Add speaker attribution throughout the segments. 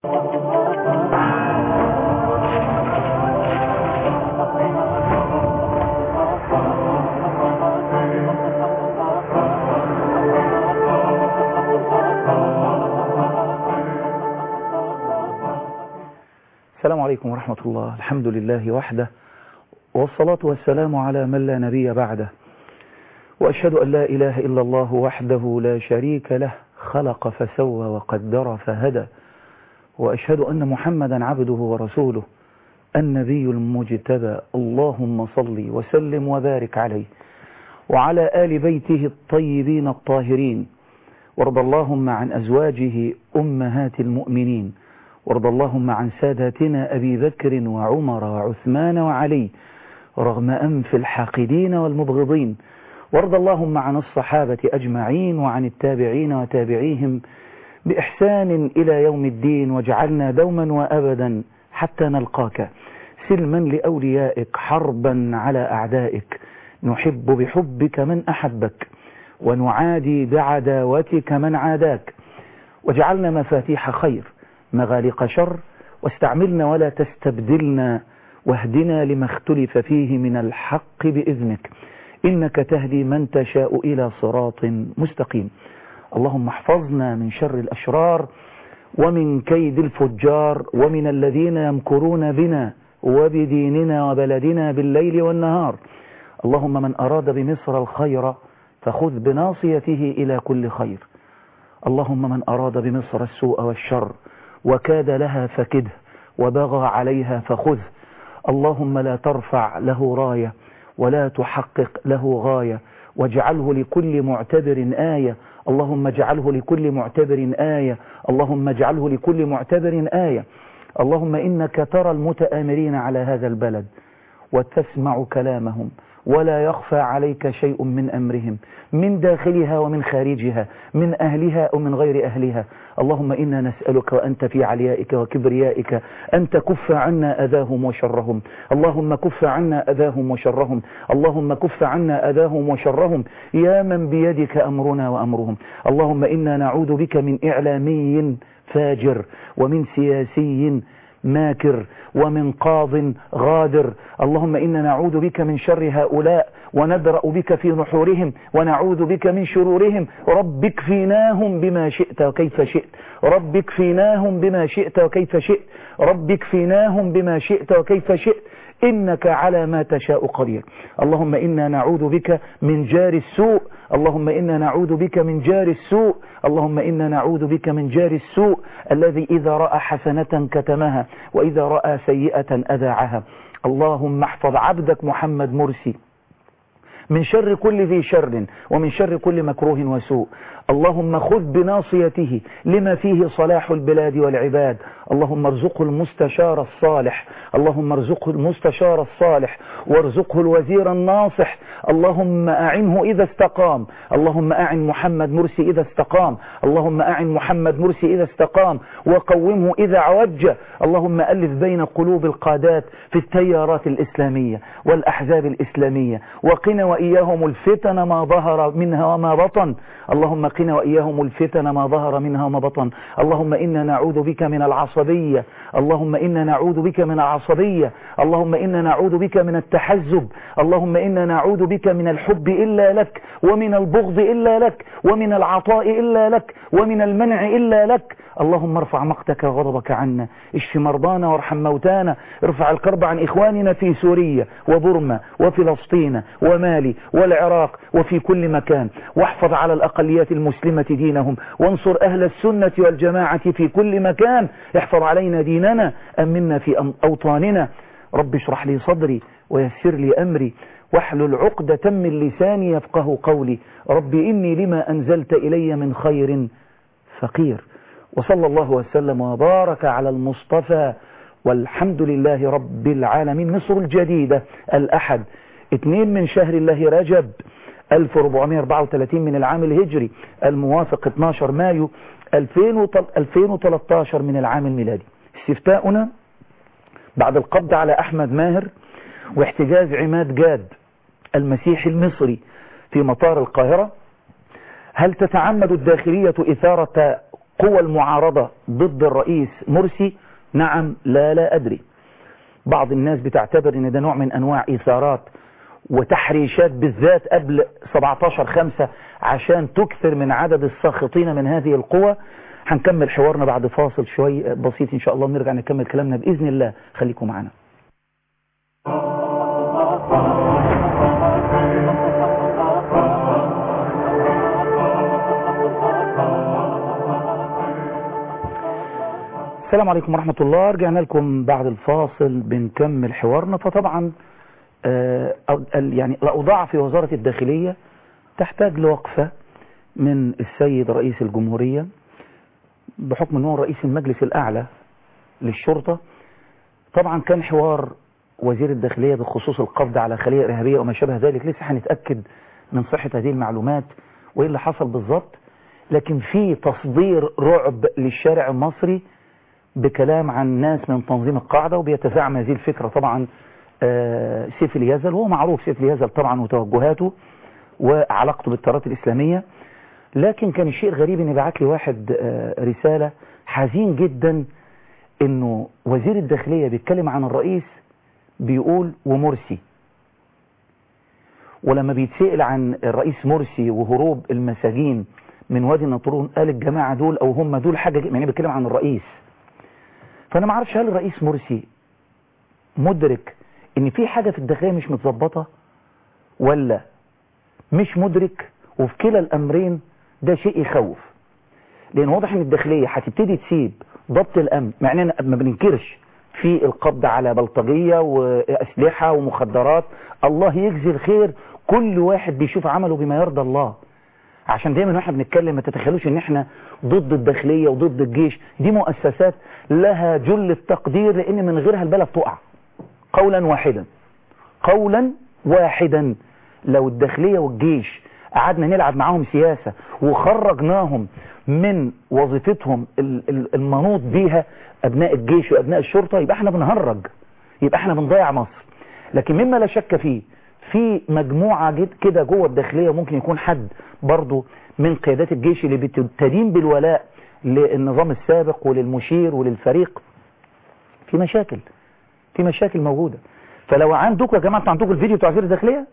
Speaker 1: السلام عليكم ورحمة الله الحمد لله وحده والصلاة والسلام على من لا نبي بعده وأشهد أن لا إله إلا الله وحده لا شريك له خلق فسوى وقدر فهدى وأشهد أن محمدا عبده ورسوله النبي المجتبى اللهم صل وسلم وبارك عليه وعلى آل بيته الطيبين الطاهرين وارض اللهم عن أزواجه أمهات المؤمنين وارض اللهم عن ساداتنا أبي بكر وعمر وعثمان وعلي رغم أنف الحاقدين والمبغضين وارض اللهم عن الصحابة أجمعين وعن التابعين وتابعيهم بإحسان إلى يوم الدين واجعلنا دوما وأبدا حتى نلقاك سلما لأوليائك حربا على أعدائك نحب بحبك من أحبك ونعادي بعداوتك من عاداك واجعلنا مفاتيح خير مغالق شر واستعملنا ولا تستبدلنا واهدنا لما اختلف فيه من الحق بإذنك إنك تهدي من تشاء إلى صراط مستقيم اللهم احفظنا من شر الأشرار ومن كيد الفجار ومن الذين يمكرون بنا وبديننا وبلدنا بالليل والنهار اللهم من أراد بمصر الخير فخذ بناصيته إلى كل خير اللهم من أراد بمصر السوء والشر وكاد لها فكده وبغى عليها فخذه اللهم لا ترفع له راية ولا تحقق له غاية واجعله لكل معتبر آية اللهم اجعله لكل معتبر آية اللهم اجعله لكل معتبر آية اللهم إنك ترى المتآمرين على هذا البلد وتسمع كلامهم ولا يخفى عليك شيء من أمرهم من داخلها ومن خارجها من أهلها ومن غير أهلها اللهم إنا نسألك وأنت في عليائك وكبريائك أن تكف عنا أذاهم وشرهم اللهم كف عنا أذاهم وشرهم اللهم كف عنا أذاهم وشرهم يا من بيدك أمرنا وأمرهم اللهم إنا نعوذ بك من إعلامي فاجر ومن سياسي ماكر ومن قاض غادر اللهم إنا نعوذ بك من شر هؤلاء وندرأ بك في نحورهم ونعوذ بك من شرورهم رب اكفيناهم بما شئت وكيف شئت رب اكفيناهم بما شئت وكيف شئت رب اكفيناهم بما شئت وكيف شئت إنك على ما تشاء قدير اللهم إنا نعوذ بك من جار السوء اللهم إنا نعوذ بك من جار السوء اللهم إنا نعوذ بك من جار السوء الذي إذا رأى حسنة كتمها وإذا رأى سيئة أذاعها اللهم احفظ عبدك محمد مرسي من شر كل ذي شر ومن شر كل مكروه وسوء اللهم خذ بناصيته لما فيه صلاح البلاد والعباد اللهم ارزقه المستشار الصالح اللهم ارزقه المستشار الصالح وارزقه الوزير الناصح اللهم أعنه إذا استقام اللهم أعن محمد مرسي إذا استقام اللهم أعن محمد مرسي إذا استقام وقومه إذا عوج اللهم ألف بين قلوب القادات في التيارات الإسلامية والأحزاب الإسلامية وقنا وإياهم الفتن ما ظهر منها وما بطن اللهم قنا وإياهم الفتن ما ظهر منها وما بطن اللهم إنا نعوذ بك من العصبية اللهم إنا نعوذ بك من العصبية اللهم إنا نعوذ بك من التحزب اللهم إنا نعوذ بك من الحب إلا لك ومن البغض إلا لك ومن العطاء إلا لك ومن المنع إلا لك اللهم ارفع مقتك وغضبك عنا اشف مرضانا وارحم موتانا ارفع الكرب عن إخواننا في سوريا وبرما وفلسطين ومالي والعراق وفي كل مكان واحفظ على الأقليات المسلمة دينهم وانصر أهل السنة والجماعة في كل مكان احفظ علينا ديننا أمنا في أوطاننا رب اشرح لي صدري ويسر لي أمري واحلل عقدة من لساني يفقه قولي رب إني لما أنزلت إلي من خير فقير وصلى الله وسلم وبارك على المصطفى والحمد لله رب العالمين مصر الجديدة الأحد اثنين من شهر الله رجب 1434 من العام الهجري الموافق 12 مايو 2013 من العام الميلادي استفتاؤنا بعد القبض على أحمد ماهر واحتجاز عماد جاد المسيحي المصري في مطار القاهرة هل تتعمد الداخلية إثارة قوى المعارضة ضد الرئيس مرسي نعم لا لا أدري بعض الناس بتعتبر ان ده نوع من انواع اثارات وتحريشات بالذات قبل 17 خمسة عشان تكثر من عدد الساخطين من هذه القوى هنكمل حوارنا بعد فاصل شوي بسيط ان شاء الله ونرجع نكمل كلامنا باذن الله خليكم معنا السلام عليكم ورحمة الله رجعنا لكم بعد الفاصل بنكمل حوارنا فطبعا آه يعني الأوضاع في وزارة الداخلية تحتاج لوقفة من السيد رئيس الجمهورية بحكم أنه رئيس المجلس الأعلى للشرطة طبعا كان حوار وزير الداخلية بخصوص القبض على خلية إرهابية وما شابه ذلك لسه هنتأكد من صحة هذه المعلومات وإيه اللي حصل بالظبط لكن في تصدير رعب للشارع المصري بكلام عن ناس من تنظيم القاعدة وبيتزعم هذه الفكرة طبعا سيف اليزل وهو معروف سيف اليزل طبعا وتوجهاته وعلاقته بالتيارات الإسلامية لكن كان الشيء الغريب ان بعت لي واحد رسالة حزين جدا انه وزير الداخلية بيتكلم عن الرئيس بيقول ومرسي ولما بيتسأل عن الرئيس مرسي وهروب المساجين من وادي النطرون قال الجماعة دول او هم دول حاجة يعني بيتكلم عن الرئيس فانا ما اعرفش هل الرئيس مرسي مدرك ان في حاجة في الداخلية مش متظبطة ولا مش مدرك وفي كلا الامرين ده شيء يخوف لان واضح ان الداخلية هتبتدي تسيب ضبط الامن مع اننا ما بننكرش في القبض على بلطجية واسلحة ومخدرات الله يجزي الخير كل واحد بيشوف عمله بما يرضى الله عشان دايما واحنا بنتكلم ما تتخيلوش ان احنا ضد الداخلية وضد الجيش دي مؤسسات لها جل التقدير لان من غيرها البلد تقع قولا واحدا قولا واحدا لو الداخلية والجيش قعدنا نلعب معاهم سياسة وخرجناهم من وظيفتهم المنوط بيها ابناء الجيش وابناء الشرطة يبقى احنا بنهرج يبقى احنا بنضيع مصر لكن مما لا شك فيه في مجموعة كده جوه الداخلية ممكن يكون حد برضو من قيادات الجيش اللي بتدين بالولاء للنظام السابق وللمشير وللفريق في مشاكل في مشاكل موجودة فلو عندكم يا جماعة انتوا عندكم الفيديو بتاع وزير الداخلية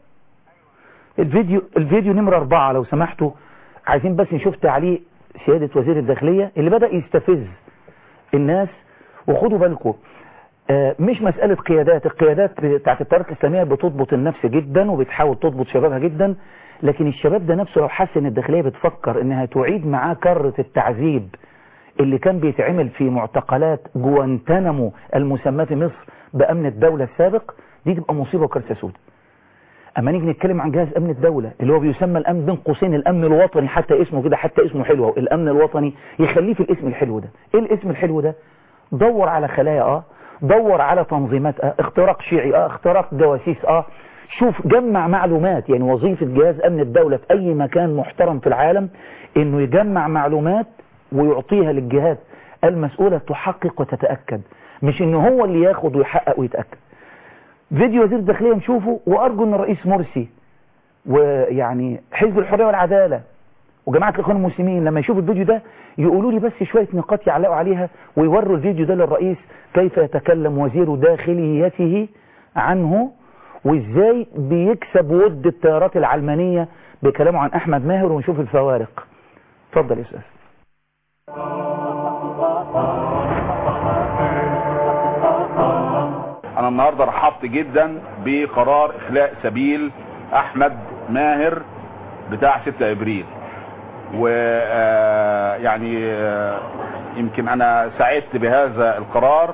Speaker 1: الفيديو الفيديو نمرة أربعة لو سمحتوا عايزين بس نشوف تعليق سيادة وزير الداخلية اللي بدأ يستفز الناس وخدوا بالكم آه مش مسألة قيادات القيادات بتاعت التيارات الإسلامية بتضبط النفس جدا وبتحاول تضبط شبابها جدا لكن الشباب ده نفسه لو حس ان الداخلية بتفكر انها تعيد معاه كرة التعذيب اللي كان بيتعمل في معتقلات جوانتانامو المسمى في مصر بأمن الدولة السابق دي تبقى مصيبة وكارثة سوداء اما نيجي نتكلم عن جهاز امن الدولة اللي هو بيسمى الامن بين قوسين الامن الوطني حتى اسمه كده حتى اسمه حلو الامن الوطني يخليه في الاسم الحلو ده ايه الاسم الحلو ده دور على خلايا اه دور على تنظيمات اه اختراق شيعي اه اختراق جواسيس اه شوف جمع معلومات يعني وظيفة جهاز امن الدولة في اي مكان محترم في العالم انه يجمع معلومات ويعطيها للجهات المسؤولة تحقق وتتأكد مش انه هو اللي ياخد ويحقق ويتأكد فيديو وزير الداخلية نشوفه وارجو ان الرئيس مرسي ويعني حزب الحرية والعدالة وجماعة الاخوان المسلمين لما يشوفوا الفيديو ده يقولوا لي بس شوية نقاط يعلقوا عليها ويوروا الفيديو ده للرئيس كيف يتكلم وزير داخليته عنه وازاي بيكسب ود التيارات العلمانية بكلامه عن احمد ماهر ونشوف الفوارق اتفضل يا استاذ
Speaker 2: انا النهاردة رحبت جدا بقرار اخلاء سبيل احمد ماهر بتاع 6 ابريل ويعني يمكن انا سعدت بهذا القرار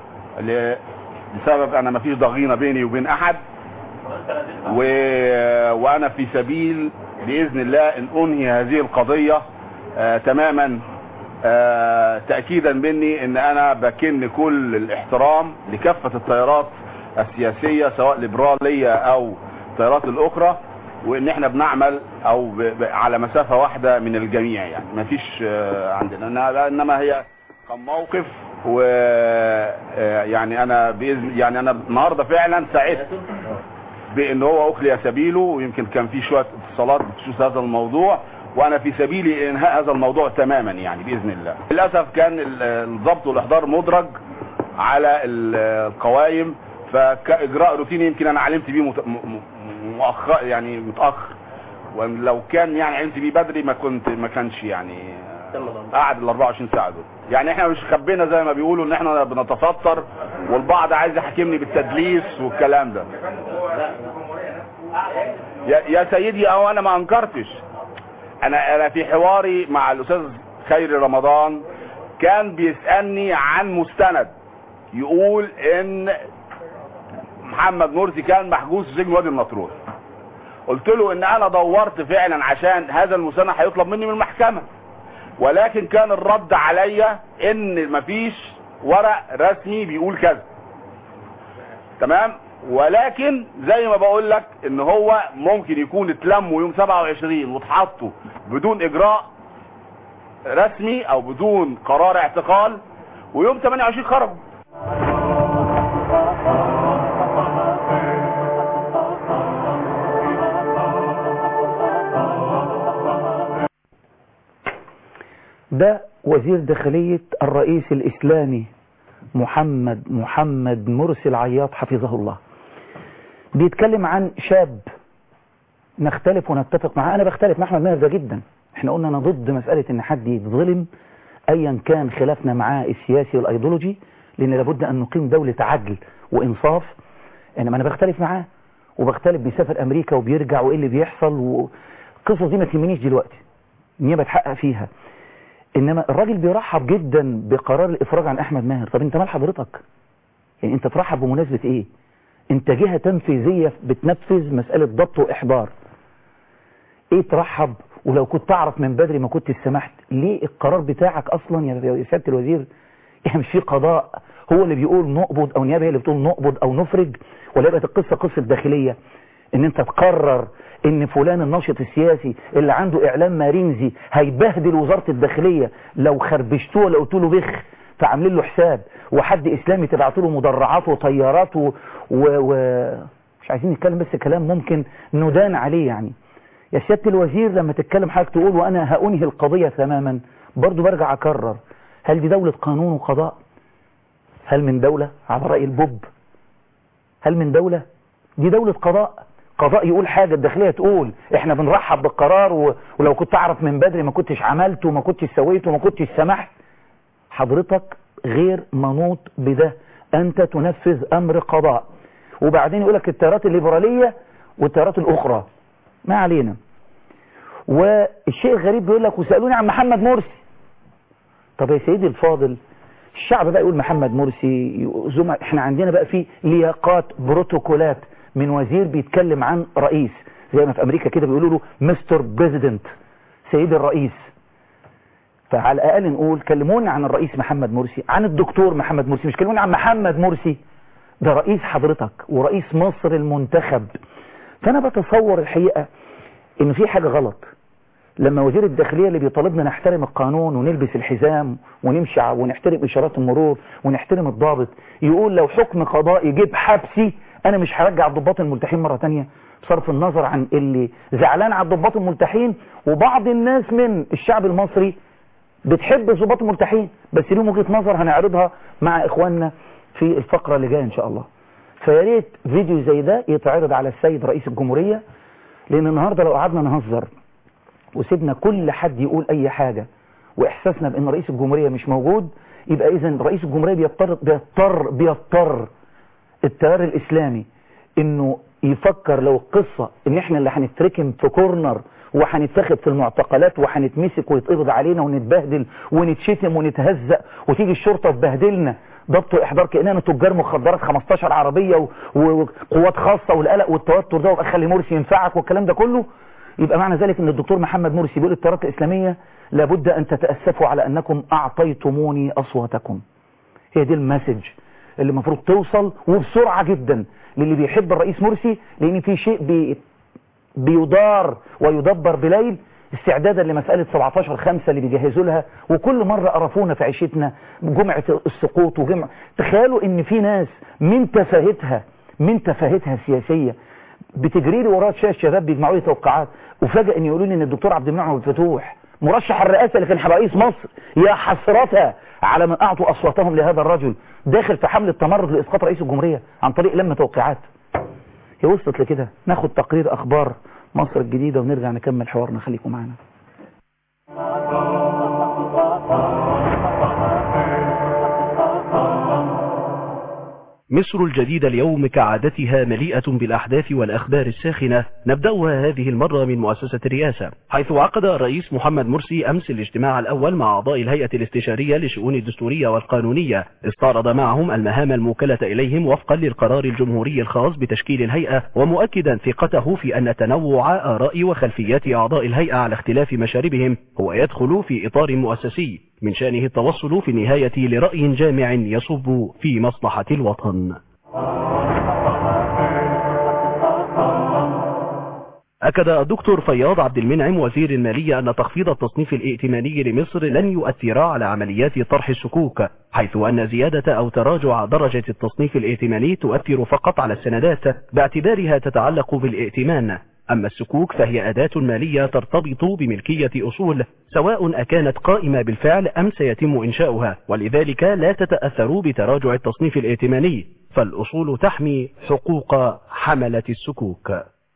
Speaker 2: لسبب انا ما فيش ضغينة بيني وبين احد و... وانا في سبيل باذن الله ان انهي هذه القضية آه تماما آه تأكيدا مني ان انا بكن كل الاحترام لكافة التيارات السياسية سواء ليبرالية او التيارات الاخرى وان احنا بنعمل او ب... ب... على مسافة واحدة من الجميع يعني ما فيش آه عندنا انما هي كان موقف و يعني انا باذن يعني انا النهارده فعلا سعدت بان هو اخلي سبيله ويمكن كان في شويه اتصالات بخصوص هذا الموضوع وانا في سبيل انهاء هذا الموضوع تماما يعني باذن الله للاسف كان ال- الضبط والاحضار مدرج على ال- القوائم فكاجراء روتيني يمكن انا علمت بيه مت- م- م- مؤخر يعني متاخر ولو كان يعني علمت بيه بدري ما كنت ما كانش يعني قعد ال 24 ساعه دول يعني احنا مش خبينا زي ما بيقولوا ان احنا بنتستر والبعض عايز يحاكمني بالتدليس والكلام ده يا, يا سيدي او انا ما انكرتش انا انا في حواري مع الاستاذ خيري رمضان كان بيسالني عن مستند يقول ان محمد مرسي كان محجوز في سجن وادي النطرون قلت له ان انا دورت فعلا عشان هذا المستند هيطلب مني من المحكمه ولكن كان الرد عليا ان مفيش ورق رسمي بيقول كذا تمام ولكن زي ما بقول لك ان هو ممكن يكون اتلموا يوم 27 واتحطوا بدون اجراء رسمي او بدون قرار اعتقال ويوم 28 خرجوا
Speaker 1: ده وزير داخلية الرئيس الإسلامي محمد محمد مرسي العياط حفظه الله بيتكلم عن شاب نختلف ونتفق معاه أنا بختلف مع أحمد ماهر ده جدا احنا قلنا أنا ضد مسألة إن حد يتظلم أيا كان خلافنا معاه السياسي والأيديولوجي لأن لابد أن نقيم دولة عدل وإنصاف إنما أنا بختلف معاه وبختلف بيسافر أمريكا وبيرجع وإيه اللي بيحصل والقصص دي ما تهمنيش دلوقتي النيابة تحقق فيها انما الراجل بيرحب جدا بقرار الافراج عن احمد ماهر طب انت مال حضرتك يعني انت ترحب بمناسبة ايه انت جهة تنفيذية بتنفذ مسألة ضبط واحضار ايه ترحب ولو كنت تعرف من بدري ما كنت سمحت ليه القرار بتاعك اصلا يا سيادة الوزير يعني مش في قضاء هو اللي بيقول نقبض او نيابه هي اللي بتقول نقبض او نفرج ولا يبقى القصة قصة داخلية ان انت تقرر ان فلان الناشط السياسي اللي عنده اعلام مارينزي هيبهدل وزارة الداخلية لو خربشتوه ولا قلت له بخ فعاملين له حساب وحد اسلامي تبعت له مدرعات وطيارات و... و... و... مش عايزين نتكلم بس كلام ممكن ندان عليه يعني يا سيادة الوزير لما تتكلم حضرتك تقول وانا هأنهي القضية تماما برضو برجع اكرر هل دي دولة قانون وقضاء هل من دولة على رأي البوب هل من دولة دي دولة قضاء قضاء يقول حاجة الداخلية تقول احنا بنرحب بالقرار و... ولو كنت اعرف من بدري ما كنتش عملت وما كنتش سويت وما كنتش سمحت حضرتك غير منوط بده انت تنفذ امر قضاء وبعدين يقولك التيارات الليبرالية والتيارات الاخرى ما علينا والشيء الغريب بيقول لك وسألوني عن محمد مرسي طب يا سيدي الفاضل الشعب بقى يقول محمد مرسي زمع احنا عندنا بقى في لياقات بروتوكولات من وزير بيتكلم عن رئيس زي ما في امريكا كده بيقولوا له مستر بريزيدنت سيد الرئيس فعلى الاقل نقول كلمونا عن الرئيس محمد مرسي عن الدكتور محمد مرسي مش كلمونا عن محمد مرسي ده رئيس حضرتك ورئيس مصر المنتخب فانا بتصور الحقيقة ان في حاجة غلط لما وزير الداخلية اللي بيطالبنا نحترم القانون ونلبس الحزام ونمشي ونحترم اشارات المرور ونحترم الضابط يقول لو حكم قضائي جيب حبسي انا مش هرجع الضباط الملتحين مرة تانية بصرف النظر عن اللي زعلان على الضباط الملتحين وبعض الناس من الشعب المصري بتحب الضباط الملتحين بس ليهم وجهة نظر هنعرضها مع اخواننا في الفقرة اللي جاية ان شاء الله فيا ريت فيديو زي ده يتعرض على السيد رئيس الجمهورية لان النهاردة لو قعدنا نهزر وسيبنا كل حد يقول اي حاجة واحساسنا بان رئيس الجمهورية مش موجود يبقى اذا رئيس الجمهورية بيضطر بيضطر بيضطر التيار الاسلامي انه يفكر لو القصة ان احنا اللي هنتركم في كورنر وهنتاخد في المعتقلات وهنتمسك ويتقبض علينا ونتبهدل ونتشتم ونتهزق وتيجي الشرطة تبهدلنا ضبط واحضار كاننا تجار مخدرات 15 عربية وقوات خاصة والقلق والتوتر ده وابقى خلي مرسي ينفعك والكلام ده كله يبقى معنى ذلك ان الدكتور محمد مرسي بيقول التيارات الاسلامية لابد ان تتأسفوا على انكم اعطيتموني اصواتكم هي دي المسج اللي المفروض توصل وبسرعة جدا للي بيحب الرئيس مرسي لان في شيء بي بيدار ويدبر بليل استعدادا لمسألة 17 خمسة اللي بيجهزوا لها وكل مرة قرفونا في عيشتنا جمعة السقوط وجمع تخيلوا ان في ناس من تفاهتها من تفاهتها السياسية بتجري لي ورايا شاشه شباب بيجمعوا لي توقعات وفجاه ان يقولوا لي ان الدكتور عبد المنعم الفتوح مرشح الرئاسه اللي كان هيبقى رئيس مصر يا حسرتها على من اعطوا اصواتهم لهذا الرجل داخل في حمله تمرد لاسقاط رئيس الجمهوريه عن طريق لم توقيعات هي وصلت لكده ناخد تقرير اخبار مصر الجديده ونرجع نكمل حوارنا خليكم معانا
Speaker 3: مصر الجديدة اليوم كعادتها مليئة بالأحداث والأخبار الساخنة نبدأها هذه المرة من مؤسسة الرئاسة حيث عقد الرئيس محمد مرسي أمس الاجتماع الأول مع أعضاء الهيئة الاستشارية لشؤون الدستورية والقانونية استعرض معهم المهام الموكلة إليهم وفقا للقرار الجمهوري الخاص بتشكيل الهيئة ومؤكدا ثقته في أن تنوع آراء وخلفيات أعضاء الهيئة على اختلاف مشاربهم هو يدخل في إطار مؤسسي من شأنه التوصل في النهاية لرأي جامع يصب في مصلحة الوطن أكد الدكتور فياض عبد المنعم وزير المالية أن تخفيض التصنيف الائتماني لمصر لن يؤثر على عمليات طرح السكوك حيث أن زيادة أو تراجع درجة التصنيف الائتماني تؤثر فقط على السندات باعتبارها تتعلق بالائتمان أما السكوك فهي أداة مالية ترتبط بملكية أصول سواء أكانت قائمة بالفعل أم سيتم إنشاؤها ولذلك لا تتأثر بتراجع التصنيف الائتماني فالأصول تحمي حقوق حملة السكوك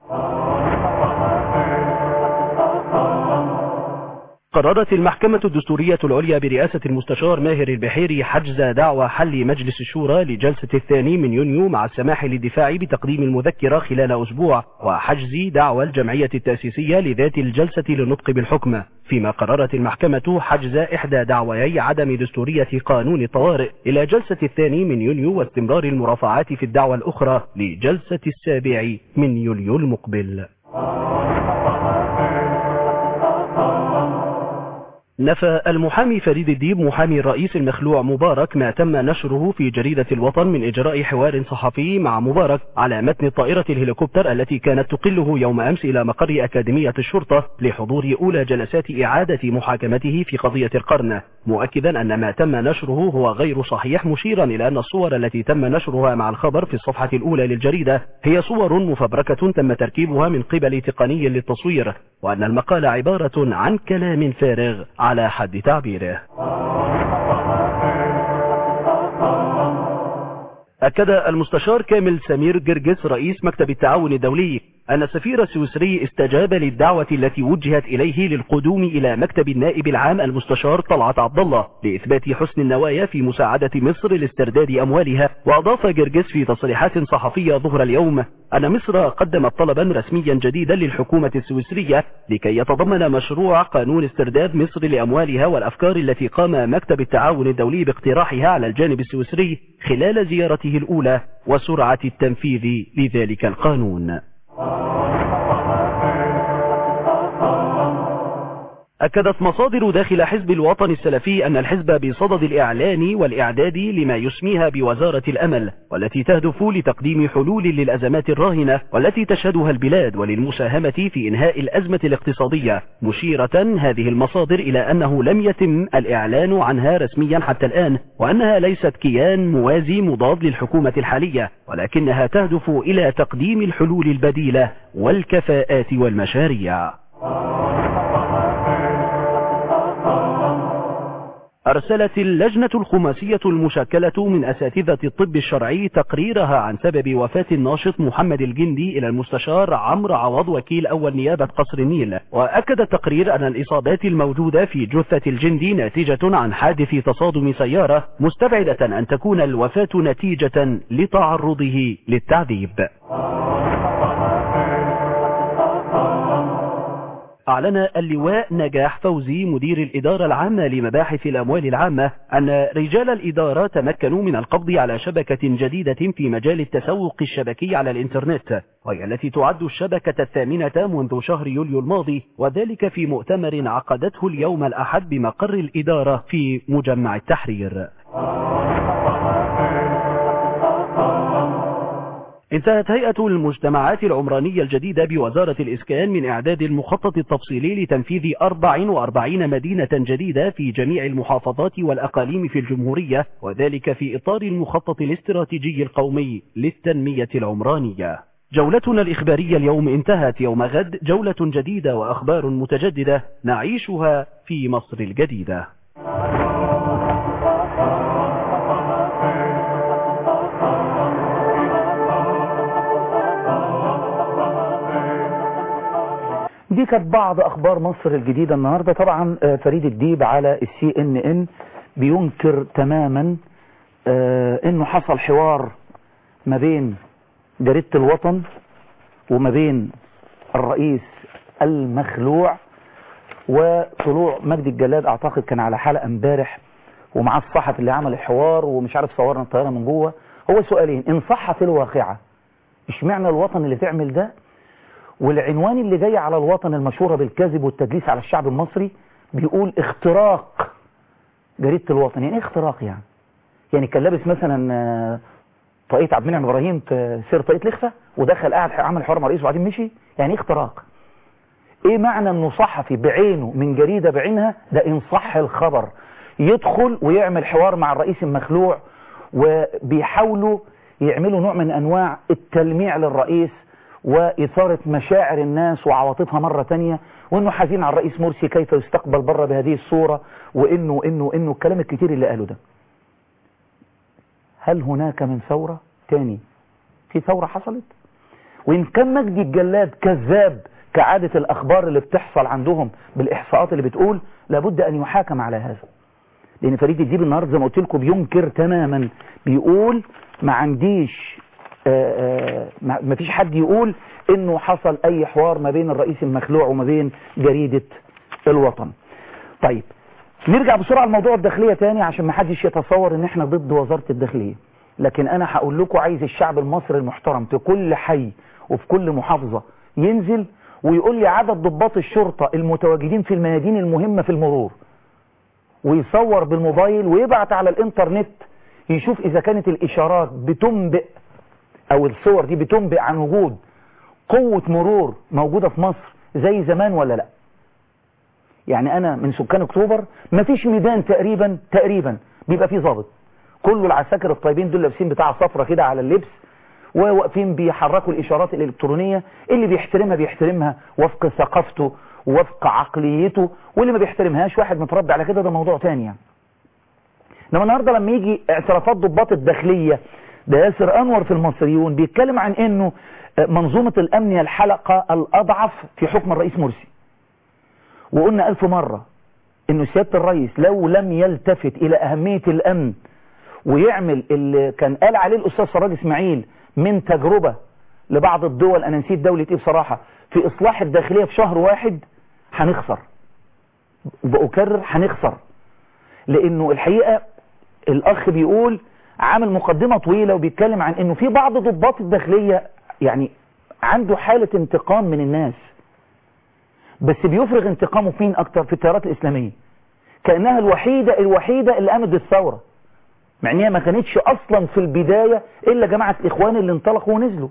Speaker 3: قررت المحكمة الدستورية العليا برئاسة المستشار ماهر البحيري حجز دعوى حل مجلس الشورى لجلسة الثاني من يونيو مع السماح للدفاع بتقديم المذكرة خلال أسبوع وحجز دعوى الجمعية التأسيسية لذات الجلسة للنطق بالحكم فيما قررت المحكمة حجز إحدى دعويي عدم دستورية قانون الطوارئ إلى جلسة الثاني من يونيو واستمرار المرافعات في الدعوى الأخرى لجلسة السابع من يوليو المقبل نفى المحامي فريد الديب محامي الرئيس المخلوع مبارك ما تم نشره في جريدة الوطن من إجراء حوار صحفي مع مبارك على متن طائرة الهليكوبتر التي كانت تقله يوم أمس إلى مقر أكاديمية الشرطة لحضور أولى جلسات إعادة محاكمته في قضية القرن مؤكدا أن ما تم نشره هو غير صحيح مشيرا إلى أن الصور التي تم نشرها مع الخبر في الصفحة الأولى للجريدة هي صور مفبركة تم تركيبها من قبل تقني للتصوير وأن المقال عبارة عن كلام فارغ على حد تعبيره أكد المستشار كامل سمير جرجس رئيس مكتب التعاون الدولي أن السفير السويسري استجاب للدعوة التي وجهت إليه للقدوم إلى مكتب النائب العام المستشار طلعت عبد الله لإثبات حسن النوايا في مساعدة مصر لاسترداد أموالها وأضاف جرجس في تصريحات صحفية ظهر اليوم أن مصر قدمت طلبا رسميا جديدا للحكومة السويسرية لكي يتضمن مشروع قانون استرداد مصر لأموالها والأفكار التي قام مكتب التعاون الدولي باقتراحها على الجانب السويسري خلال زيارته الأولى وسرعة التنفيذ لذلك القانون أكدت مصادر داخل حزب الوطن السلفي أن الحزب بصدد الإعلان والإعداد لما يسميها بوزارة الأمل والتي تهدف لتقديم حلول للأزمات الراهنة والتي تشهدها البلاد وللمساهمة في إنهاء الأزمة الاقتصادية مشيرة هذه المصادر إلى أنه لم يتم الإعلان عنها رسميا حتى الآن وأنها ليست كيان موازي مضاد للحكومة الحالية ولكنها تهدف إلى تقديم الحلول البديلة والكفاءات والمشاريع أرسلت اللجنة الخماسية المشكلة من أساتذة الطب الشرعي تقريرها عن سبب وفاة الناشط محمد الجندي إلى المستشار عمرو عوض وكيل أول نيابة قصر النيل وأكد التقرير أن الإصابات الموجودة في جثة الجندي ناتجة عن حادث تصادم سيارة مستبعدة أن تكون الوفاة نتيجة لتعرضه للتعذيب أعلن اللواء نجاح فوزي مدير الإدارة العامة لمباحث الأموال العامة أن رجال الإدارة تمكنوا من القبض على شبكة جديدة في مجال التسوق الشبكي على الإنترنت وهي التي تعد الشبكة الثامنة منذ شهر يوليو الماضي وذلك في مؤتمر عقدته اليوم الأحد بمقر الإدارة في مجمع التحرير انتهت هيئة المجتمعات العمرانية الجديدة بوزارة الإسكان من إعداد المخطط التفصيلي لتنفيذ 44 مدينة جديدة في جميع المحافظات والأقاليم في الجمهورية وذلك في إطار المخطط الاستراتيجي القومي للتنمية العمرانية جولتنا الإخبارية اليوم انتهت يوم غد جولة جديدة وأخبار متجددة نعيشها في مصر الجديدة
Speaker 1: دي كانت بعض اخبار مصر الجديدة النهاردة طبعا آه، فريد الديب على السي ان ان بينكر تماما آه، انه حصل حوار ما بين جريدة الوطن وما بين الرئيس المخلوع وطلوع مجدي الجلاد اعتقد كان على حلقة امبارح ومعاه الصحفي اللي عمل الحوار ومش عارف صورنا الطيارة من جوه هو سؤالين ان صحت الواقعة اشمعنى الوطن اللي تعمل ده والعنوان اللي جاي على الوطن المشهورة بالكذب والتدليس على الشعب المصري بيقول اختراق جريدة الوطن يعني ايه اختراق يعني يعني كان لابس مثلا آه، طاقية عبد المنعم ابراهيم في سير طاقية لخفة ودخل قاعد عمل حوار مع رئيس وبعدين مشي يعني ايه اختراق ايه معنى انه صحفي بعينه من جريدة بعينها ده ان صح الخبر يدخل ويعمل حوار مع الرئيس المخلوع وبيحاولوا يعملوا نوع من انواع التلميع للرئيس وإثارة مشاعر الناس وعواطفها مرة تانية وإنه حزين على الرئيس مرسي كيف يستقبل بره بهذه الصورة وإنه إنه إنه الكلام الكتير اللي قاله ده هل هناك من ثورة تاني في ثورة حصلت وإن كان مجدي الجلاد كذاب كعادة الأخبار اللي بتحصل عندهم بالإحصاءات اللي بتقول لابد أن يحاكم على هذا لأن فريد الديب النهاردة زي ما قلت لكم بينكر تماما بيقول ما عنديش آه، آه، ما ما فيش حد يقول انه حصل اي حوار ما بين الرئيس المخلوع وما بين جريدة الوطن طيب نرجع بسرعة لموضوع الداخلية تاني عشان ما حدش يتصور ان احنا ضد وزارة الداخلية لكن انا هقول لكم عايز الشعب المصري المحترم في كل حي وفي كل محافظة ينزل ويقول لي عدد ضباط الشرطة المتواجدين في الميادين المهمة في المرور ويصور بالموبايل ويبعت على الانترنت يشوف اذا كانت الاشارات بتنبئ او الصور دي بتنبئ عن وجود قوة مرور موجودة في مصر زي زمان ولا لا يعني انا من سكان اكتوبر مفيش ميدان تقريبا تقريبا بيبقى فيه ضابط كل العساكر الطيبين دول لابسين بتاع صفرة كده على اللبس وواقفين بيحركوا الاشارات الالكترونية اللي بيحترمها بيحترمها وفق ثقافته ووفق عقليته واللي ما بيحترمهاش واحد متربي على كده ده موضوع تاني يعني انما النهارده لما يجي اعترافات ضباط الداخليه ده ياسر انور في المصريون بيتكلم عن انه منظومه الامن هي الحلقه الاضعف في حكم الرئيس مرسي وقلنا الف مره انه سياده الرئيس لو لم يلتفت الى اهميه الامن ويعمل اللي كان قال عليه الاستاذ سراج اسماعيل من تجربه لبعض الدول انا نسيت دوله ايه بصراحه في اصلاح الداخليه في شهر واحد هنخسر وبأكرر هنخسر لانه الحقيقه الاخ بيقول عامل مقدمة طويلة وبيتكلم عن انه في بعض ضباط الداخلية يعني عنده حالة انتقام من الناس بس بيفرغ انتقامه فين اكتر في التيارات الاسلامية كأنها الوحيدة الوحيدة اللي قامت بالثورة مع ان هي ما كانتش اصلا في البداية الا جماعة الاخوان اللي انطلقوا ونزلوا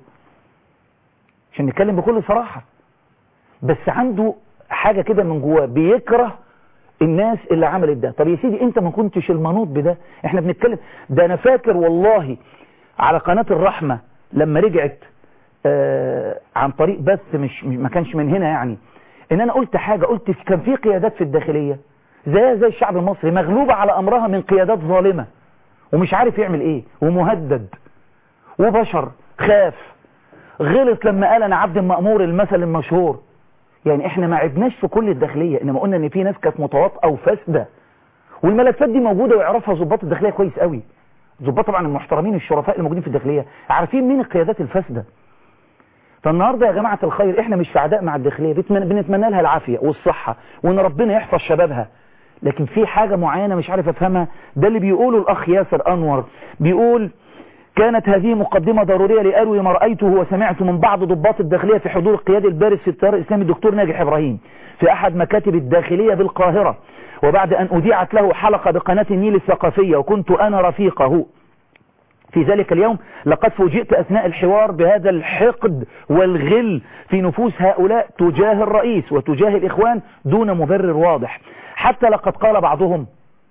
Speaker 1: عشان نتكلم بكل صراحة بس عنده حاجة كده من جواه بيكره الناس اللي عملت ده طب يا سيدي انت ما كنتش المنوط بده احنا بنتكلم ده انا فاكر والله على قناة الرحمة لما رجعت آه عن طريق بث مش ما كانش من هنا يعني ان انا قلت حاجة قلت كان في قيادات في الداخلية زي زي الشعب المصري مغلوبة على امرها من قيادات ظالمة ومش عارف يعمل ايه ومهدد وبشر خاف غلط لما قال انا عبد المأمور المثل المشهور يعني احنا ما عبناش في كل الداخلية انما قلنا ان في ناس كانت متواطئة وفاسدة والملفات دي موجودة ويعرفها ضباط الداخلية كويس قوي ضباط طبعا المحترمين الشرفاء اللي موجودين في الداخلية عارفين مين القيادات الفاسدة فالنهاردة يا جماعة الخير احنا مش في عداء مع الداخلية بنتمنى لها العافية والصحة وان ربنا يحفظ شبابها لكن في حاجة معينة مش عارف افهمها ده اللي بيقوله الاخ ياسر انور بيقول كانت هذه مقدمة ضرورية لأروي ما رأيته وسمعته من بعض ضباط الداخلية في حضور القيادي البارز في التيار الإسلامي الدكتور ناجح إبراهيم في أحد مكاتب الداخلية بالقاهرة وبعد أن أذيعت له حلقة بقناة النيل الثقافية وكنت أنا رفيقه في ذلك اليوم لقد فوجئت أثناء الحوار بهذا الحقد والغل في نفوس هؤلاء تجاه الرئيس وتجاه الإخوان دون مبرر واضح حتى لقد قال بعضهم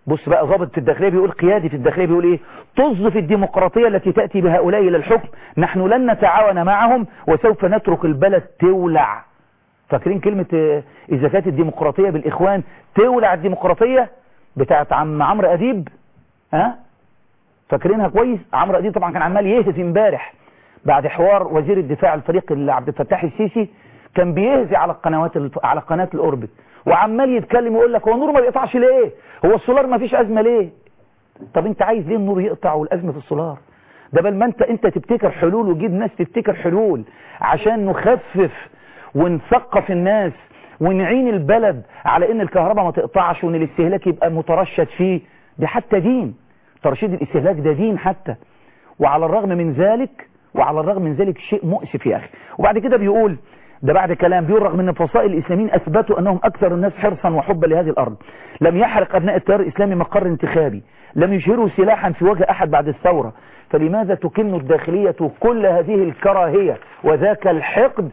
Speaker 1: بص بقى ضابط في الداخلية بيقول قيادي في الداخلية بيقول ايه طز في الديمقراطية التي تأتي بهؤلاء إلى الحكم نحن لن نتعاون معهم وسوف نترك البلد تولع فاكرين كلمة آه، إذا كانت الديمقراطية بالإخوان تولع الديمقراطية بتاعت عم عمرو أديب ها فاكرينها كويس عمرو أديب طبعا كان عمال يهزي امبارح بعد حوار وزير الدفاع الفريق اللي عبد الفتاح السيسي كان بيهزي على القنوات الف... على قناه الاوربت وعمال يتكلم يقول لك هو النور ما بيقطعش ليه هو السولار ما فيش ازمه ليه طب انت عايز ليه النور يقطع والازمه في السولار ده بل ما انت انت تبتكر حلول وتجيب ناس تبتكر حلول عشان نخفف ونثقف الناس ونعين البلد على ان الكهرباء ما تقطعش وان الاستهلاك يبقى مترشد فيه ده حتى دين ترشيد الاستهلاك ده دين حتى وعلى الرغم من ذلك وعلى الرغم من ذلك شيء مؤسف يا اخي وبعد كده بيقول ده بعد كلام بيقول رغم ان فصائل الاسلاميين اثبتوا انهم اكثر الناس حرصا وحبا لهذه الارض لم يحرق ابناء التيار الاسلامي مقر انتخابي لم يشهروا سلاحا في وجه احد بعد الثوره فلماذا تكن الداخليه كل هذه الكراهيه وذاك الحقد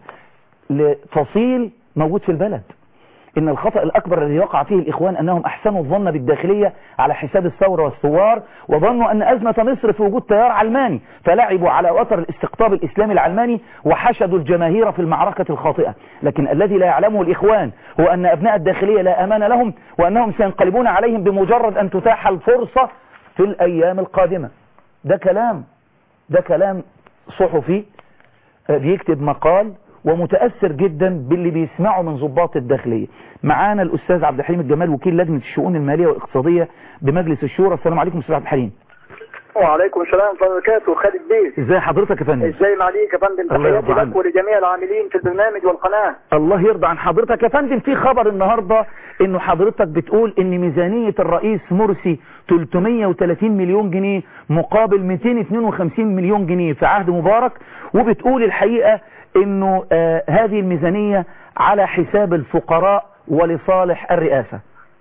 Speaker 1: لفصيل موجود في البلد ان الخطأ الاكبر الذي وقع فيه الاخوان انهم احسنوا الظن بالداخلية على حساب الثورة والثوار وظنوا ان ازمة مصر في وجود تيار علماني فلعبوا على وتر الاستقطاب الاسلامي العلماني وحشدوا الجماهير في المعركة الخاطئة لكن الذي لا يعلمه الاخوان هو ان ابناء الداخلية لا امان لهم وانهم سينقلبون عليهم بمجرد ان تتاح الفرصة في الايام القادمة ده كلام ده كلام صحفي آه، بيكتب مقال ومتأثر جدا باللي بيسمعه من ضباط الداخلية معانا الأستاذ عبد الحليم الجمال وكيل لجنة الشؤون المالية والاقتصادية بمجلس الشورى السلام عليكم أستاذ عبد الحليم
Speaker 4: وعليكم السلام ورحمة الله وبركاته خالد بيه
Speaker 1: ازاي حضرتك يا فندم
Speaker 4: ازاي معاليك يا فندم
Speaker 1: الله يرضى
Speaker 4: تحياتي
Speaker 1: عنك.
Speaker 4: لك ولجميع العاملين في البرنامج والقناة
Speaker 1: الله يرضى عن حضرتك يا فندم في خبر النهاردة انه حضرتك بتقول ان ميزانية الرئيس مرسي 330 مليون جنيه مقابل 252 مليون جنيه في عهد مبارك وبتقول الحقيقة انه آه هذه الميزانية على حساب الفقراء ولصالح الرئاسة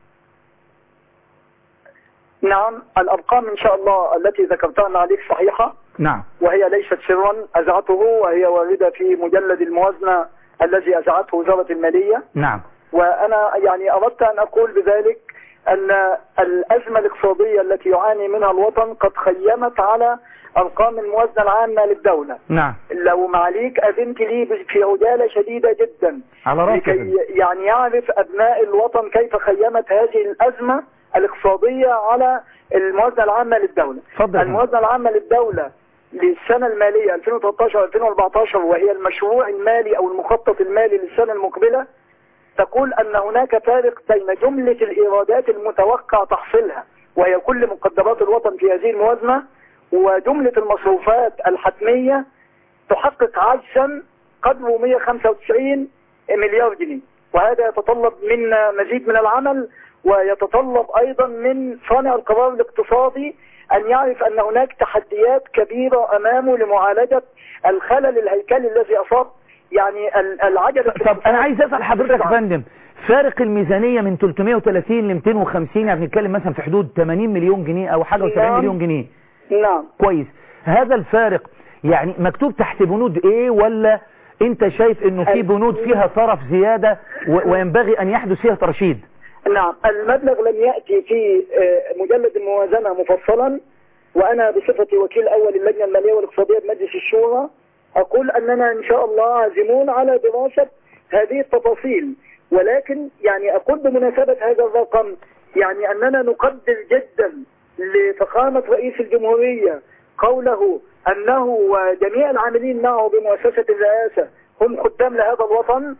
Speaker 4: نعم الأرقام إن شاء الله التي ذكرتها معاليك صحيحة
Speaker 1: نعم
Speaker 4: وهي ليست سرا أزعته وهي واردة في مجلد الموازنة الذي أزعته وزارة المالية
Speaker 1: نعم
Speaker 4: وأنا يعني أردت أن أقول بذلك أن الأزمة الاقتصادية التي يعاني منها الوطن قد خيمت على أرقام الموازنة العامة للدولة
Speaker 1: نعم
Speaker 4: لو معاليك أذنت لي في عجالة شديدة جدا
Speaker 1: على راسك يا
Speaker 4: لكي
Speaker 1: فندم.
Speaker 4: يعني يعرف أبناء الوطن كيف خيمت هذه الأزمة الاقتصادية على الموازنة العامة للدولة
Speaker 1: اتفضل يا فندم.
Speaker 4: الموازنة العامة للدولة للسنة المالية 2013-2014 وهي المشروع المالي أو المخطط المالي للسنة المقبلة تقول أن هناك فارق بين جملة الإيرادات المتوقع تحصيلها وهي كل مقدرات الوطن في هذه الموازنة وجملة المصروفات الحتمية تحقق عجزا قدره 195 مليار جنيه وهذا يتطلب منا مزيد من العمل ويتطلب أيضا من صانع القرار الاقتصادي أن يعرف أن هناك تحديات كبيرة أمامه لمعالجة الخلل الهيكلي الذي أصاب يعني ال- العجلة
Speaker 1: طب انا عايز اسال حضرتك يا فندم فارق الميزانية من 330 ل 250 يعني بنتكلم مثلا في حدود 80 مليون جنيه او حاجة و70
Speaker 4: نعم.
Speaker 1: مليون جنيه
Speaker 4: نعم
Speaker 1: كويس هذا الفارق يعني مكتوب تحت بنود ايه ولا انت شايف انه في بنود فيها طرف زيادة و- وينبغي ان يحدث فيها ترشيد
Speaker 4: نعم المبلغ لم يأتي في آه، مجلد الموازنة مفصلا وأنا بصفتي وكيل أول اللجنة المالية والاقتصادية بمجلس الشورى أقول أننا إن شاء الله عازمون على دراسة هذه التفاصيل ولكن يعني أقول بمناسبة هذا الرقم يعني أننا نقدر جدا لفخامة رئيس الجمهورية قوله أنه وجميع العاملين معه بمؤسسة الرئاسة هم خدام لهذا الوطن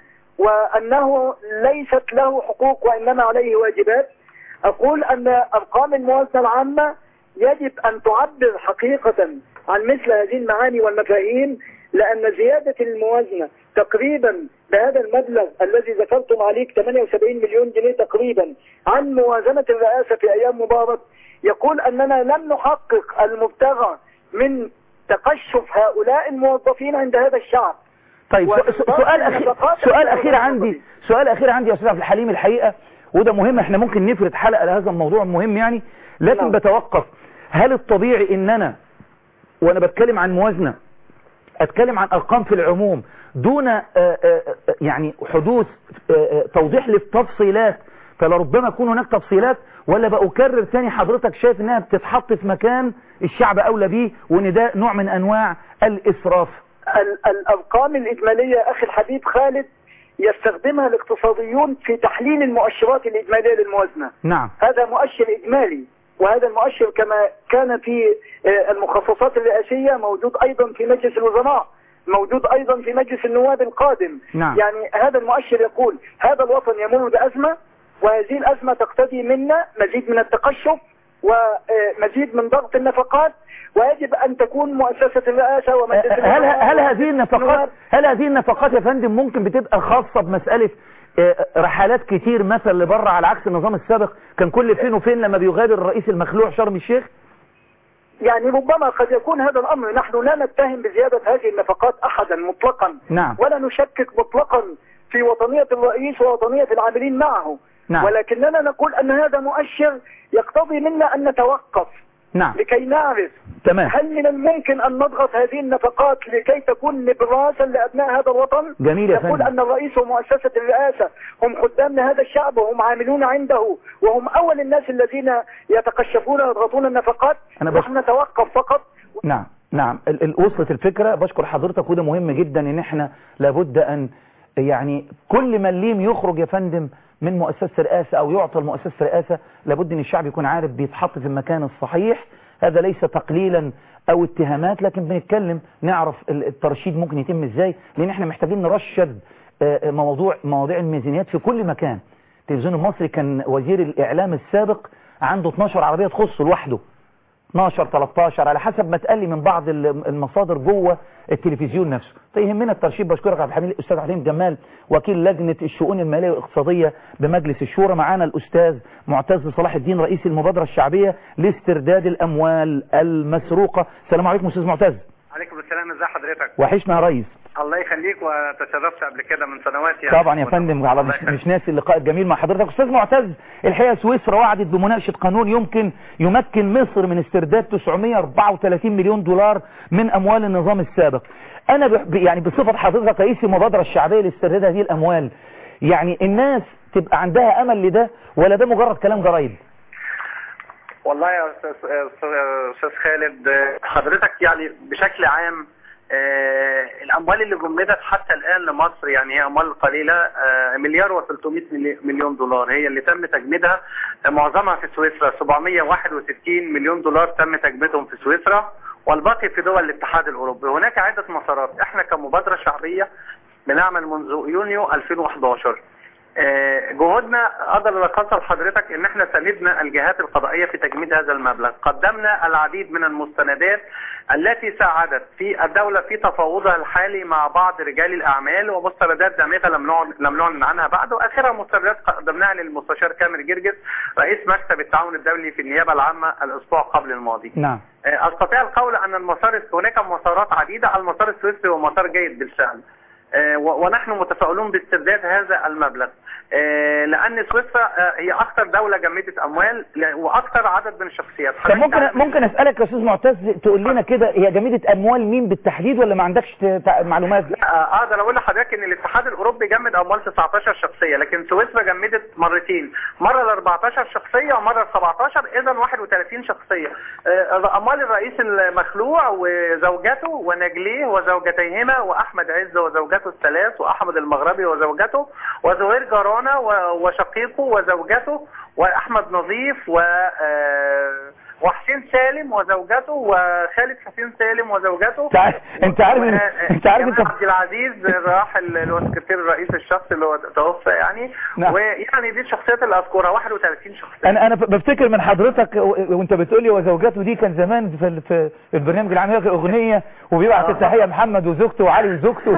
Speaker 4: وأنه ليست له حقوق وإنما عليه واجبات أقول أن أرقام الموازنة العامة يجب أن تعبر حقيقة عن مثل هذه المعاني والمفاهيم لأن زيادة الموازنة تقريبا بهذا المبلغ الذي ذكرتم عليك 78 مليون جنيه تقريبا عن موازنة الرئاسة في أيام مبارك يقول أننا لم نحقق المبتغى من تقشف هؤلاء الموظفين عند هذا الشعب
Speaker 1: طيب
Speaker 4: و-
Speaker 1: سؤ- سؤال اخير سؤال اخير عندي سؤال اخير عندي يا استاذ عبد الحليم الحقيقه وده مهم احنا ممكن نفرد حلقه لهذا الموضوع مهم يعني لكن
Speaker 4: نعم.
Speaker 1: بتوقف هل الطبيعي ان انا وانا بتكلم عن موازنه اتكلم عن ارقام في العموم دون آه، آه، آه، يعني حدوث آه، آه، توضيح للتفصيلات فلربما يكون هناك تفصيلات ولا بأكرر تاني حضرتك شايف انها بتتحط في مكان الشعب اولى بيه وان ده نوع من انواع الاسراف
Speaker 4: ال- الأرقام الإجمالية أخي الحبيب خالد يستخدمها الاقتصاديون في تحليل المؤشرات الإجمالية للموازنة
Speaker 1: نعم
Speaker 4: هذا مؤشر إجمالي وهذا المؤشر كما كان في آه، المخصصات الرئاسية موجود أيضا في مجلس الوزراء موجود أيضا في مجلس النواب القادم
Speaker 1: نعم.
Speaker 4: يعني هذا المؤشر يقول هذا الوطن يمر بأزمة وهذه الأزمة تقتضي منا مزيد من التقشف ومزيد من ضغط النفقات ويجب أن تكون مؤسسة الرئاسة ومجلس
Speaker 1: هل
Speaker 4: الوزراء
Speaker 1: هل هذه النفقات
Speaker 4: النواب
Speaker 1: هل هذه النفقات يا فندم ممكن بتبقى خاصة بمسألة آه، رحلات كتير مثلا لبره على عكس النظام السابق كان كل فين وفين لما بيغادر الرئيس المخلوع شرم الشيخ
Speaker 4: يعني ربما قد يكون هذا الأمر نحن لا نتهم بزيادة هذه النفقات أحدا مطلقا
Speaker 1: نعم.
Speaker 4: ولا نشكك مطلقا في وطنية الرئيس ووطنية العاملين معه
Speaker 1: نعم.
Speaker 4: ولكننا نقول أن هذا مؤشر يقتضي منا أن نتوقف
Speaker 1: نعم
Speaker 4: لكي نعرف
Speaker 1: تمام
Speaker 4: هل من الممكن أن نضغط هذه النفقات لكي تكون نبراسا لأبناء هذا الوطن
Speaker 1: جميل يا
Speaker 4: نقول
Speaker 1: فندم.
Speaker 4: أن الرئيس ومؤسسة الرئاسة هم خدام لهذا الشعب وهم عاملون عنده وهم أول الناس الذين يتقشفون ويضغطون النفقات
Speaker 1: أنا بس-
Speaker 4: نحن نتوقف فقط
Speaker 1: نعم نعم ال- ال- وصلت الفكرة بشكر حضرتك وده مهم جدا ان احنا لابد ان يعني كل مليم يخرج يا فندم من مؤسسة الرئاسة او يعطى لمؤسسة الرئاسة لابد ان الشعب يكون عارف بيتحط في المكان الصحيح هذا ليس تقليلا او اتهامات لكن بنتكلم نعرف ال- الترشيد ممكن يتم ازاي لان احنا محتاجين نرشد آه، آه، موضوع مواضيع الميزانيات في كل مكان التلفزيون المصري كان وزير الاعلام السابق عنده 12 عربية تخصه لوحده 12 13 على حسب ما اتقال لي من بعض ال- المصادر جوه التلفزيون نفسه فيهمنا الترشيد بشكرك عبد الحميد الاستاذ عبد الحميد جمال وكيل لجنه الشؤون الماليه والاقتصاديه بمجلس الشورى معانا الاستاذ معتز صلاح الدين رئيس المبادره الشعبيه لاسترداد الاموال المسروقه السلام عليكم استاذ معتز
Speaker 5: عليكم السلام ازي حضرتك
Speaker 1: وحشنا يا ريس
Speaker 5: الله يخليك وتشرفت قبل كده من سنوات يعني
Speaker 1: طبعا يا فندم على
Speaker 5: الله
Speaker 1: مش,
Speaker 5: يخليك.
Speaker 1: مش ناسي اللقاء الجميل مع حضرتك استاذ معتز الحقيقه سويسرا وعدت بمناقشه قانون يمكن يمكن مصر من استرداد 934 مليون دولار من اموال النظام السابق انا ب... ب- يعني بصفه حضرتك رئيس المبادره الشعبيه لاسترداد هذه الاموال يعني الناس تبقى عندها امل لده ولا ده مجرد كلام جرايد
Speaker 5: والله يا استاذ أستاذ- استاذ خالد آه، حضرتك يعني بشكل عام آه، الاموال اللي جمدت حتى الان لمصر يعني هي اموال قليله آه، مليار و300 مليون دولار هي اللي تم تجميدها آه، معظمها في سويسرا 761 مليون دولار تم تجميدهم في سويسرا والباقي في دول الاتحاد الاوروبي هناك عده مسارات احنا كمبادره شعبيه بنعمل منذ يونيو 2011 آه، جهودنا اقدر الخصها لحضرتك ان احنا ساندنا الجهات القضائيه في تجميد هذا المبلغ قدمنا العديد من المستندات التي ساعدت في الدوله في تفاوضها الحالي مع بعض رجال الاعمال ومستندات دامغه لم نعلن لم نعلن عنها بعد واخرها مستندات قدمناها للمستشار كامل جرجس رئيس مكتب التعاون الدولي في النيابه العامه الاسبوع قبل الماضي
Speaker 1: نعم
Speaker 5: آه، استطيع القول ان المسار هناك مسارات عديده المسار السويسري هو مسار جيد بالفعل آه، و- ونحن متفائلون باسترداد هذا المبلغ آه، لان سويسرا آه، هي اكثر دوله جمدت اموال ل- واكثر عدد من الشخصيات
Speaker 1: طب ممكن ممكن اسالك يا استاذ معتز تقول لنا كده هي جميده اموال مين بالتحديد ولا ما عندكش ت- ت- معلومات
Speaker 5: آه، اقدر اقول لحضرتك ان الاتحاد الاوروبي جمد اموال 19 شخصيه لكن سويسرا جمدت مرتين مره ل 14 شخصيه ومره ل 17 اذا 31 شخصيه آه، اموال الرئيس المخلوع وزوجته ونجليه وزوجتيهما واحمد عز وزوجته الثلاث واحمد المغربي وزوجته وزهير جرانه و- وشقيقه وزوجته واحمد نظيف و آه، وحسين سالم وزوجته وخالد حسين سالم وزوجته
Speaker 1: انت عارف انت عارف
Speaker 5: و-
Speaker 1: انت عارف
Speaker 5: جمال
Speaker 1: انت
Speaker 5: عبد العزيز الراحل اللي هو سكرتير الرئيس الشخصي اللي هو توفى يعني
Speaker 1: نعم.
Speaker 5: ويعني دي الشخصيات اللي اذكرها 31 شخصيه
Speaker 1: انا انا بفتكر من حضرتك و- وانت بتقول لي وزوجته دي كان زمان في ال- في البرنامج العام يقرا اغنيه وبيبعت
Speaker 5: آه.
Speaker 1: التحيه محمد وزوجته وعلي وزوجته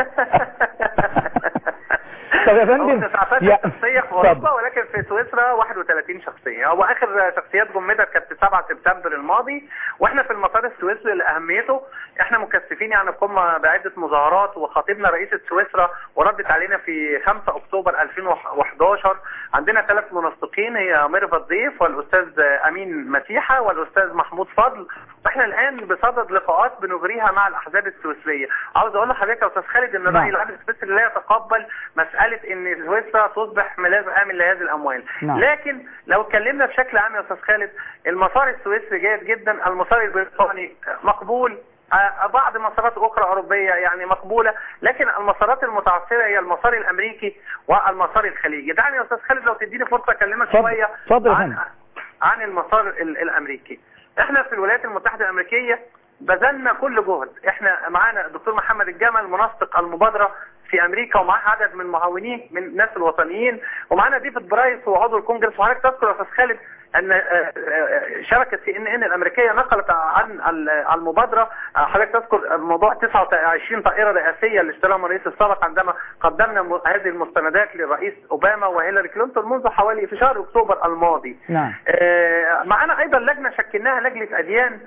Speaker 1: طب يا
Speaker 5: هو
Speaker 1: فندم
Speaker 5: 19
Speaker 1: يا-
Speaker 5: شخصيه في
Speaker 1: طب.
Speaker 5: اوروبا ولكن في سويسرا 31 شخصيه هو اخر شخصيات جمدت كانت في 7 سبتمبر الماضي واحنا في المسار السويسري لاهميته احنا مكثفين يعني قمنا بعده مظاهرات وخطيبنا رئيسه سويسرا وردت علينا في 5 اكتوبر 2011 عندنا ثلاث منسقين هي ميرفت ضيف والاستاذ امين مسيحه والاستاذ محمود فضل واحنا الان بصدد لقاءات بنجريها مع الاحزاب السويسريه عاوز اقول لحضرتك يا استاذ خالد ان الراي
Speaker 1: نعم.
Speaker 5: العام السويسري لا يتقبل مساله مساله ان سويسرا تصبح ملاذ امن لهذه الاموال
Speaker 1: نعم.
Speaker 5: لكن لو اتكلمنا بشكل عام يا استاذ خالد المسار السويسري جيد جدا المسار البريطاني مقبول آه، بعض مسارات اخرى اوروبيه يعني مقبوله لكن المسارات المتعثره هي المسار الامريكي والمسار الخليجي دعني يا استاذ خالد لو تديني فرصه اكلمك
Speaker 1: اتفضل.
Speaker 5: شويه
Speaker 1: اتفضل يا
Speaker 5: عن
Speaker 1: فندم.
Speaker 5: عن المسار ال- الامريكي احنا في الولايات المتحده الامريكيه بذلنا كل جهد احنا معانا الدكتور محمد الجمل منسق المبادره في امريكا ومعاه عدد من معاونيه من الناس الوطنيين ومعانا ديفيد برايس وعضو الكونجرس وحضرتك تذكر يا استاذ خالد ان آه، آه، شبكه سي ان ان الامريكيه نقلت عن ال- عن المبادره آه، حضرتك تذكر موضوع 29 طائره رئاسيه اللي اشتراهم الرئيس السابق عندما قدمنا م- هذه المستندات للرئيس اوباما وهيلاري كلينتون منذ حوالي في شهر اكتوبر الماضي
Speaker 1: نعم
Speaker 5: آه، معانا ايضا لجنه شكلناها لجنه اديان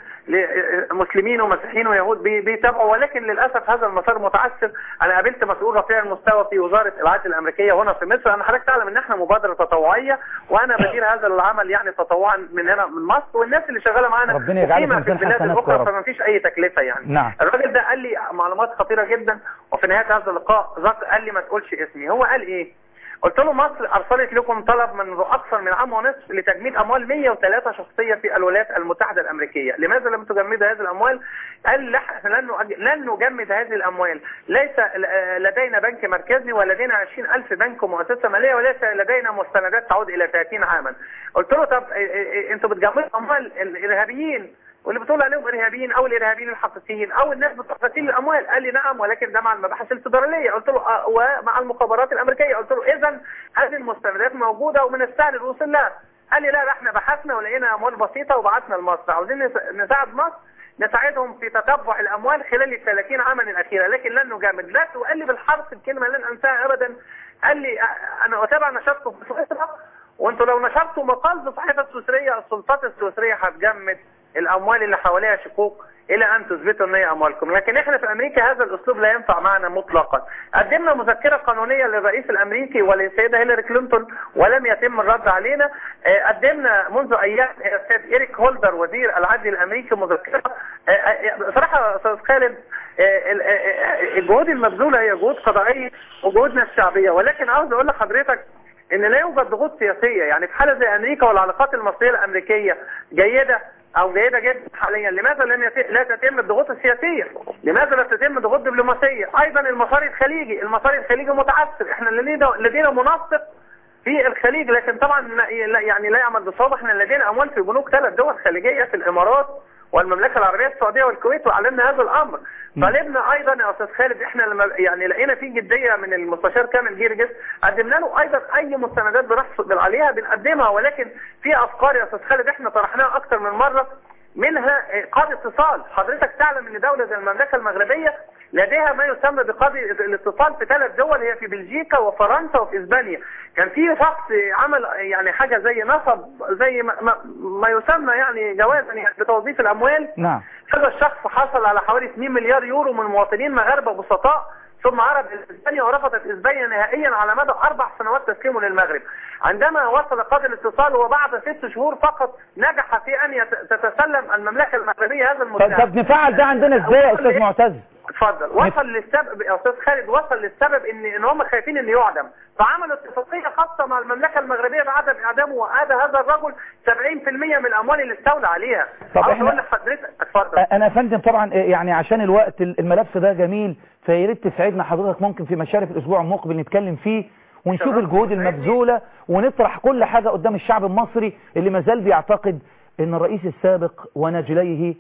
Speaker 5: لمسلمين ومسيحيين ويهود بي- بيتابعوا ولكن للاسف هذا المسار متعثر انا قابلت مسؤول رفيع المستوى في وزاره العدل الامريكيه هنا في مصر انا حضرتك تعلم ان احنا مبادره تطوعيه وانا بدير هذا العمل يعني تطوعا من هنا من مصر والناس اللي شغاله معانا
Speaker 1: ربنا يجعله في
Speaker 5: مقيمة في
Speaker 1: ميزان
Speaker 5: البلاد
Speaker 1: حسناتكم يا
Speaker 5: الاخرى
Speaker 1: رب.
Speaker 5: فما فيش اي تكلفه يعني
Speaker 1: نعم.
Speaker 5: الراجل ده قال لي معلومات خطيره جدا وفي نهايه هذا اللقاء ذكر قال لي ما تقولش اسمي هو قال ايه قلت له مصر ارسلت لكم طلب منذ اكثر من عام ونصف لتجميد اموال 103 شخصيه في الولايات المتحده الامريكيه، لماذا لم تجمدوا هذه الاموال؟ قال لا احنا لن نؤج- لن نجمد هذه الاموال، ليس ل- لدينا بنك مركزي ولدينا 20000 بنك ومؤسسه ماليه وليس لدينا مستندات تعود الى 30 عاما. قلت له طب إيه- إيه- انتوا بتجمدوا اموال الارهابيين واللي بتقول عليهم ارهابيين او الارهابيين الحقيقيين او الناس بتوع غسيل الاموال قال لي نعم ولكن ده مع المباحث الفدراليه قلت له آه ومع المخابرات الامريكيه قلت له اذا هذه المستندات موجوده ومن السهل الوصول لها قال لي لا لا احنا بحثنا ولقينا اموال بسيطه وبعتنا لمصر عاوزين نس- نساعد مصر نساعدهم في تتبع الاموال خلال ال 30 عاما الاخيره لكن لن نجامد لا وقال لي بالحرف الكلمه لن انساها ابدا قال لي آه، انا اتابع نشاطكم في سويسرا وانتوا لو نشرتوا مقال في الصحيفه السويسريه السلطات السويسريه هتجمد الاموال اللي حواليها شكوك الى ان تثبتوا ان هي اموالكم لكن احنا في امريكا هذا الاسلوب لا ينفع معنا مطلقا قدمنا مذكره قانونيه للرئيس الامريكي وللسيده هيلاري كلينتون ولم يتم الرد علينا آه، قدمنا منذ ايام السيد ايريك هولدر وزير العدل الامريكي مذكره آه، آه، بصراحه يا استاذ خالد آه، ال- آه، آه، الجهود المبذوله هي جهود قضائيه وجهودنا الشعبيه ولكن عاوز اقول لحضرتك ان لا يوجد ضغوط سياسيه يعني في حاله زي امريكا والعلاقات المصريه الامريكيه جيده او جيده جدا حاليا لماذا لم يت... لا تتم الضغوط السياسيه لماذا لا تتم ضغوط دبلوماسيه ايضا المسار الخليجي المسار الخليجي متعثر احنا لدينا لدينا منسق في الخليج لكن طبعا لا- لا- يعني لا يعمل بصواب احنا لدينا اموال في بنوك ثلاث دول خليجيه في الامارات والمملكه العربيه السعوديه والكويت واعلنا هذا الامر طالبنا ايضا يا استاذ خالد احنا لما يعني لقينا في جديه من المستشار كامل جيرجس قدمنا له ايضا اي مستندات بنحصل عليها بنقدمها ولكن في افكار يا استاذ خالد احنا طرحناها اكثر من مره منها قاضي اتصال حضرتك تعلم ان دوله زي المملكه المغربيه لديها ما يسمى بقاضي الاتصال في ثلاث دول هي في بلجيكا وفرنسا وفي اسبانيا كان في شخص عمل يعني حاجه زي نصب زي ما, ما, ما يسمى يعني جوازا يعني بتوظيف الاموال
Speaker 1: نعم
Speaker 5: هذا الشخص حصل على حوالي 2 مليار يورو من مواطنين مغاربه بسطاء ثم عرض اسبانيا ورفضت اسبانيا نهائيا على مدى اربع سنوات تسليمه للمغرب. عندما وصل قاضي الاتصال وبعد ست شهور فقط نجح في ان يت- تتسلم المملكه المغربيه هذا
Speaker 1: طب,
Speaker 5: المساعد.
Speaker 1: طب نفعل ده عندنا ازاي يا استاذ معتز
Speaker 5: اتفضل وصل للسبب يا استاذ خالد وصل للسبب ان ان هم خايفين انه يعدم فعملوا اتفاقيه خاصه مع المملكه المغربيه بعدم اعدامه وادى هذا الرجل 70% من الاموال اللي استولى عليها
Speaker 1: طب
Speaker 5: عاوز
Speaker 1: إحنا-
Speaker 5: اقول لحضرتك اتفضل
Speaker 1: انا يا فندم طبعا يعني عشان الوقت الملف ده جميل فيا ريت تساعدنا حضرتك ممكن في مشارف الاسبوع المقبل نتكلم فيه ونشوف
Speaker 5: تمام.
Speaker 1: الجهود المبذوله ونطرح كل حاجه قدام الشعب المصري اللي مازال بيعتقد ان الرئيس السابق ونجليه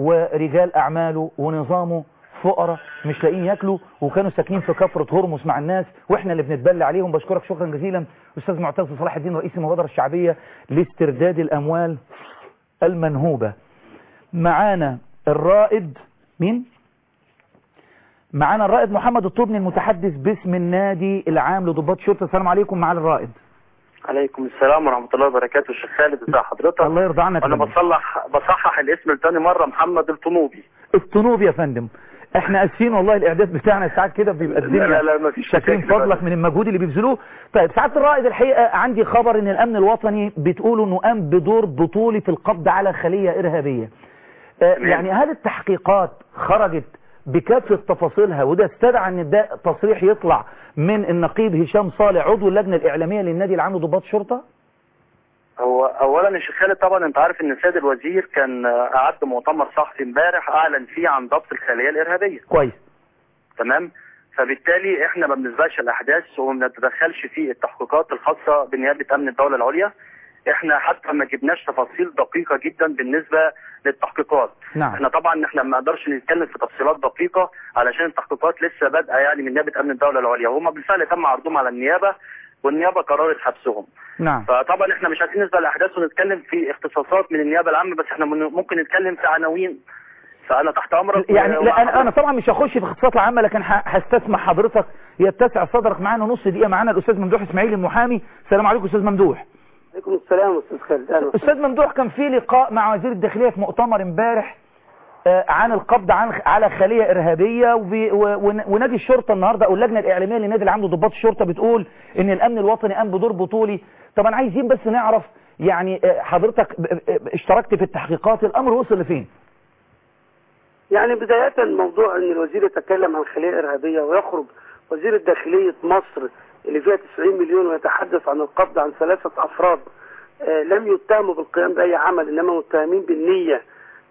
Speaker 1: ورجال اعماله ونظامه فقراء مش لاقيين ياكلوا وكانوا ساكنين في كفرة هرمس مع الناس واحنا اللي بنتبلى عليهم بشكرك شكرا جزيلا استاذ معتز صلاح الدين رئيس المبادره الشعبيه لاسترداد الاموال المنهوبه معانا الرائد مين معانا الرائد محمد الطبني المتحدث باسم النادي العام لضباط شرطه السلام عليكم معالي الرائد
Speaker 6: عليكم السلام ورحمة الله وبركاته الشيخ خالد ازي حضرتك
Speaker 1: الله يرضى عنك يا
Speaker 6: انا
Speaker 1: فندم.
Speaker 6: بصلح بصحح الاسم لتاني مرة محمد الطنوبي
Speaker 1: الطنوب يا فندم احنا اسفين والله الاعداد بتاعنا ساعات كده بيبقى الدنيا
Speaker 6: لا لا مفيش
Speaker 1: شاكرين
Speaker 6: مشاكل
Speaker 1: فضلك
Speaker 6: بقى.
Speaker 1: من المجهود اللي بيبذلوه طيب سعاده الرائد الحقيقه عندي خبر ان الامن الوطني بتقولوا انه قام بدور بطولي في القبض على خليه ارهابيه آه،
Speaker 6: تمام.
Speaker 1: يعني هل التحقيقات خرجت بكافه تفاصيلها وده استدعى ان ده تصريح يطلع من النقيب هشام صالح عضو اللجنة الإعلامية للنادي العام لضباط الشرطة
Speaker 6: هو اولا يا شيخ خالد طبعا انت عارف ان السيد الوزير كان آه، اعد مؤتمر صحفي امبارح اعلن فيه عن ضبط الخليه الارهابيه
Speaker 1: كويس
Speaker 6: تمام فبالتالي احنا ما بنسبقش الاحداث وما بنتدخلش في التحقيقات الخاصه بنيابه امن الدوله العليا احنا حتى ما جبناش تفاصيل دقيقه جدا بالنسبه للتحقيقات
Speaker 1: نعم
Speaker 6: احنا طبعا احنا ما نقدرش نتكلم في تفصيلات دقيقه علشان التحقيقات لسه بادئه يعني من نيابه امن الدوله العليا وهم بالفعل تم عرضهم على النيابه والنيابه قررت حبسهم
Speaker 1: نعم
Speaker 6: فطبعا احنا مش عايزين نسبق الاحداث ونتكلم في اختصاصات من النيابه العامه بس احنا من- ممكن نتكلم في عناوين فانا تحت امرك
Speaker 1: يعني
Speaker 6: و-
Speaker 1: لا انا انا طبعا مش هخش في الاختصاصات العامه لكن ه- هستسمح حضرتك يتسع صدرك معانا نص دقيقه معانا الاستاذ ممدوح اسماعيل المحامي السلام عليكم استاذ ممدوح
Speaker 7: عليكم السلام استاذ خالد اهلا
Speaker 1: استاذ ممدوح كان في لقاء مع وزير الداخليه في مؤتمر امبارح آه، عن القبض عن على خليه ارهابيه وب- و- ون- ونادي الشرطه النهارده او اللجنه الاعلاميه للنادي العام لضباط الشرطه بتقول ان الامن الوطني قام بدور بطولي طبعا عايزين بس نعرف يعني آه، حضرتك ب- ب- اشتركت في التحقيقات الامر وصل لفين
Speaker 7: يعني بداية موضوع ان الوزير يتكلم عن خلية ارهابية ويخرج وزير الداخلية مصر اللي فيها 90 مليون ويتحدث عن القبض عن ثلاثة افراد آه، لم يتهموا بالقيام باي عمل انما متهمين بالنية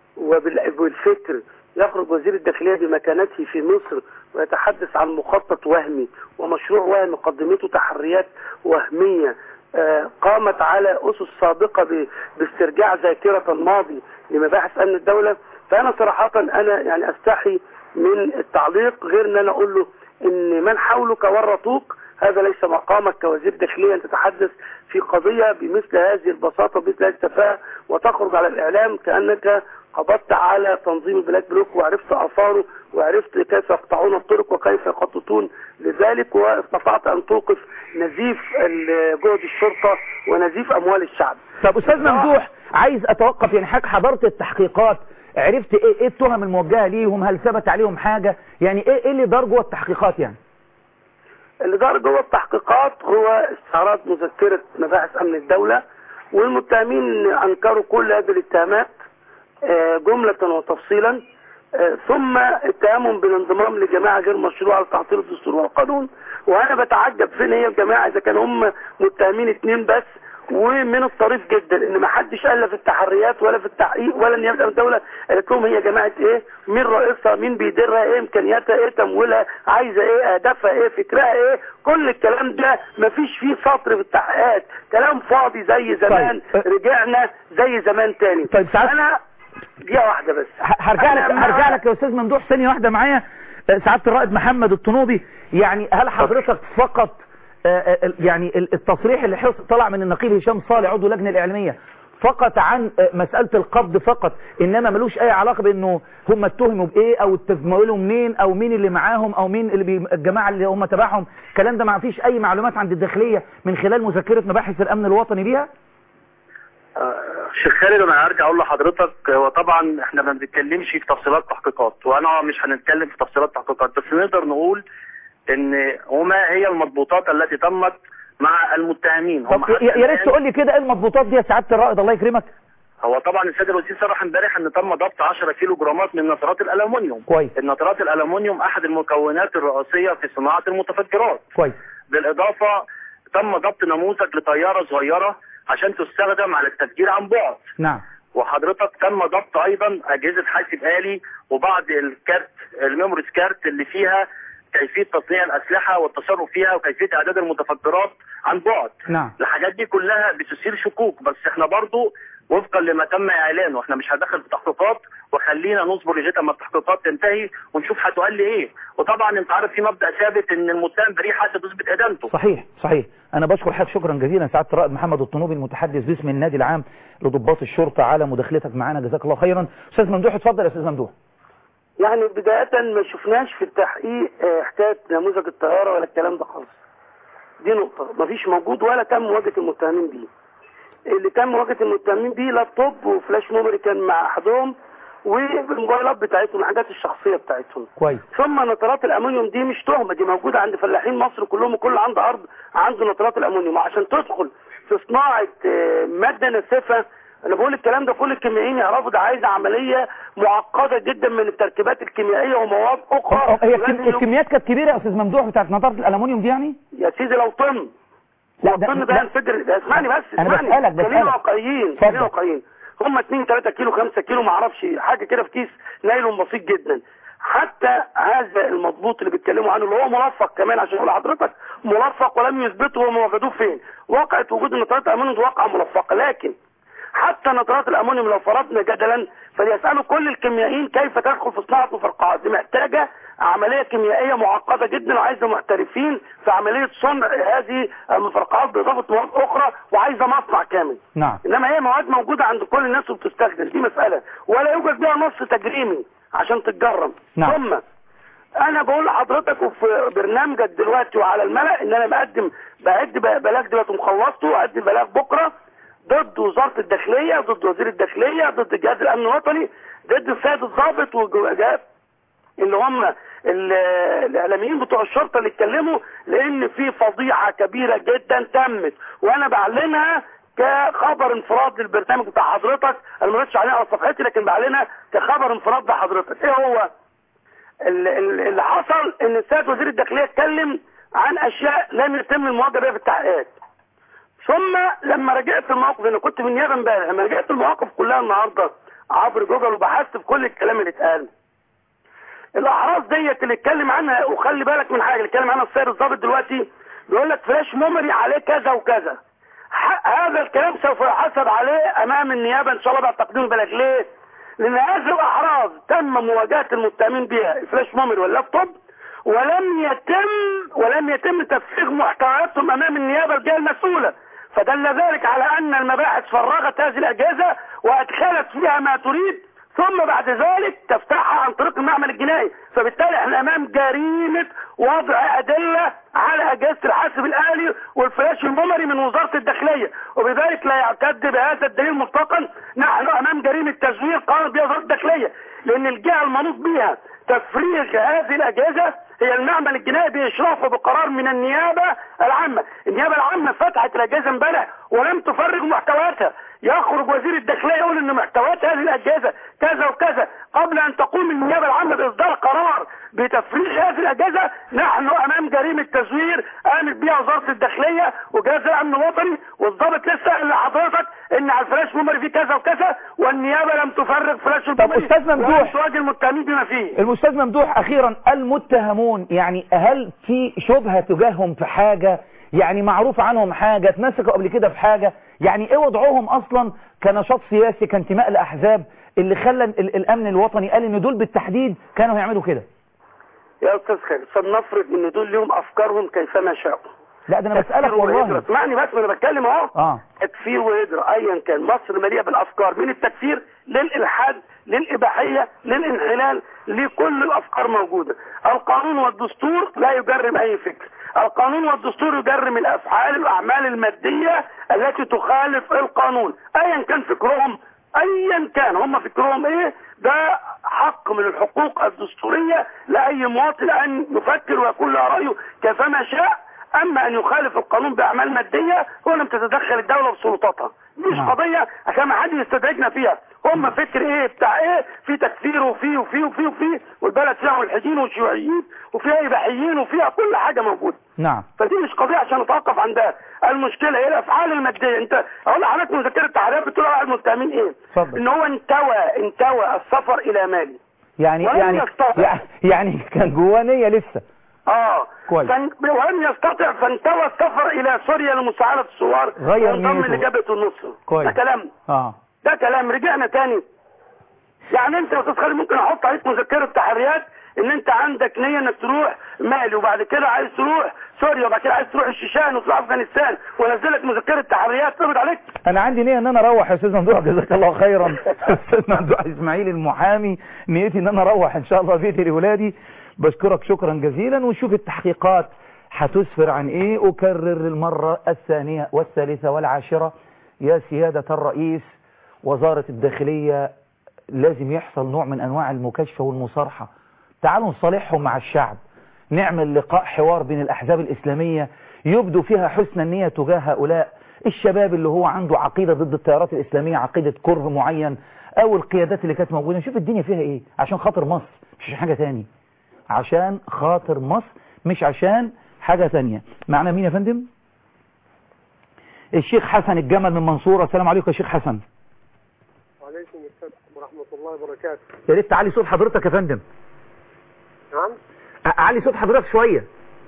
Speaker 7: وبال- وبالفكر يخرج وزير الداخلية بمكانته في مصر ويتحدث عن مخطط وهمي ومشروع وهمي قدمته تحريات وهمية آه، قامت على أسس سابقة ب- باسترجاع ذاكرة الماضي لمباحث أمن الدولة فأنا صراحة أنا يعني أستحي من التعليق غير أن أنا أقول له إن من حولك ورطوك هذا ليس مقامك كوزير داخلية أن تتحدث في قضية بمثل هذه البساطة بمثل هذه التفاهة وتخرج على الإعلام كأنك قبضت على تنظيم البلاك بلوك وعرفت آثاره وعرفت كيف يقطعون الطرق وكيف يخططون لذلك واستطعت أن توقف نزيف ال- جهد الشرطة ونزيف أموال الشعب
Speaker 1: طب استاذ ممدوح عايز اتوقف يعني حضرتك حضرت التحقيقات عرفت ايه ايه التهم الموجهه ليهم هل ثبت عليهم حاجه يعني ايه ايه اللي دار جوه التحقيقات يعني
Speaker 7: اللي دار جوه التحقيقات هو استعراض مذكرة مباحث أمن الدولة والمتهمين أنكروا كل هذه الاتهامات آه، جملة وتفصيلا آه، ثم اتهامهم بالانضمام لجماعة غير مشروعة على تعطيل الدستور والقانون وأنا بتعجب فين هي الجماعة إذا كانوا هم متهمين اتنين بس ومن الطريف جدا ان ما حدش قال لا في التحريات ولا في التحقيق ولا نيابه امن الدوله قالت لهم هي جماعه ايه مين رئيسها مين بيديرها ايه امكانياتها ايه تمويلها عايزه ايه اهدافها ايه فكرها ايه كل الكلام ده ما فيش فيه سطر في التحقيقات كلام فاضي زي زمان
Speaker 1: طيب.
Speaker 7: رجعنا زي زمان تاني
Speaker 1: طيب ساعات
Speaker 7: انا دقيقه واحده بس
Speaker 1: ه- هرجع لك
Speaker 7: أنا مع-
Speaker 1: هرجع لك يا استاذ ممدوح ثانيه واحده معايا آه، سعاده الرائد محمد الطنوبي يعني هل حضرتك فقط آه، آه، ال- يعني ال- التصريح اللي حص- طلع من النقيب هشام صالح عضو اللجنه الاعلاميه فقط عن آه، مساله القبض فقط انما ملوش اي علاقه بانه هم اتهموا بايه او تمويلوا منين او مين اللي معاهم او مين اللي بي الجماعه اللي هم تبعهم الكلام ده ما فيش اي معلومات عند الداخليه من خلال مذكره مباحث الامن الوطني بيها
Speaker 6: آه، شيخ خالد انا هرجع اقول لحضرتك هو طبعا احنا ما بنتكلمش في تفصيلات تحقيقات وانا مش هنتكلم في تفصيلات تحقيقات بس نقدر نقول ان وما هي المضبوطات التي تمت مع المتهمين هم
Speaker 1: طب
Speaker 6: حتى
Speaker 1: يا يا ريت
Speaker 6: الآن-
Speaker 1: تقول لي كده ايه المضبوطات دي يا سعاده الرائد الله يكرمك
Speaker 6: هو طبعا السيد الوزير صرح امبارح ان تم ضبط 10 كيلو جرامات من نترات الالومنيوم
Speaker 1: كويس
Speaker 6: النترات الالومنيوم احد المكونات الرئيسيه في صناعه المتفجرات
Speaker 1: كويس
Speaker 6: بالاضافه تم ضبط نموذج لطياره صغيره عشان تستخدم على التفجير عن بعد
Speaker 1: نعم
Speaker 6: وحضرتك تم ضبط ايضا اجهزه حاسب آلي وبعض الكارت الميموريز كارت اللي فيها كيفيه تصنيع الاسلحه والتصرف فيها وكيفيه اعداد المتفجرات عن بعد
Speaker 1: نعم
Speaker 6: الحاجات دي كلها بتثير شكوك بس احنا برضو وفقا لما تم اعلانه احنا مش هندخل في تحقيقات وخلينا نصبر لغايه اما التحقيقات تنتهي ونشوف هتقال لي ايه وطبعا انت عارف في مبدا ثابت ان المتهم بريء حتى تثبت ادانته
Speaker 1: صحيح صحيح انا بشكر حضرتك شكرا جزيلا سعاده الرائد محمد الطنوبي المتحدث باسم النادي العام لضباط الشرطه على مداخلتك معنا جزاك الله خيرا استاذ ممدوح اتفضل يا استاذ ممدوح
Speaker 7: يعني بداية ما شفناش في التحقيق آه، حكاية نموذج الطيارة ولا الكلام ده خالص دي نقطة مفيش موجود ولا تم مواجهة المتهمين بيه اللي تم مواجهة المتهمين بيه لابتوب وفلاش ميموري كان مع أحدهم والموبايلات بتاعتهم الحاجات الشخصية بتاعتهم
Speaker 1: كويس
Speaker 7: ثم نترات الامونيوم دي مش تهمه دي موجوده عند فلاحين مصر كلهم وكل عنده ارض عنده نترات الامونيوم وعشان تدخل في صناعه آه، ماده ناسفه انا بقول الكلام ده كل الكيميائيين يعرفوا ده عايز عمليه معقده جدا من التركيبات الكيميائيه ومواد اخرى
Speaker 1: هي
Speaker 7: ولازم
Speaker 1: الكم- الكميات كانت كبيره يا استاذ ممدوح بتاعت نضاره الالومنيوم دي يعني
Speaker 7: يا سيدي لو طن
Speaker 1: لا،
Speaker 7: لو
Speaker 1: ده-
Speaker 7: طن ده
Speaker 1: لا.
Speaker 7: ينفجر ده اسمعني بس
Speaker 1: أنا
Speaker 7: اسمعني
Speaker 1: بسألك- بسألك.
Speaker 7: خلينا واقعيين
Speaker 1: اتفضل.
Speaker 7: خلينا واقعيين هم 2 3 كيلو 5 كيلو ما اعرفش حاجه كده في كيس نايلون بسيط جدا حتى هذا المضبوط اللي بيتكلموا عنه اللي هو ملفق كمان عشان اقول لحضرتك ملفق ولم يثبتوا هم وجدوه فين واقعة وجود النترات الامونيوم دي واقعة ملفقة لكن حتى نترات الامونيوم لو فرضنا جدلا فليسالوا كل الكيميائيين كيف تدخل في صناعه مفرقعات دي محتاجه عمليه كيميائيه معقده جدا وعايزه محترفين في عمليه صنع هذه المفرقعات باضافه مواد اخرى وعايزه مصنع كامل
Speaker 1: نعم
Speaker 7: انما هي مواد موجوده عند كل الناس وبتستخدم دي مساله ولا يوجد بها نص تجريمي عشان تتجرم
Speaker 1: نعم.
Speaker 7: ثم انا بقول لحضرتك وفي برنامجك دلوقتي وعلى الملأ ان انا بقدم بعد بلاغ دلوقتي مخلصته وأقدم بلاغ بكره ضد وزاره الداخليه ضد وزير الداخليه ضد جهاز الامن الوطني ضد السيد الضابط وجهاز اللي هم ال- الاعلاميين بتوع الشرطه اللي اتكلموا لان في فضيحه كبيره جدا تمت وانا بعلنها كخبر انفراد للبرنامج بتاع حضرتك انا ما قلتش عليها على صفحتي لكن بعلنها كخبر انفراد لحضرتك ايه هو ال- ال- اللي حصل ان السيد وزير الداخليه اتكلم عن اشياء لم يتم المواجهه بها في التحقيقات ثم لما رجعت الموقف انا كنت في النيابه امبارح لما رجعت المواقف كلها النهارده عبر جوجل وبحثت في كل الكلام اللي اتقال الاعراض ديت اللي اتكلم عنها وخلي بالك من حاجه اللي اتكلم عنها السيد الضابط دلوقتي بيقول لك فلاش ميموري عليه كذا وكذا ح- هذا الكلام سوف يحاسب عليه امام النيابه ان شاء الله بعد تقديم البلاغ ليه؟ لان هذه الاعراض تم مواجهه المتهمين بها الفلاش ميموري واللابتوب ولم يتم ولم يتم تفريغ محتوياتهم امام النيابه الجهه المسؤوله فدل ذلك على ان المباحث فرغت هذه الاجهزه وادخلت فيها ما تريد ثم بعد ذلك تفتحها عن طريق المعمل الجنائي فبالتالي احنا امام جريمه وضع ادله على اجهزه الحاسب الالي والفلاش الميموري من وزاره الداخليه وبذلك لا يعتد بهذا الدليل مطلقا نحن امام جريمه تزوير قامت بها وزاره الداخليه لان الجهه المنوط بها تفريغ هذه الاجهزه هي المعمل الجنائي باشرافه بقرار من النيابه العامه، النيابه العامه فتحت الاجهزه امبارح ولم تفرغ محتوياتها، يخرج وزير الداخليه يقول ان محتويات هذه الاجهزه كذا وكذا قبل ان تقوم النيابه العامه باصدار قرار بتفريغ هذه الاجهزه نحن امام جريمه تزوير قامت بها وزاره الداخليه وجهاز الامن الوطني والضابط لسه قال لحضرتك ان على الفلاش ميموري فيه كذا وكذا والنيابه لم تفرغ فلاش الميموري
Speaker 1: أستاذ ممدوح.
Speaker 7: ولم تواجه المتهمين بما فيه
Speaker 1: المستاذ ممدوح اخيرا المتهمون يعني هل في شبهة تجاههم في حاجة يعني معروف عنهم حاجة اتمسكوا قبل كده في حاجة يعني ايه وضعهم اصلا كنشاط سياسي كانتماء لاحزاب اللي خلى ال- الامن الوطني قال ان دول بالتحديد كانوا يعملوا كده
Speaker 7: يا استاذ خالد فلنفرض ان دول لهم افكارهم كيفما شاءوا
Speaker 1: لا ده انا بسألك
Speaker 7: تكفير وهجرة.
Speaker 1: والله
Speaker 7: اسمعني بس ما انا بتكلم اهو
Speaker 1: اه
Speaker 7: تكفير وهجرة ايا كان مصر مليئة بالافكار من التكفير للالحاد للاباحية للانحلال لكل الافكار موجودة القانون والدستور لا يجرم اي فكر القانون والدستور يجرم الافعال والاعمال المادية التي تخالف القانون ايا كان فكرهم ايا كان هم فكرهم ايه ده حق من الحقوق الدستورية لاي مواطن ان يفكر ويكون له رايه كيفما شاء اما ان يخالف القانون باعمال ماديه هو لم تتدخل الدوله بسلطاتها مش
Speaker 1: نعم.
Speaker 7: قضيه عشان ما حد يستدرجنا فيها هم فكر ايه بتاع ايه في تكفير وفي وفي وفي وفي والبلد فيها ملحدين وشيوعيين وفيها اباحيين وفيها كل حاجه موجوده
Speaker 1: نعم
Speaker 7: فدي مش قضيه عشان نتوقف عندها المشكله هي الافعال الماديه انت اقول لحضرتك مذكره التحريات بتقول على المتهمين ايه
Speaker 1: اتفضل.
Speaker 7: ان هو انتوى انتوى السفر الى مالي
Speaker 1: يعني
Speaker 7: ولم
Speaker 1: يعني
Speaker 7: يستطع.
Speaker 1: يعني- يعني كان جواه نية لسه
Speaker 7: اه
Speaker 1: كويس.
Speaker 7: فان- ولم يستطع فانتوى السفر الى سوريا لمساعدة الثوار
Speaker 1: غير
Speaker 7: وانضم
Speaker 1: نيته.
Speaker 7: لجبهة النصر
Speaker 1: كويس.
Speaker 7: ده كلام
Speaker 1: اه
Speaker 7: ده كلام رجعنا تاني يعني انت يا استاذ خالد ممكن احط عليك مذكرة تحريات ان انت عندك نية انك تروح مالي وبعد كده عايز تروح سوريا وبعد كده عايز تروح الشيشان وتروح افغانستان وانزلك مذكرة تحريات تقبض عليك
Speaker 1: انا عندي نية ان انا اروح يا استاذ ممدوح جزاك الله خيرا استاذ ممدوح اسماعيل المحامي نيتي ان انا اروح ان شاء الله بيتي لاولادي بشكرك شكرا جزيلا ونشوف التحقيقات هتسفر عن ايه اكرر المرة الثانية والثالثة والعاشرة يا سيادة الرئيس وزارة الداخلية لازم يحصل نوع من انواع المكاشفة والمصارحة تعالوا نصالحهم مع الشعب نعمل لقاء حوار بين الأحزاب الإسلامية يبدو فيها حسن النية تجاه هؤلاء الشباب اللي هو عنده عقيدة ضد التيارات الإسلامية عقيدة كره معين أو القيادات اللي كانت موجودة نشوف الدنيا فيها إيه عشان خاطر مصر مش عشان حاجة تاني عشان خاطر مصر مش عشان حاجة تانية معنا مين يا فندم الشيخ حسن الجمل من منصورة السلام عليكم يا شيخ حسن
Speaker 8: وعليكم السلام ورحمة الله وبركاته
Speaker 1: يا ريت تعلي صوت حضرتك يا فندم
Speaker 8: نعم
Speaker 1: أ- علي صوت حضرتك شوية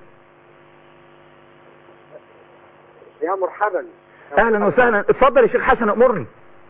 Speaker 8: يا مرحبا
Speaker 1: اهلا وسهلا اتفضل يا شيخ حسن امرني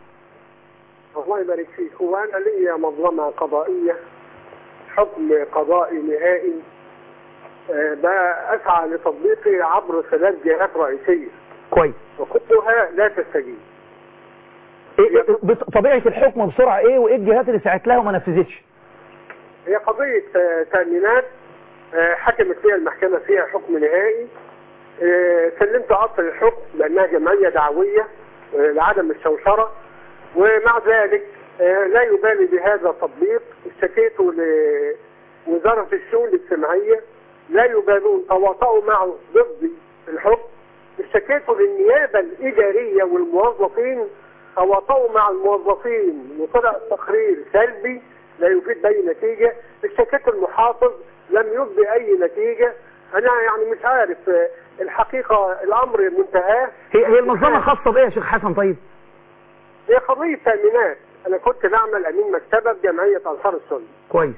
Speaker 8: الله يبارك فيك هو أنا لي مظلمة قضائية حكم قضائي نهائي آه، بقى أسعى لتطبيقه عبر ثلاث جهات رئيسية
Speaker 1: كويس
Speaker 8: وكلها لا تستجيب
Speaker 1: إيه إيه بط- طبيعة الحكم بسرعة ايه وايه الجهات اللي ساعت لها وما نفذتش
Speaker 8: هي قضية آه، تأمينات آه، حكمت فيها المحكمة فيها حكم نهائي آه، سلمت أصل الحكم لأنها جمعية دعوية آه، لعدم الشوشرة ومع ذلك آه، لا يبالي بهذا التطبيق اشتكيته لوزارة الشؤون الاجتماعية لا يبالون تواطؤوا معه ضد الحكم اشتكيته للنيابة الإدارية والموظفين تواطؤوا مع الموظفين وطلع تقرير سلبي لا يفيد بأي نتيجة اشتكيت المحافظ لم يبدي أي نتيجة أنا يعني مش عارف آه، الحقيقة الأمر منتهاه
Speaker 1: هي هي المنظمة خاصة بايه يا شيخ حسن طيب
Speaker 8: هي قضية تأمينات أنا كنت بعمل أمين مكتبة بجمعية أنصار السنة
Speaker 1: كويس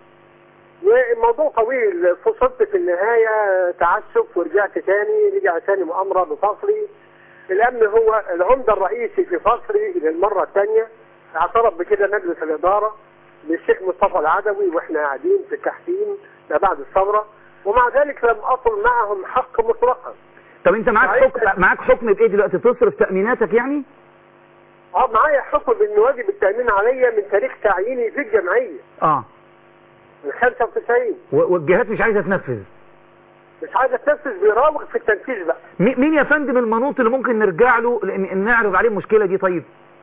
Speaker 8: والموضوع طويل فصلت في النهاية تعسف ورجعت تاني رجع تاني مؤامرة بفصلي الأمن هو العمدة الرئيسي في فصلي للمرة الثانية اعترف بكده مجلس الإدارة للشيخ مصطفى العدوي وإحنا قاعدين في التحكيم ما بعد الثورة ومع ذلك لم أصل معهم حق مطلقا
Speaker 1: طب انت معاك
Speaker 8: معايا-
Speaker 1: حكم معاك حكم بايه دلوقتي تصرف تأميناتك يعني
Speaker 8: اه معايا حكم بأن واجب التأمين عليا من تاريخ تعييني في الجمعية
Speaker 1: اه
Speaker 8: من 95
Speaker 1: و- والجهات مش عايزة تنفذ
Speaker 8: مش عايز أتنفذ بيراوغ في التنفيذ بقى
Speaker 1: مي- مين يا فندم المنوط اللي ممكن نرجع له لان نعرض عليه المشكلة دي طيب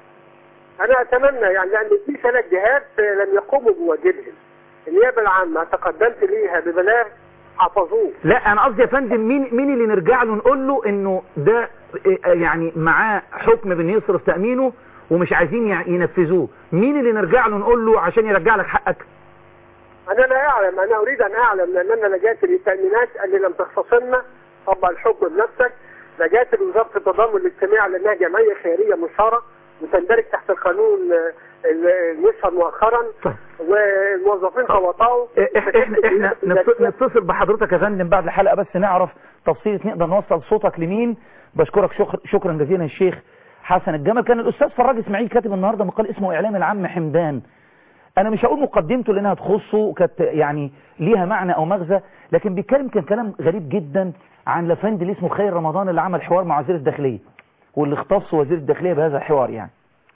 Speaker 8: انا اتمنى يعني لان في ثلاث جهات لم يقوموا بواجبهم النيابه العامه تقدمت ليها ببلاغ حفظوه
Speaker 1: لا انا قصدي يا فندم مين مين اللي نرجع له نقول له انه ده إيه، يعني معاه حكم بان يصرف تأمينه ومش عايزين يع- ينفذوه مين اللي نرجع له نقول له عشان يرجع لك حقك
Speaker 8: انا لا اعلم انا اريد ان اعلم لان انا لجأت للتامينات اللي لم تختصرنا طبق الحكم بنفسك لجأت لوزاره التضامن الاجتماعي لانها جمعيه خيريه مشهره وتندرج تحت القانون آه، المشهر مؤخرا
Speaker 1: طيب.
Speaker 8: والموظفين تواطؤوا
Speaker 1: إح- احنا احنا نت- نتصل بحضرتك يا فندم بعد الحلقة بس نعرف تفصيلة نقدر نوصل صوتك لمين بشكرك شكر شكرا جزيلا الشيخ حسن الجمل كان الاستاذ فراج اسماعيل كاتب النهارده مقال اسمه اعلام العم حمدان انا مش هقول مقدمته لانها تخصه كانت يعني ليها معنى او مغزى لكن بيتكلم كان كلام غريب جدا عن لفند اللي اسمه خير رمضان اللي عمل حوار مع وزير الداخليه واللي اختص وزير الداخليه بهذا الحوار يعني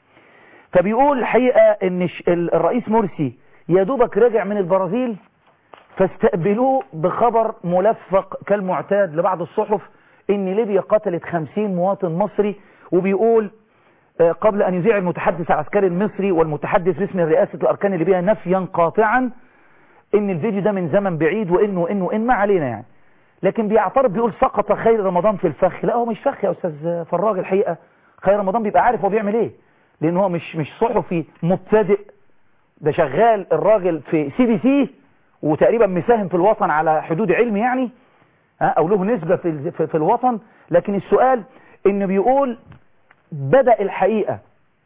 Speaker 1: فبيقول الحقيقه ان ش- ال- الرئيس مرسي يا دوبك راجع من البرازيل فاستقبلوه بخبر ملفق كالمعتاد لبعض الصحف ان ليبيا قتلت 50 مواطن مصري وبيقول آه، قبل ان يذيع المتحدث العسكري المصري والمتحدث باسم رئاسة الاركان الليبية نفيا قاطعا ان الفيديو ده من زمن بعيد وانه انه ان ما علينا يعني لكن بيعترض بيقول سقط خير رمضان في الفخ لا هو مش فخ يا استاذ فراج الحقيقة خير رمضان بيبقى عارف هو بيعمل ايه لان هو مش مش صحفي مبتدئ ده شغال الراجل في سي بي سي وتقريبا مساهم في الوطن على حدود علم يعني ها او له نسبة في, ال- في, في الوطن لكن السؤال انه بيقول بدأ الحقيقة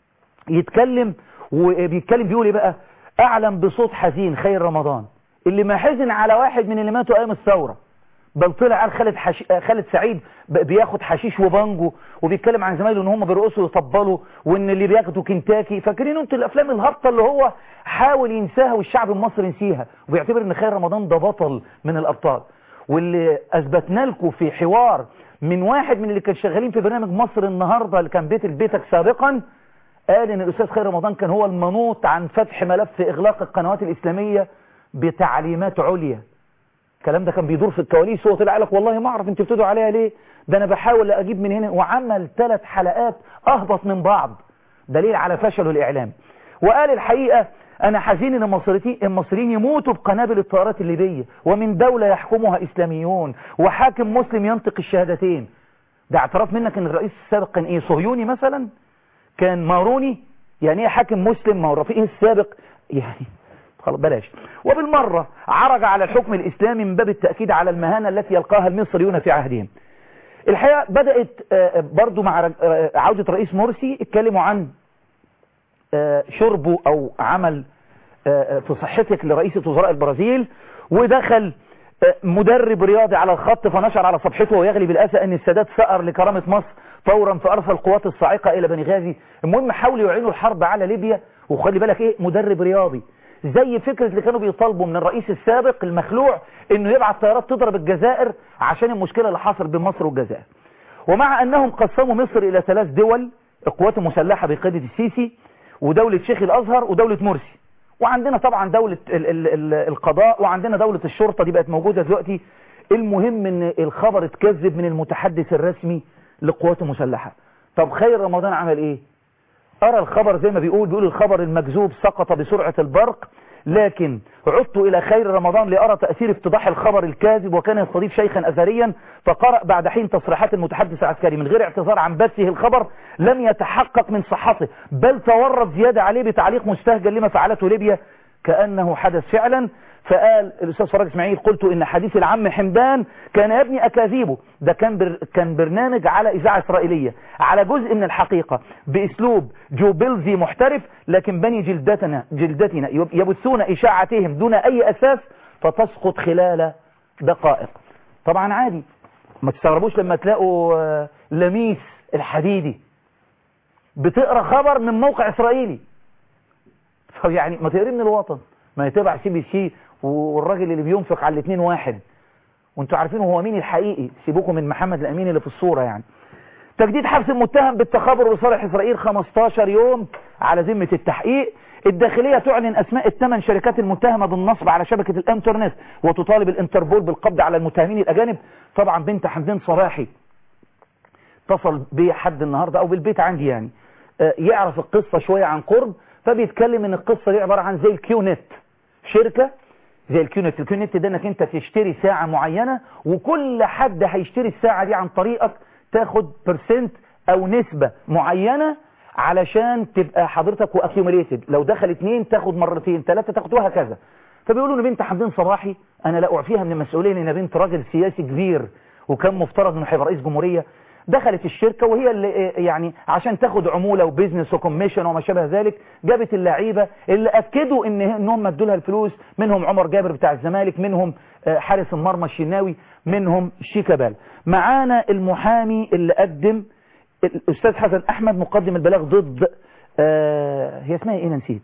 Speaker 1: يتكلم وبيتكلم بيقول ايه بقى اعلم بصوت حزين خير رمضان اللي ما حزن على واحد من اللي ماتوا ايام الثورة بل طلع قال خالد حش... آه، خالد سعيد ب- بياخد حشيش وبانجو وبيتكلم عن زمايله ان هم بيرقصوا ويطبلوا وان اللي بياخدوا كنتاكي فاكرين انتوا الافلام الهابطه اللي هو حاول ينساها والشعب المصري نسيها وبيعتبر ان خير رمضان ده بطل من الابطال واللي اثبتنا لكم في حوار من واحد من اللي كان شغالين في برنامج مصر النهارده اللي كان بيت البيتك سابقا قال ان الاستاذ خير رمضان كان هو المنوط عن فتح ملف اغلاق القنوات الاسلاميه بتعليمات عليا الكلام ده كان بيدور في الكواليس وهو طلع قال لك والله ما اعرف انتوا بتدعوا عليها ليه ده انا بحاول اجيب من هنا وعمل ثلاث حلقات اهبط من بعض دليل على فشله الاعلام وقال الحقيقه انا حزين ان المصريين المصريين يموتوا بقنابل الطائرات الليبيه ومن دوله يحكمها اسلاميون وحاكم مسلم ينطق الشهادتين ده اعتراف منك ان الرئيس السابق كان ايه صهيوني مثلا كان ماروني يعني ايه حاكم مسلم ما هو الرئيس السابق يعني خلاص بلاش وبالمرة عرج على الحكم الإسلامي من باب التأكيد على المهانة التي يلقاها المصريون في عهدهم الحقيقة بدأت برضو مع عودة رئيس مرسي اتكلموا عن شربه أو عمل في صحتك لرئيسة وزراء البرازيل ودخل مدرب رياضي على الخط فنشر على صفحته ويغلب الأسى أن السادات سأر لكرامة مصر فورا فأرسل القوات الصاعقة إلى بني غازي المهم حاولوا يعينوا الحرب على ليبيا وخلي بالك إيه مدرب رياضي زي فكرة اللي كانوا بيطالبوا من الرئيس السابق المخلوع انه يبعت طيارات تضرب الجزائر عشان المشكلة اللي حصل بين مصر والجزائر ومع انهم قسموا مصر الى ثلاث دول القوات المسلحة بقيادة السيسي ودولة شيخ الازهر ودولة مرسي وعندنا طبعا دولة ال ال ال القضاء وعندنا دولة الشرطة دي بقت موجودة دلوقتي المهم ان الخبر اتكذب من المتحدث الرسمي للقوات المسلحة طب خير رمضان عمل ايه أرى الخبر زي ما بيقول بيقول الخبر المكذوب سقط بسرعة البرق لكن عدت إلى خير رمضان لأرى تأثير افتضاح الخبر الكاذب وكان يستضيف شيخا أثريا فقرأ بعد حين تصريحات المتحدث العسكري من غير اعتذار عن بثه الخبر لم يتحقق من صحته بل تورط زيادة عليه بتعليق مستهجن لما فعلته ليبيا كأنه حدث فعلا فقال الأستاذ فراج اسماعيل قلت إن حديث العم حمدان كان يبني أكاذيبه ده كان بر كان برنامج على إذاعة إسرائيلية على جزء من الحقيقة بأسلوب جو بيلزي محترف لكن بني جلدتنا جلدتنا يبثون إشاعتهم دون أي أساس فتسقط خلال دقائق طبعا عادي ما تستغربوش لما تلاقوا لميس الحديدي بتقرأ خبر من موقع إسرائيلي يعني ما تقري من الوطن ما يتبع سي بي سي والراجل اللي بينفق على الاثنين واحد وانتوا عارفين هو مين الحقيقي سيبوكم من محمد الامين اللي في الصورة يعني تجديد حبس المتهم بالتخابر لصالح اسرائيل 15 يوم على ذمة التحقيق الداخلية تعلن اسماء الثمان شركات المتهمة بالنصب على شبكة الانترنت وتطالب الانتربول بالقبض على المتهمين الاجانب طبعا بنت حمدين صباحي اتصل بي حد النهاردة او بالبيت عندي يعني يعرف القصة شوية عن قرب فبيتكلم ان القصة دي عبارة عن زي الكيونت شركة زي الكيونت الكيونت ده انك انت تشتري ساعة معينة وكل حد هيشتري الساعة دي عن طريقك تاخد برسنت او نسبة معينة علشان تبقى حضرتك واكيوميليتد لو دخل اتنين تاخد مرتين ثلاثة تاخد وهكذا فبيقولوا ان بنت حمدين صباحي انا لا اعفيها من المسؤولية ان بنت راجل سياسي كبير وكان مفترض انه هيبقى رئيس جمهورية دخلت الشركة وهي اللي يعني عشان تاخد عمولة وبيزنس وكوميشن وما شابه ذلك جابت اللعيبة اللي أكدوا إن انهم ادوا لها الفلوس منهم عمر جابر بتاع الزمالك منهم حارس المرمى الشناوي منهم شيكابال معانا المحامي اللي قدم الأستاذ حسن أحمد مقدم البلاغ ضد آه هي اسمها ايه نسيت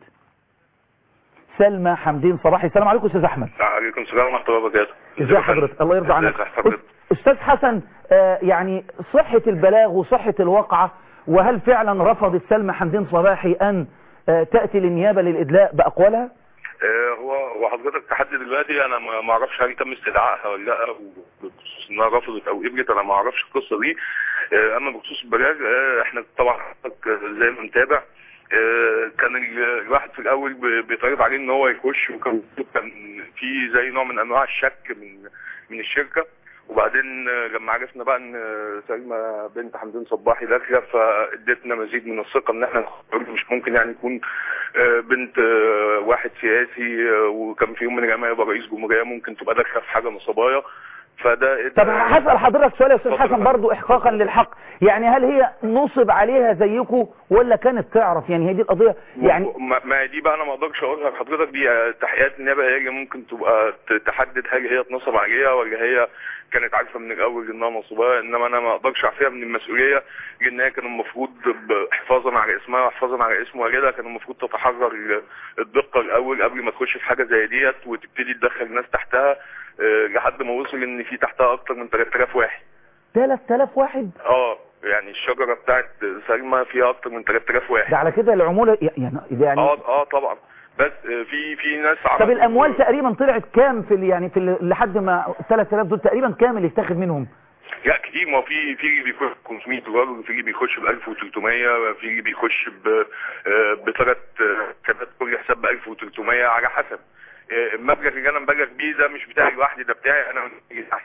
Speaker 1: سلمى حمدين صباحي السلام عليكم أستاذ أحمد
Speaker 9: وعليكم السلام ورحمة الله وبركاته
Speaker 1: ازي حضرتك الله يرضى عنك أستاذ حسن آه يعني صحة البلاغ وصحة الواقعة وهل فعلا رفضت سلمى حمدين صباحي أن آه تأتي للنيابة للإدلاء بأقوالها
Speaker 9: آه هو هو حضرتك لحد دلوقتي انا ما اعرفش هل تم استدعائها ولا لا بخصوص انها رفضت او قبلت انا ما اعرفش القصه دي اما بخصوص البلاغ احنا طبعا زي ما متابع كان الواحد في الاول بيتعرض عليه ان هو يخش وكان كان في زي نوع من انواع الشك من من الشركه وبعدين لما عرفنا بقى ان سلمى بنت حمدين صباحي داخله فادتنا مزيد من الثقه ان احنا مش ممكن يعني يكون بنت واحد سياسي وكان في يوم من الايام يبقى رئيس جمهوريه ممكن تبقى داخله في حاجه نصبايه فده
Speaker 1: طب هسأل حضرتك سؤال يا استاذ حسن برضو احقاقا للحق يعني هل هي نصب عليها زيكم ولا كانت تعرف يعني هي دي القضية يعني
Speaker 9: ما دي بقى انا ما اقدرش اقولها لحضرتك دي تحقيقات النيابه هي اللي ممكن تبقى تحدد هل هي اتنصب عليها ولا هي كانت عارفه من الاول انها نصبايه انما انا ما اقدرش اعفيها من المسؤوليه لان هي كان المفروض حفاظا على اسمها وحفاظا على اسم والدها كان المفروض تتحرر الدقه الاول قبل ما تخش في حاجه زي ديت وتبتدي تدخل ناس تحتها لحد ما وصل ان في تحتها اكتر من 3000 واحد
Speaker 1: 3000 واحد
Speaker 9: اه يعني الشجره بتاعت سلمى فيها اكتر من 3000 واحد
Speaker 1: ده على كده العموله يعني يعني
Speaker 9: اه اه طبعا بس في في ناس
Speaker 1: طب الاموال تقريبا طلعت كام في يعني في لحد ما 3000 دول تقريبا كام اللي اتاخد منهم
Speaker 9: لا كتير ما في في اللي بيخش ب 500 دولار وفي اللي بيخش ب 1300 في اللي بيخش ب بثلاث حسابات كل حساب ب 1300 على حسب المبلغ اللي انا مبلغ بيه ده مش بتاعي لوحدي ده بتاعي انا والنتيجه تحتي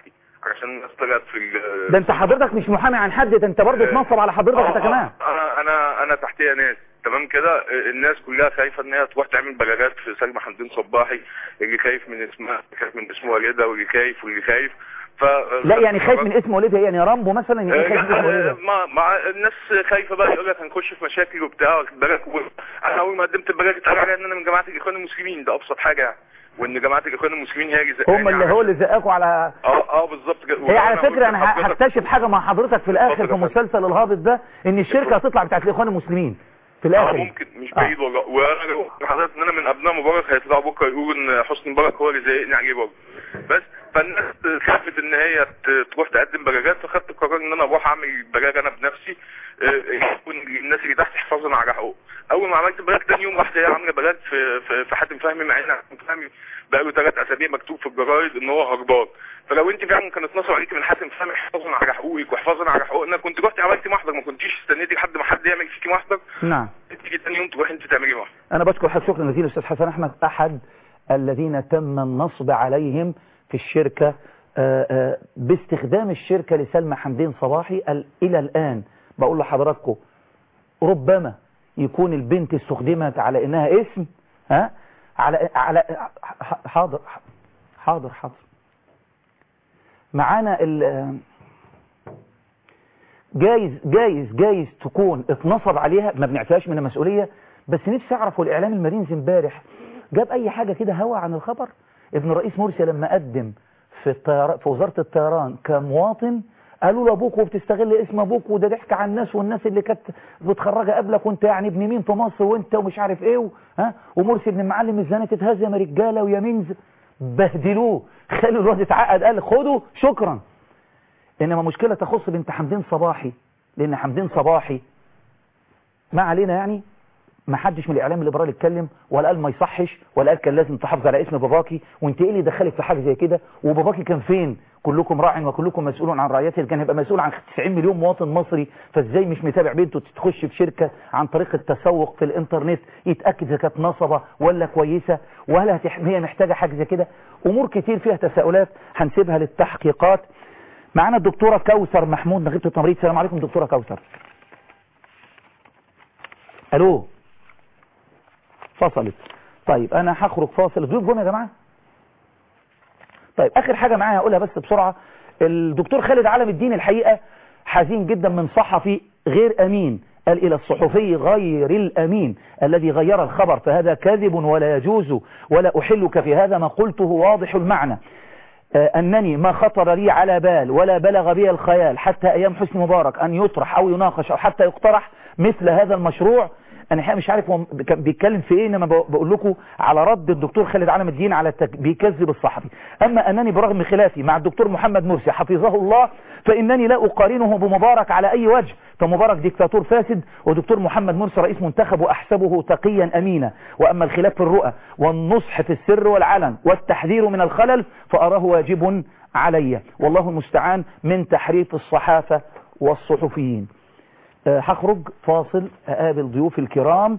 Speaker 9: عشان الناس طلعت في ال-
Speaker 1: ده انت حضرتك مش محامي عن حد ده انت برضه تنصب على حضرتك
Speaker 9: آه،
Speaker 1: انت
Speaker 9: آه،
Speaker 1: كمان
Speaker 9: انا انا انا تحتيه ناس تمام كده آه، الناس كلها خايفه ان هي تروح تعمل بلاغات في سلمى حمدين صباحي اللي خايف من اسمها اللي خايف من اسم والدها واللي خايف واللي خايف ف
Speaker 1: لا يعني خايف من اسم والدها يعني رامبو مثلا يعني
Speaker 9: آه،
Speaker 1: خايف من اسم
Speaker 9: لا،
Speaker 1: والدها
Speaker 9: ما مع الناس خايفه بقى يقول لك هنخش في مشاكل وبتاع واخد بالك و- انا اول ما قدمت البلاغ اتقال عليا ان انا من جماعه الاخوان المسلمين ده ابسط حاجه يعني وان جماعه الاخوان المسلمين هي اللي زقاني
Speaker 1: هم اللي هو اللي زقاكوا على
Speaker 9: اه اه بالظبط كده
Speaker 1: هي على
Speaker 9: وأنا
Speaker 1: فكرة انا
Speaker 9: قلت
Speaker 1: ه-
Speaker 9: لحضرتك-
Speaker 1: هكتشف حاجة مع حضرتك في الاخر في
Speaker 9: اتفضل يا فندم.
Speaker 1: مسلسل الهابط ده ان الشركة هتطلع بتاعت الاخوان المسلمين في
Speaker 9: اه
Speaker 1: الاخر
Speaker 9: ممكن مش بعيد والله وانا لو قلت لحضرتك ان انا من ابناء مبارك هيطلعوا بكره يقولوا ان حسني مبارك هو اللي زايقني عليه برضه بس فالناس خافت ان هي ت- تروح تقدم بلاغات فخدت القرار ان انا اروح اعمل بلاغ انا بنفسي آه، يكون الناس اللي تحت حفاظا على حقوق اول ما عملت بلاغ تاني يوم راحت هي عامله بلاغ في في, في حاتم فهمي مع ان حاتم فهمي بقاله ثلاث اسابيع مكتوب في الجرايد ان هو هربان فلو انت فعلا كانت نصر عليك من حاتم فهمي حفاظا على حقوقك وحفاظا على حقوقنا كنت رحتي عملتي محضر ما كنتيش استنيتي لحد ما حد يعمل فيكي محضر
Speaker 1: نعم
Speaker 9: تيجي تاني يوم تروحي انت تعملي محضر
Speaker 1: انا بشكر حضرتك شكرا جزيلا استاذ حسن احمد احد الذين تم النصب عليهم في الشركة آه، آه، باستخدام الشركة لسلمى حمدين صباحي ال- الى الان بقول لحضراتكم ربما يكون البنت استخدمت على انها اسم ها على على ح- حاضر حاضر حاضر معانا ال جايز جايز جايز تكون اتنصب عليها ما بنعفيهاش من المسؤولية بس نفسي اعرف والاعلام المرينز امبارح جاب اي حاجة كده هوا عن الخبر ابن الرئيس مرسي لما قدم في الطيران في وزارة الطيران كمواطن قالوا له ابوك وبتستغل اسم ابوك وده ضحك على الناس والناس اللي كانت متخرجه قبلك وانت يعني ابن مين في مصر وانت ومش عارف ايه و... ها ومرسي ابن المعلم الزانه تتهزم يا رجاله ويا مينز بهدلوه خلوا الواد اتعقد قال خدوا شكرا انما مشكله تخص بنت حمدين صباحي لان حمدين صباحي ما علينا يعني ما حدش من الاعلام الليبرالي اتكلم ولا قال ما يصحش ولا قال كان لازم تحافظ على اسم باباكي وانت ايه اللي دخلك في حاجه زي كده وباباكي كان فين كلكم راع وكلكم مسؤول عن رعيته كان هيبقى مسؤول عن 90 مليون مواطن مصري فازاي مش متابع بنته تخش في شركه عن طريق التسوق في الانترنت يتاكد اذا كانت نصبه ولا كويسه وهل هتح... هي محتاجه حاجه زي كده امور كتير فيها تساؤلات هنسيبها للتحقيقات معانا الدكتوره كوثر محمود نغيبه التمريض السلام عليكم دكتوره كوثر الو فصلت طيب انا هخرج فاصل الضيوف جم يا جماعه طيب اخر حاجه معايا هقولها بس بسرعه الدكتور خالد علم الدين الحقيقه حزين جدا من صحفي غير امين قال الى الصحفي غير الامين الذي غير الخبر فهذا كاذب ولا يجوز ولا احلك في هذا ما قلته واضح المعنى آه، أنني ما خطر لي على بال ولا بلغ بي الخيال حتى أيام حسني مبارك أن يطرح أو يناقش أو حتى يقترح مثل هذا المشروع أنا الحقيقة مش عارف هو كان بيتكلم في إيه إنما بقول لكم على رد الدكتور خالد علم الدين على التك... بيكذب الصحفي أما أنني برغم خلافي مع الدكتور محمد مرسي حفظه الله فإنني لا أقارنه بمبارك على أي وجه فمبارك ديكتاتور فاسد ودكتور محمد مرسي رئيس منتخب وأحسبه تقيا أمينا وأما الخلاف في الرؤى والنصح في السر والعلن والتحذير من الخلل فأراه واجب علي والله المستعان من تحريف الصحافة والصحفيين آه، هخرج فاصل أقابل ضيوف الكرام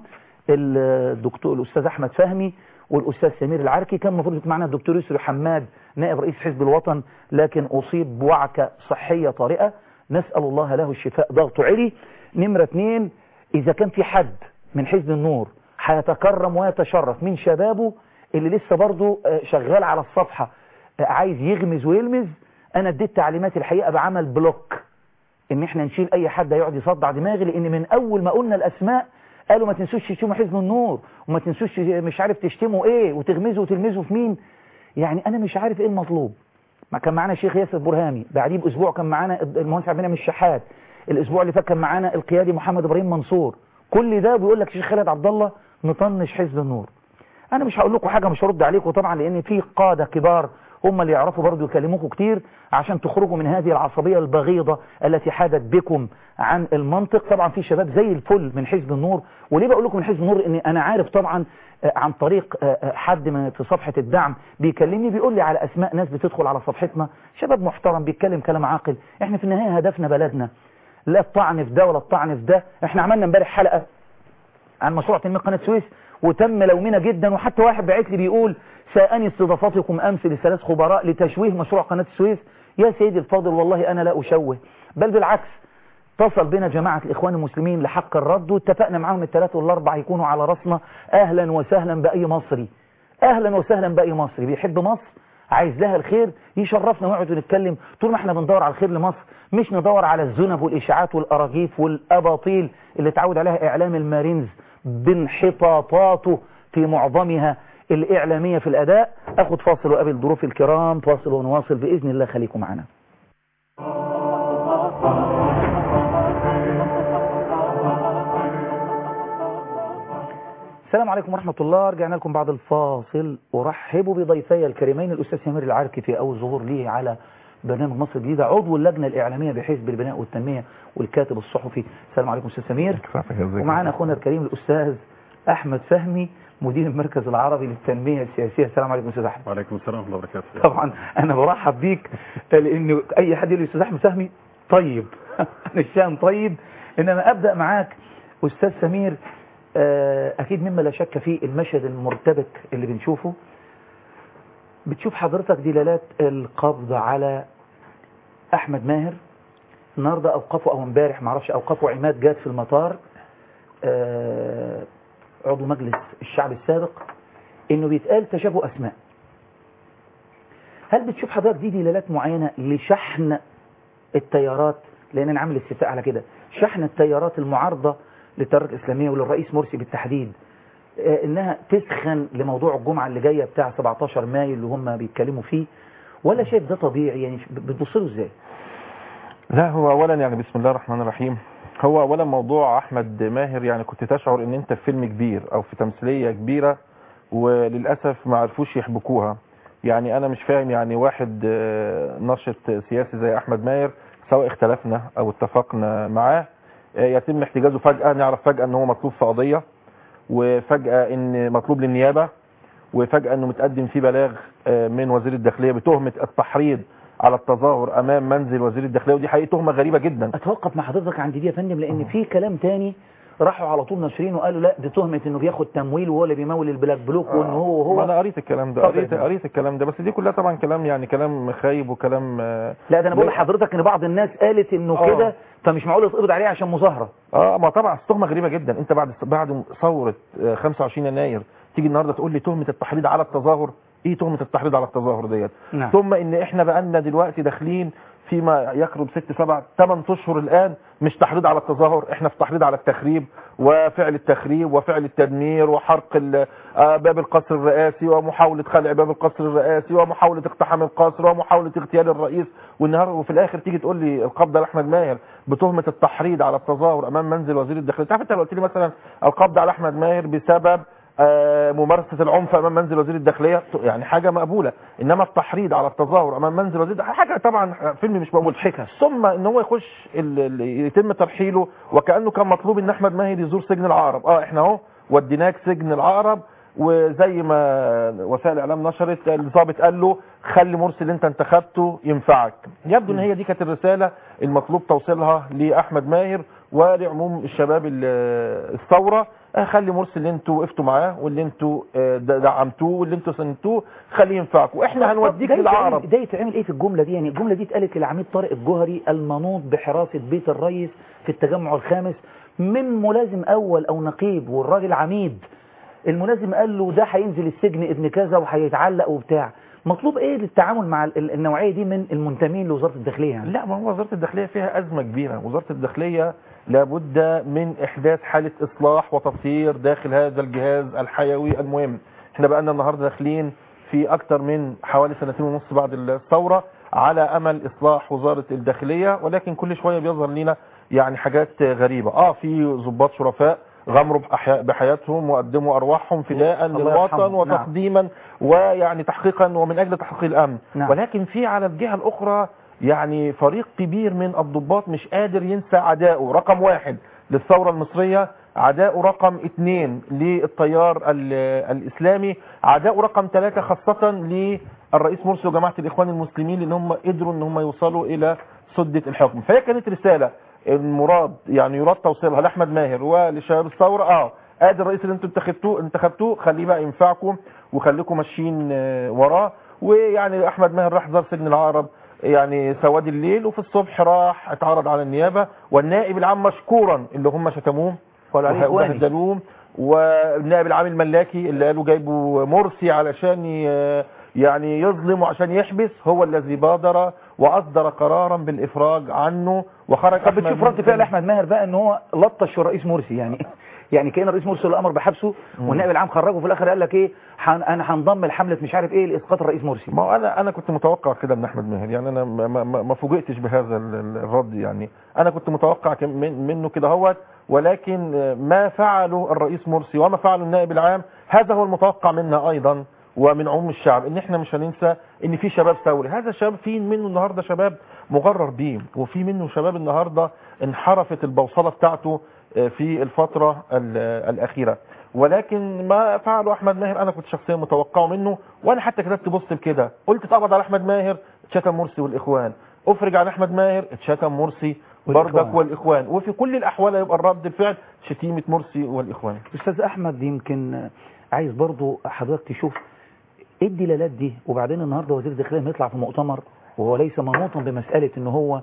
Speaker 1: الدكتور الأستاذ أحمد فهمي والأستاذ سمير العركي كان المفروض يكون معنا الدكتور يسري حماد نائب رئيس حزب الوطن لكن أصيب بوعكة صحية طارئة نسأل الله له الشفاء ضغطه عالي نمرة اتنين إذا كان في حد من حزب النور هيتكرم ويتشرف من شبابه اللي لسه برضه آه، شغال على الصفحة آه، عايز يغمز ويلمز أنا اديت تعليمات الحقيقة بعمل بلوك ان احنا نشيل اي حد هيقعد يصدع دماغي لان من اول ما قلنا الاسماء قالوا ما تنسوش تشتموا حزب النور وما تنسوش مش عارف تشتموا ايه وتغمزوا وتلمزوا في مين يعني انا مش عارف ايه المطلوب ما كان معانا الشيخ ياسر برهامي بعديه باسبوع كان معانا المهندس عبد المنعم الشحات الاسبوع اللي فات كان معانا القيادي محمد ابراهيم منصور كل ده بيقول لك الشيخ خالد عبد الله مطنش حزب النور انا مش هقول لكم حاجه مش هرد عليكم طبعا لان في قاده كبار هم اللي يعرفوا برضو يكلموكم كتير عشان تخرجوا من هذه العصبية البغيضة التي حادت بكم عن المنطق طبعا في شباب زي الفل من حزب النور وليه بقول لكم من حزب النور ان انا عارف طبعا آه، عن طريق آه، آه، حد من في صفحة الدعم بيكلمني بيقول لي على اسماء ناس بتدخل على صفحتنا شباب محترم بيتكلم كلام عاقل احنا في النهاية هدفنا بلدنا لا الطعن في ده ولا الطعن في ده احنا عملنا امبارح حلقة عن مشروع تنمية قناة السويس وتم لومنا جدا وحتى واحد بعت لي بيقول سأني استضافتكم أمس لثلاث خبراء لتشويه مشروع قناة السويس يا سيدي الفاضل والله أنا لا أشوه بل بالعكس اتصل بنا جماعة الإخوان المسلمين لحق الرد واتفقنا معاهم الثلاثة والأربعة يكونوا على رأسنا أهلا وسهلا بأي مصري أهلا وسهلا بأي مصري بيحب مصر عايز لها الخير يشرفنا ونقعد ونتكلم طول ما احنا بندور على الخير لمصر مش ندور على الذنب والإشاعات والأراجيف والأباطيل اللي تعود عليها إعلام المارينز بانحطاطاته في معظمها الإعلامية في الأداء أخد فاصل وقابل ضيوف الكرام فاصل ونواصل بإذن الله خليكم معنا السلام عليكم ورحمة الله رجعنا لكم بعد الفاصل ورحبوا بضيفي الكريمين الأستاذ سمير العركي في أول ظهور ليه على برنامج مصر الجديدة عضو اللجنة الإعلامية بحزب البناء والتنمية والكاتب الصحفي السلام عليكم أستاذ سمير ومعنا أخونا الكريم الأستاذ أحمد فهمي مدير المركز العربي للتنمية السياسية السلام عليكم أستاذ أحمد
Speaker 10: وعليكم السلام ورحمة الله وبركاته
Speaker 1: طبعا أنا برحب بيك لأن أي حد يقول لي أستاذ أحمد فهمي طيب أنا الشام طيب إنما أبدأ معاك أستاذ سمير أكيد مما لا شك فيه المشهد المرتبك اللي بنشوفه بتشوف حضرتك دلالات القبض على أحمد ماهر النهاردة أوقفوا أو امبارح معرفش أوقفوا عماد جاد في المطار عضو مجلس الشعب السابق إنه بيتقال تشابه أسماء هل بتشوف حضرتك دي دلالات معينة لشحن التيارات لأن أنا عامل استفتاء على كده شحن التيارات المعارضة للتيارات الإسلامية وللرئيس مرسي بالتحديد إنها تسخن لموضوع الجمعة اللي جاية بتاع 17 مايو اللي هم بيتكلموا فيه ولا شايف ده طبيعي يعني بتبص له ازاي
Speaker 10: لا هو اولا يعني بسم الله الرحمن الرحيم هو اولا موضوع احمد ماهر يعني كنت تشعر ان انت في فيلم كبير او في تمثيليه كبيره وللاسف ما عرفوش يحبكوها يعني انا مش فاهم يعني واحد نشط سياسي زي احمد ماهر سواء اختلفنا او اتفقنا معاه يتم احتجازه فجاه نعرف فجاه ان هو مطلوب في قضيه وفجاه ان مطلوب للنيابه وفجاه انه متقدم فيه بلاغ من وزير الداخليه بتهمه التحريض على التظاهر امام منزل وزير الداخليه ودي حقيقه تهمه غريبه جدا
Speaker 1: اتوقف مع حضرتك عند دي يا فندم لان في كلام تاني راحوا على طول ناشرين وقالوا لا دي تهمه انه بياخد تمويل وهو اللي بيمول البلاك بلوك وان هو
Speaker 10: هو انا قريت الكلام ده قريت قريت الكلام ده بس دي كلها طبعا كلام يعني كلام خايب وكلام
Speaker 1: لا ده انا بقول لحضرتك ان بعض الناس قالت انه كده فمش معقول يتقبض عليه عشان مظاهره
Speaker 10: اه ما طبعا تهمه غريبه جدا انت بعد بعد ثوره 25 يناير تيجي النهارده تقول لي تهمه التحريض على التظاهر ايه تهمه التحريض على التظاهر ديت
Speaker 1: نعم.
Speaker 10: ثم ان احنا بقالنا دلوقتي داخلين فيما يقرب ست سبع ثمان اشهر الان مش تحريض على التظاهر احنا في تحريض على التخريب وفعل التخريب وفعل التدمير وحرق باب القصر الرئاسي ومحاولة خلع باب القصر الرئاسي ومحاولة اقتحام القصر ومحاولة اغتيال الرئيس والنهار وفي الاخر تيجي تقول لي القبض على احمد ماهر بتهمة التحريض على التظاهر امام منزل وزير الداخلية تعرف انت لو قلت لي مثلا القبض على احمد ماهر بسبب ممارسة العنف امام منزل وزير الداخلية يعني حاجة مقبولة انما التحريض على التظاهر امام منزل وزير الداخلية حاجة طبعا فيلم مش مقبول
Speaker 1: حكا
Speaker 10: ثم ان هو يخش يتم ترحيله وكأنه كان مطلوب ان احمد ماهر يزور سجن العقرب اه احنا اهو وديناك سجن العقرب وزي ما وسائل الاعلام نشرت الضابط قال له خلي مرسي اللي انت انتخبته ينفعك يبدو ان هي دي كانت الرساله المطلوب توصيلها لاحمد ماهر ولعموم الشباب الثوره خلي مرسي اللي انتوا وقفتوا معاه واللي انتوا دعمتوه واللي انتوا سندتوه خليه ينفعكم واحنا هنوديك للعقرب
Speaker 1: ده يتعمل ايه في الجمله دي يعني الجمله دي اتقالت للعميد طارق الجوهري المنوط بحراسه بيت الرئيس في التجمع الخامس من ملازم اول او نقيب والراجل عميد الملازم قال له ده هينزل السجن ابن كذا وهيتعلق وبتاع مطلوب ايه للتعامل مع النوعيه دي من المنتمين لوزاره الداخليه يعني
Speaker 10: لا ما هو وزاره الداخليه فيها ازمه كبيره وزاره الداخليه لابد من احداث حاله اصلاح وتطهير داخل هذا الجهاز الحيوي المهم احنا بقى لنا النهارده داخلين في اكتر من حوالي سنتين ونص بعد الثوره على امل اصلاح وزاره الداخليه ولكن كل شويه بيظهر لنا يعني حاجات غريبه اه في ضباط شرفاء غمروا بحياتهم وقدموا ارواحهم فداء للوطن وتقديما نعم. ويعني تحقيقا ومن اجل تحقيق الامن
Speaker 1: نعم.
Speaker 10: ولكن في على الجهه الاخرى يعني فريق كبير من الضباط مش قادر ينسى عدائه رقم واحد للثوره المصريه عداؤه رقم اثنين للتيار الاسلامي عداؤه رقم ثلاثة خاصة للرئيس مرسي وجماعة الاخوان المسلمين لان هم قدروا ان هم يوصلوا الى سدة الحكم فهي كانت رسالة المراد يعني يراد توصيلها لاحمد ماهر ولشباب الثوره اه ادي الرئيس اللي انتوا انتخبتوه انتخبتوه خليه بقى ينفعكم وخليكم ماشيين وراه ويعني احمد ماهر راح زار سجن العقرب يعني سواد الليل وفي الصبح راح اتعرض على النيابه والنائب العام مشكورا اللي هم شتموه
Speaker 1: قالوا عليه إخواني.
Speaker 10: وبهدلوه والنائب العام الملاكي اللي قالوا جايبوا مرسي علشان ي- يعني يظلم وعشان يحبس هو الذي بادر واصدر قرارا بالافراج عنه وخرج
Speaker 1: طب بتشوف رد فعل احمد ماهر بقى ان هو لطش الرئيس مرسي يعني يعني كان الرئيس مرسي اللي امر بحبسه والنائب العام خرجه في الاخر قال لك ايه حن انا هنضم لحمله مش عارف ايه لاسقاط الرئيس مرسي
Speaker 10: ما هو انا انا كنت متوقع كده من احمد ماهر يعني انا ما, ما, ما- ما فوجئتش بهذا ال- ال- الرد يعني انا كنت متوقع كم- من منه كده هوت ولكن ما فعله الرئيس مرسي وما فعله النائب العام هذا هو المتوقع منا ايضا ومن عموم الشعب ان احنا مش هننسى ان في شباب ثوري هذا الشباب في منه النهارده شباب مغرر بيه وفي منه شباب النهارده انحرفت البوصله بتاعته آه، في الفتره ال- الاخيره ولكن ما فعله احمد ماهر انا كنت شخصيا متوقعه منه وانا حتى كتبت بوست بكده قلت اتقبض على احمد ماهر اتشتم مرسي والاخوان افرج عن احمد ماهر اتشتم مرسي
Speaker 1: والإخوان.
Speaker 10: بردك والاخوان وفي كل الاحوال هيبقى الرد الفعل شتيمه مرسي والاخوان
Speaker 1: استاذ احمد يمكن عايز برضو حضرتك تشوف ايه الدلالات دي وبعدين النهارده وزير الداخليه لما يطلع في مؤتمر وهو ليس منوطا بمساله ان هو آه،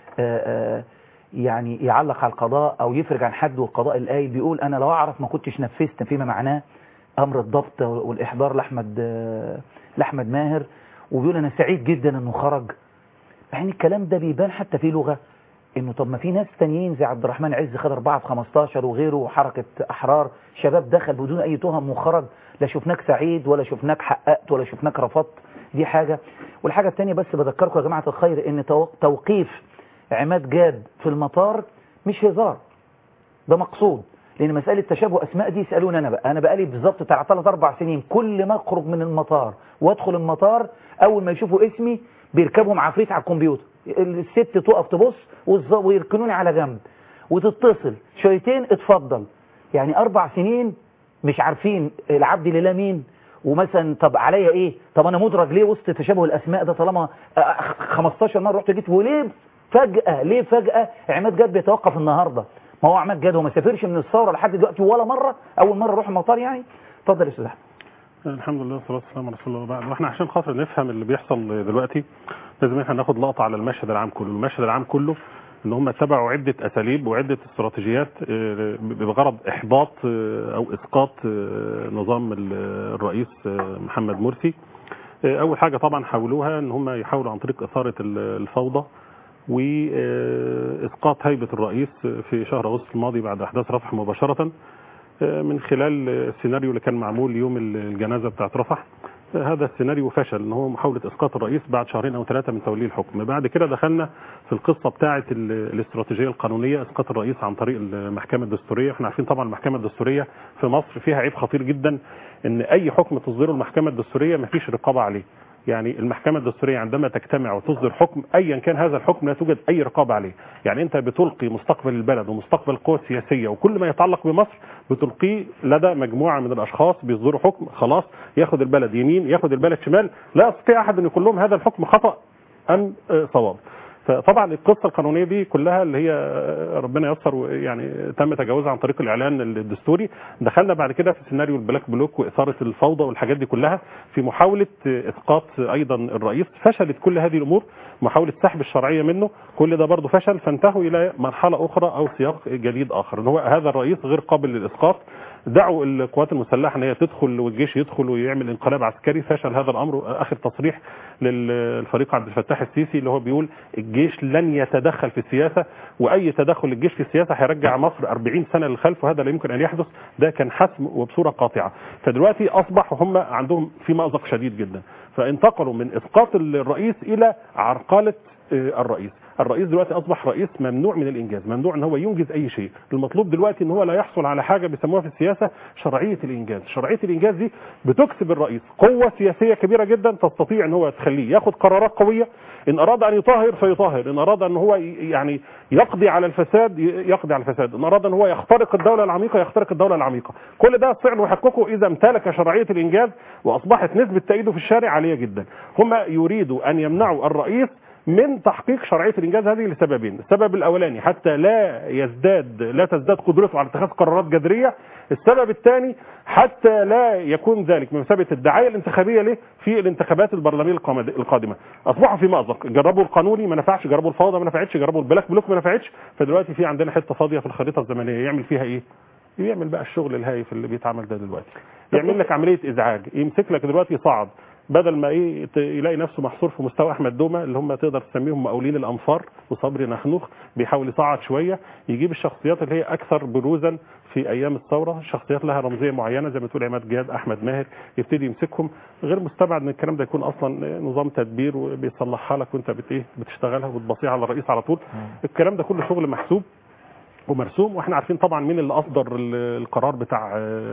Speaker 1: آه، يعني يعلق على القضاء او يفرج عن حد والقضاء القايل بيقول انا لو اعرف ما كنتش نفذت فيما معناه امر الضبط والاحضار لاحمد آه، لاحمد ماهر وبيقول انا سعيد جدا انه خرج يعني الكلام ده بيبان حتى في لغه انه طب ما في ناس تانيين زي عبد الرحمن عز خد 4 في 15 وغيره وحركه احرار شباب دخل بدون اي تهم وخرج لا شفناك سعيد ولا شفناك حققت ولا شفناك رفضت دي حاجه والحاجه الثانيه بس بذكركم يا جماعه الخير ان تو- توقيف عماد جاد في المطار مش هزار ده مقصود لان مساله تشابه اسماء دي يسالوني انا بقى انا بقالي بالظبط بتاع ثلاث اربع سنين كل ما اخرج من المطار وادخل المطار اول ما يشوفوا اسمي بيركبوا مع عفريت على الكمبيوتر الست تقف تبص والظ- ويركنوني على جنب وتتصل شويتين اتفضل يعني اربع سنين مش عارفين العبد لله مين ومثلا طب عليا ايه طب انا مدرج ليه وسط تشابه الاسماء ده طالما آه، 15 مره رحت جيت وليه فجاه ليه فجاه عماد جاد بيتوقف النهارده ما هو عماد جاد هو ما سافرش من الثوره لحد دلوقتي ولا مره اول مره اروح المطار يعني اتفضل يا استاذ احمد
Speaker 11: الحمد لله والصلاه والسلام على رسول الله وبعد واحنا عشان خاطر نفهم اللي بيحصل دلوقتي لازم احنا ناخد لقطه على المشهد العام كله المشهد العام كله ان هم اتبعوا عده اساليب وعده استراتيجيات آه، بغرض احباط آه، او اسقاط آه، نظام ال- الرئيس آه، محمد مرسي آه، اول حاجه طبعا حاولوها ان هم يحاولوا عن طريق اثاره ال- الفوضى واسقاط هيبه الرئيس في شهر اغسطس الماضي بعد احداث رفح مباشره من خلال السيناريو اللي كان معمول يوم الجنازه بتاعت رفح هذا السيناريو فشل ان هو محاوله اسقاط الرئيس بعد شهرين او ثلاثه من توليه الحكم بعد كده دخلنا في القصه بتاعه ال- الاستراتيجيه القانونيه اسقاط الرئيس عن طريق المحكمه الدستوريه احنا عارفين طبعا المحكمه الدستوريه في مصر فيها عيب خطير جدا ان اي حكم تصدره المحكمه الدستوريه مفيش رقابه عليه يعني المحكمة الدستورية عندما تجتمع وتصدر حكم أيا كان هذا الحكم لا توجد أي رقابة عليه يعني أنت بتلقي مستقبل البلد ومستقبل القوى السياسية وكل ما يتعلق بمصر بتلقيه لدى مجموعة من الأشخاص بيصدروا حكم خلاص ياخد البلد يمين ياخد البلد شمال لا يستطيع أحد أن يقول لهم هذا الحكم خطأ أم آه، صواب فطبعا القصه القانونيه دي كلها اللي هي ربنا ييسر يعني تم تجاوزها عن طريق الاعلان الدستوري دخلنا بعد كده في سيناريو البلاك بلوك واثاره الفوضى والحاجات دي كلها في محاوله اسقاط ايضا الرئيس فشلت كل هذه الامور محاوله سحب الشرعيه منه كل ده برضه فشل فانتهوا الى مرحله اخرى او سياق جديد اخر ان هو هذا الرئيس غير قابل للاسقاط دعوا القوات المسلحه ان هي تدخل والجيش يدخل ويعمل انقلاب عسكري فشل هذا الامر اخر تصريح للفريق عبد الفتاح السيسي اللي هو بيقول الجيش لن يتدخل في السياسه واي تدخل الجيش في السياسه هيرجع مصر 40 سنه للخلف وهذا لا يمكن ان يحدث ده كان حسم وبصوره قاطعه فدلوقتي اصبح هم عندهم في مازق شديد جدا فانتقلوا من اسقاط الرئيس الى عرقله آه، الرئيس الرئيس دلوقتي اصبح رئيس ممنوع من الانجاز ممنوع ان هو ينجز اي شيء المطلوب دلوقتي ان هو لا يحصل على حاجه بيسموها في السياسه شرعيه الانجاز شرعيه الانجاز دي بتكسب الرئيس قوه سياسيه كبيره جدا تستطيع ان هو تخليه ياخد قرارات قويه ان اراد ان يطهر فيطهر ان اراد ان هو ي- يعني يقضي على الفساد ي- يقضي على الفساد ان اراد ان هو يخترق الدوله العميقه يخترق الدوله العميقه كل ده يستطيع انه يحققه اذا امتلك شرعيه الانجاز واصبحت نسبه تأييده في الشارع عاليه جدا هم يريدوا ان يمنعوا الرئيس من تحقيق شرعيه الانجاز هذه لسببين، السبب الاولاني حتى لا يزداد لا تزداد قدرته على اتخاذ قرارات جذريه السبب الثاني حتى لا يكون ذلك بمثابه الدعايه الانتخابيه له في الانتخابات البرلمانيه القامد- القادمه اصبحوا في مأزق جربوا القانوني ما نفعش جربوا الفوضى ما نفعتش جربوا البلاك بلوك ما نفعتش فدلوقتي في عندنا حته فاضيه في الخريطه الزمنيه يعمل فيها ايه يعمل بقى الشغل الهايف اللي بيتعمل ده دلوقتي يعمل لك عمليه ازعاج يمسك لك دلوقتي صعد بدل ما ايه ت- يلاقي نفسه محصور في مستوى احمد دومه اللي هم تقدر تسميهم مقاولين الانفار وصبري نخنوخ بيحاول يصعد شويه يجيب الشخصيات اللي هي اكثر بروزا في ايام الثوره شخصيات لها رمزيه معينه زي ما تقول عماد جهاد احمد ماهر يبتدي يمسكهم غير مستبعد ان الكلام ده يكون اصلا نظام تدبير وبيصلحها لك وانت بت ايه بتشتغلها وبتبصيها على الرئيس على طول الكلام ده كله شغل محسوب ومرسوم واحنا عارفين طبعا مين اللي اصدر ال- القرار بتاع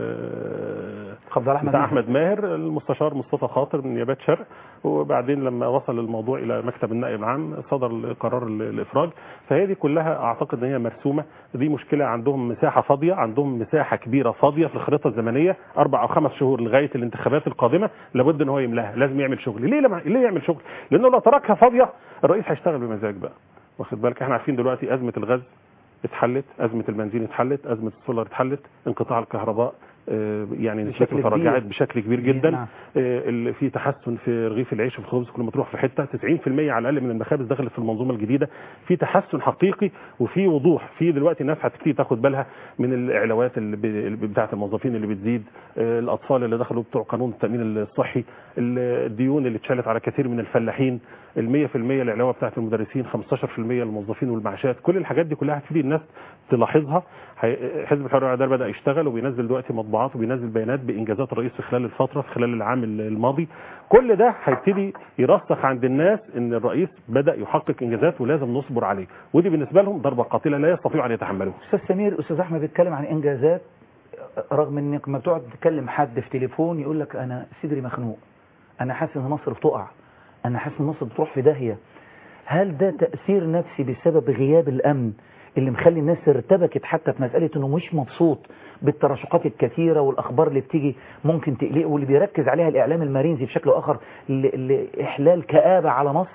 Speaker 11: آه،
Speaker 1: قبض على احمد
Speaker 11: بتاع
Speaker 1: ماهر.
Speaker 11: احمد ماهر المستشار مصطفى خاطر من نيابات شرق وبعدين لما وصل الموضوع الى مكتب النائب العام صدر قرار ال- الافراج فهي دي كلها اعتقد ان هي مرسومه دي مشكله عندهم مساحه فاضيه عندهم مساحه كبيره فاضيه في الخريطه الزمنيه اربع او خمس شهور لغايه الانتخابات القادمه لابد ان هو يملاها لازم يعمل شغل ليه لما ليه يعمل شغل لانه لو تركها فاضيه الرئيس هيشتغل بمزاج بقى واخد بالك احنا عارفين دلوقتي ازمه الغاز اتحلت ازمه البنزين اتحلت ازمه السولار اتحلت انقطاع الكهرباء آه، يعني
Speaker 1: بشكل
Speaker 11: نسبته تراجعت
Speaker 1: كبير.
Speaker 11: بشكل كبير جدا
Speaker 1: نعم.
Speaker 11: آه، اللي في تحسن في رغيف العيش وفي الخبز كل ما تروح في حته 90% على الاقل من المخابز دخلت في المنظومه الجديده في تحسن حقيقي وفي وضوح في دلوقتي الناس هتبتدي تاخد بالها من الاعلاوات اللي ب- اللي بتاعه الموظفين اللي بتزيد آه، الاطفال اللي دخلوا بتوع قانون التامين الصحي الديون اللي اتشالت على كثير من الفلاحين ال 100% العلاوه بتاعه المدرسين 15% للموظفين والمعاشات كل الحاجات دي كلها هتبتدي الناس تلاحظها هي- حزب الحريه والعداله بدا يشتغل وبينزل دلوقتي مطبوعات وبينزل بيانات بانجازات الرئيس في خلال الفتره في خلال العام الماضي كل ده هيبتدي يرسخ عند الناس ان الرئيس بدا يحقق انجازات ولازم نصبر عليه ودي بالنسبه لهم ضربه قاتله لا يستطيعوا ان يتحملوها
Speaker 1: استاذ سمير استاذ احمد بيتكلم عن انجازات رغم انك ما بتقعد تكلم حد في تليفون يقول لك انا صدري مخنوق انا حاسس ان مصر بتقع انا حاسس ان مصر بتروح في داهيه هل ده تاثير نفسي بسبب غياب الامن اللي مخلي الناس ارتبكت حتى في مساله انه مش مبسوط بالتراشقات الكثيره والاخبار اللي بتيجي ممكن تقلقه واللي بيركز عليها الاعلام المارينزي بشكل او اخر ل- لاحلال كابه على مصر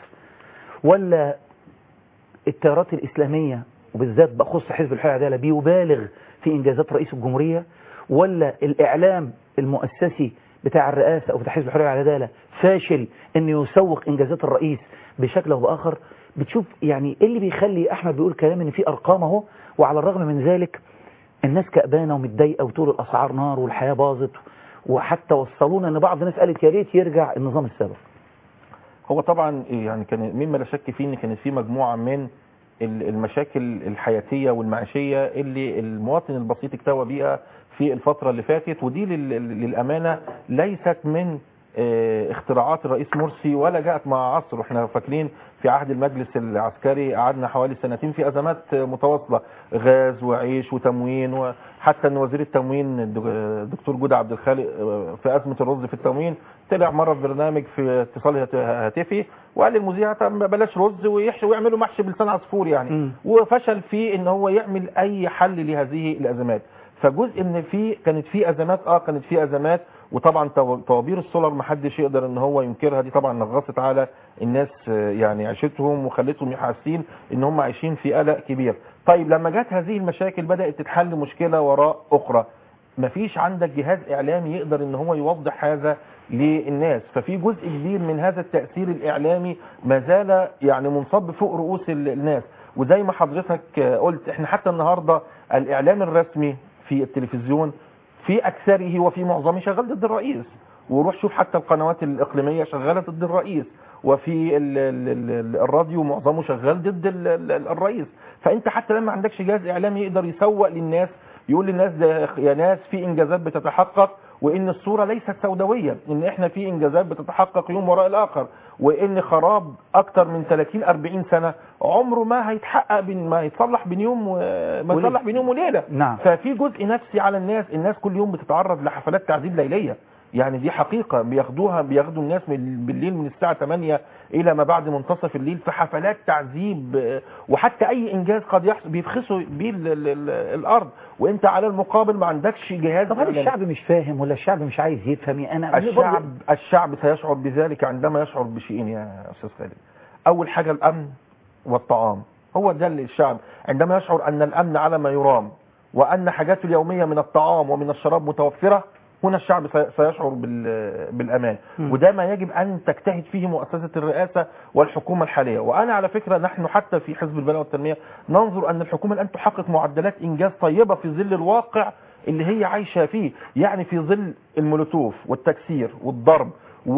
Speaker 1: ولا التيارات الإسلامية وبالذات بخص حزب الحرية والعدالة بيبالغ في إنجازات رئيس الجمهورية ولا الإعلام المؤسسي بتاع الرئاسة أو بتاع حزب الحرية والعدالة فاشل إنه يسوق إنجازات الرئيس بشكل أو بآخر بتشوف يعني إيه اللي بيخلي أحمد بيقول كلام إن في أرقام أهو وعلى الرغم من ذلك الناس كأبانة ومتضايقة وتقول الأسعار نار والحياة باظت وحتى وصلونا إن بعض الناس قالت يا ريت يرجع النظام السابق
Speaker 10: هو طبعا يعني كان مما لا شك فيه ان كانت في مجموعه من ال- المشاكل الحياتيه والمعيشيه اللي المواطن البسيط اكتوى بيها في الفتره اللي فاتت ودي لل- للامانه ليست من آه، اختراعات الرئيس مرسي ولا جاءت مع عصر واحنا فاكرين في عهد المجلس العسكري قعدنا حوالي سنتين في ازمات آه، متواصله غاز وعيش وتموين وحتى ان وزير التموين الدك- الدكتور جودة عبد الخالق آه، في ازمه الرز في التموين طلع مره في برنامج في اتصال هات- هاتفي وقال للمذيع طب بلاش رز ويحشي ويعملوا محشي بلسان عصفور يعني وفشل في ان هو يعمل اي حل لهذه الازمات فجزء من في كانت في ازمات اه كانت في ازمات وطبعا تو- طوابير السولار ما حدش يقدر ان هو ينكرها دي طبعا نغصت على الناس آه، يعني عيشتهم وخلتهم حاسين ان هم عايشين في قلق كبير طيب لما جت هذه المشاكل بدات تتحل مشكله وراء اخرى مفيش عندك جهاز اعلامي يقدر ان هو يوضح هذا للناس ففي جزء كبير من هذا التاثير الاعلامي ما زال يعني منصب فوق رؤوس ال- الناس وزي ما حضرتك آه، قلت احنا حتى النهارده الاعلام الرسمي في التلفزيون في اكثره وفي معظمه شغال ضد الرئيس وروح شوف حتى القنوات الاقليميه شغاله ضد الرئيس وفي ال ال ال الراديو معظمه شغال ضد ال ال الرئيس فانت حتى لما عندكش جهاز اعلامي يقدر يسوق للناس يقول للناس ده يا ناس في انجازات بتتحقق وان الصوره ليست سوداويه ان احنا في انجازات بتتحقق يوم وراء الاخر وان خراب اكتر من 30 40 سنه عمره ما هيتحقق بين ما يتصلح بين يوم و... ما
Speaker 1: وليلة.
Speaker 10: يتصلح بين يوم وليله
Speaker 1: نعم.
Speaker 10: ففي جزء نفسي على الناس الناس كل يوم بتتعرض لحفلات تعذيب ليليه يعني دي حقيقة بياخدوها بياخدوا الناس من بالليل من الساعة 8 إلى ما بعد منتصف الليل في حفلات تعذيب آه، وحتى أي إنجاز قد يحصل بيبخسوا بيه ال- ال- ال- الأرض وأنت على المقابل ما عندكش جهاز
Speaker 1: طب هل
Speaker 10: إعلامي.
Speaker 1: الشعب مش فاهم ولا الشعب مش عايز يفهم انا
Speaker 10: الشعب الشعب سيشعر بذلك عندما يشعر بشيئين يا استاذ خالد اول حاجه الامن والطعام هو ده اللي الشعب عندما يشعر ان الامن على ما يرام وأن حاجاته اليومية من الطعام ومن الشراب متوفرة هنا الشعب سي- سيشعر بال- بالأمان
Speaker 1: مم.
Speaker 10: وده ما يجب أن تجتهد فيه مؤسسة الرئاسة والحكومة الحالية وأنا على فكرة نحن حتى في حزب البناء والتنمية ننظر أن الحكومة الآن تحقق معدلات إنجاز طيبة في ظل الواقع اللي هي عايشة فيه يعني في ظل المولوتوف والتكسير والضرب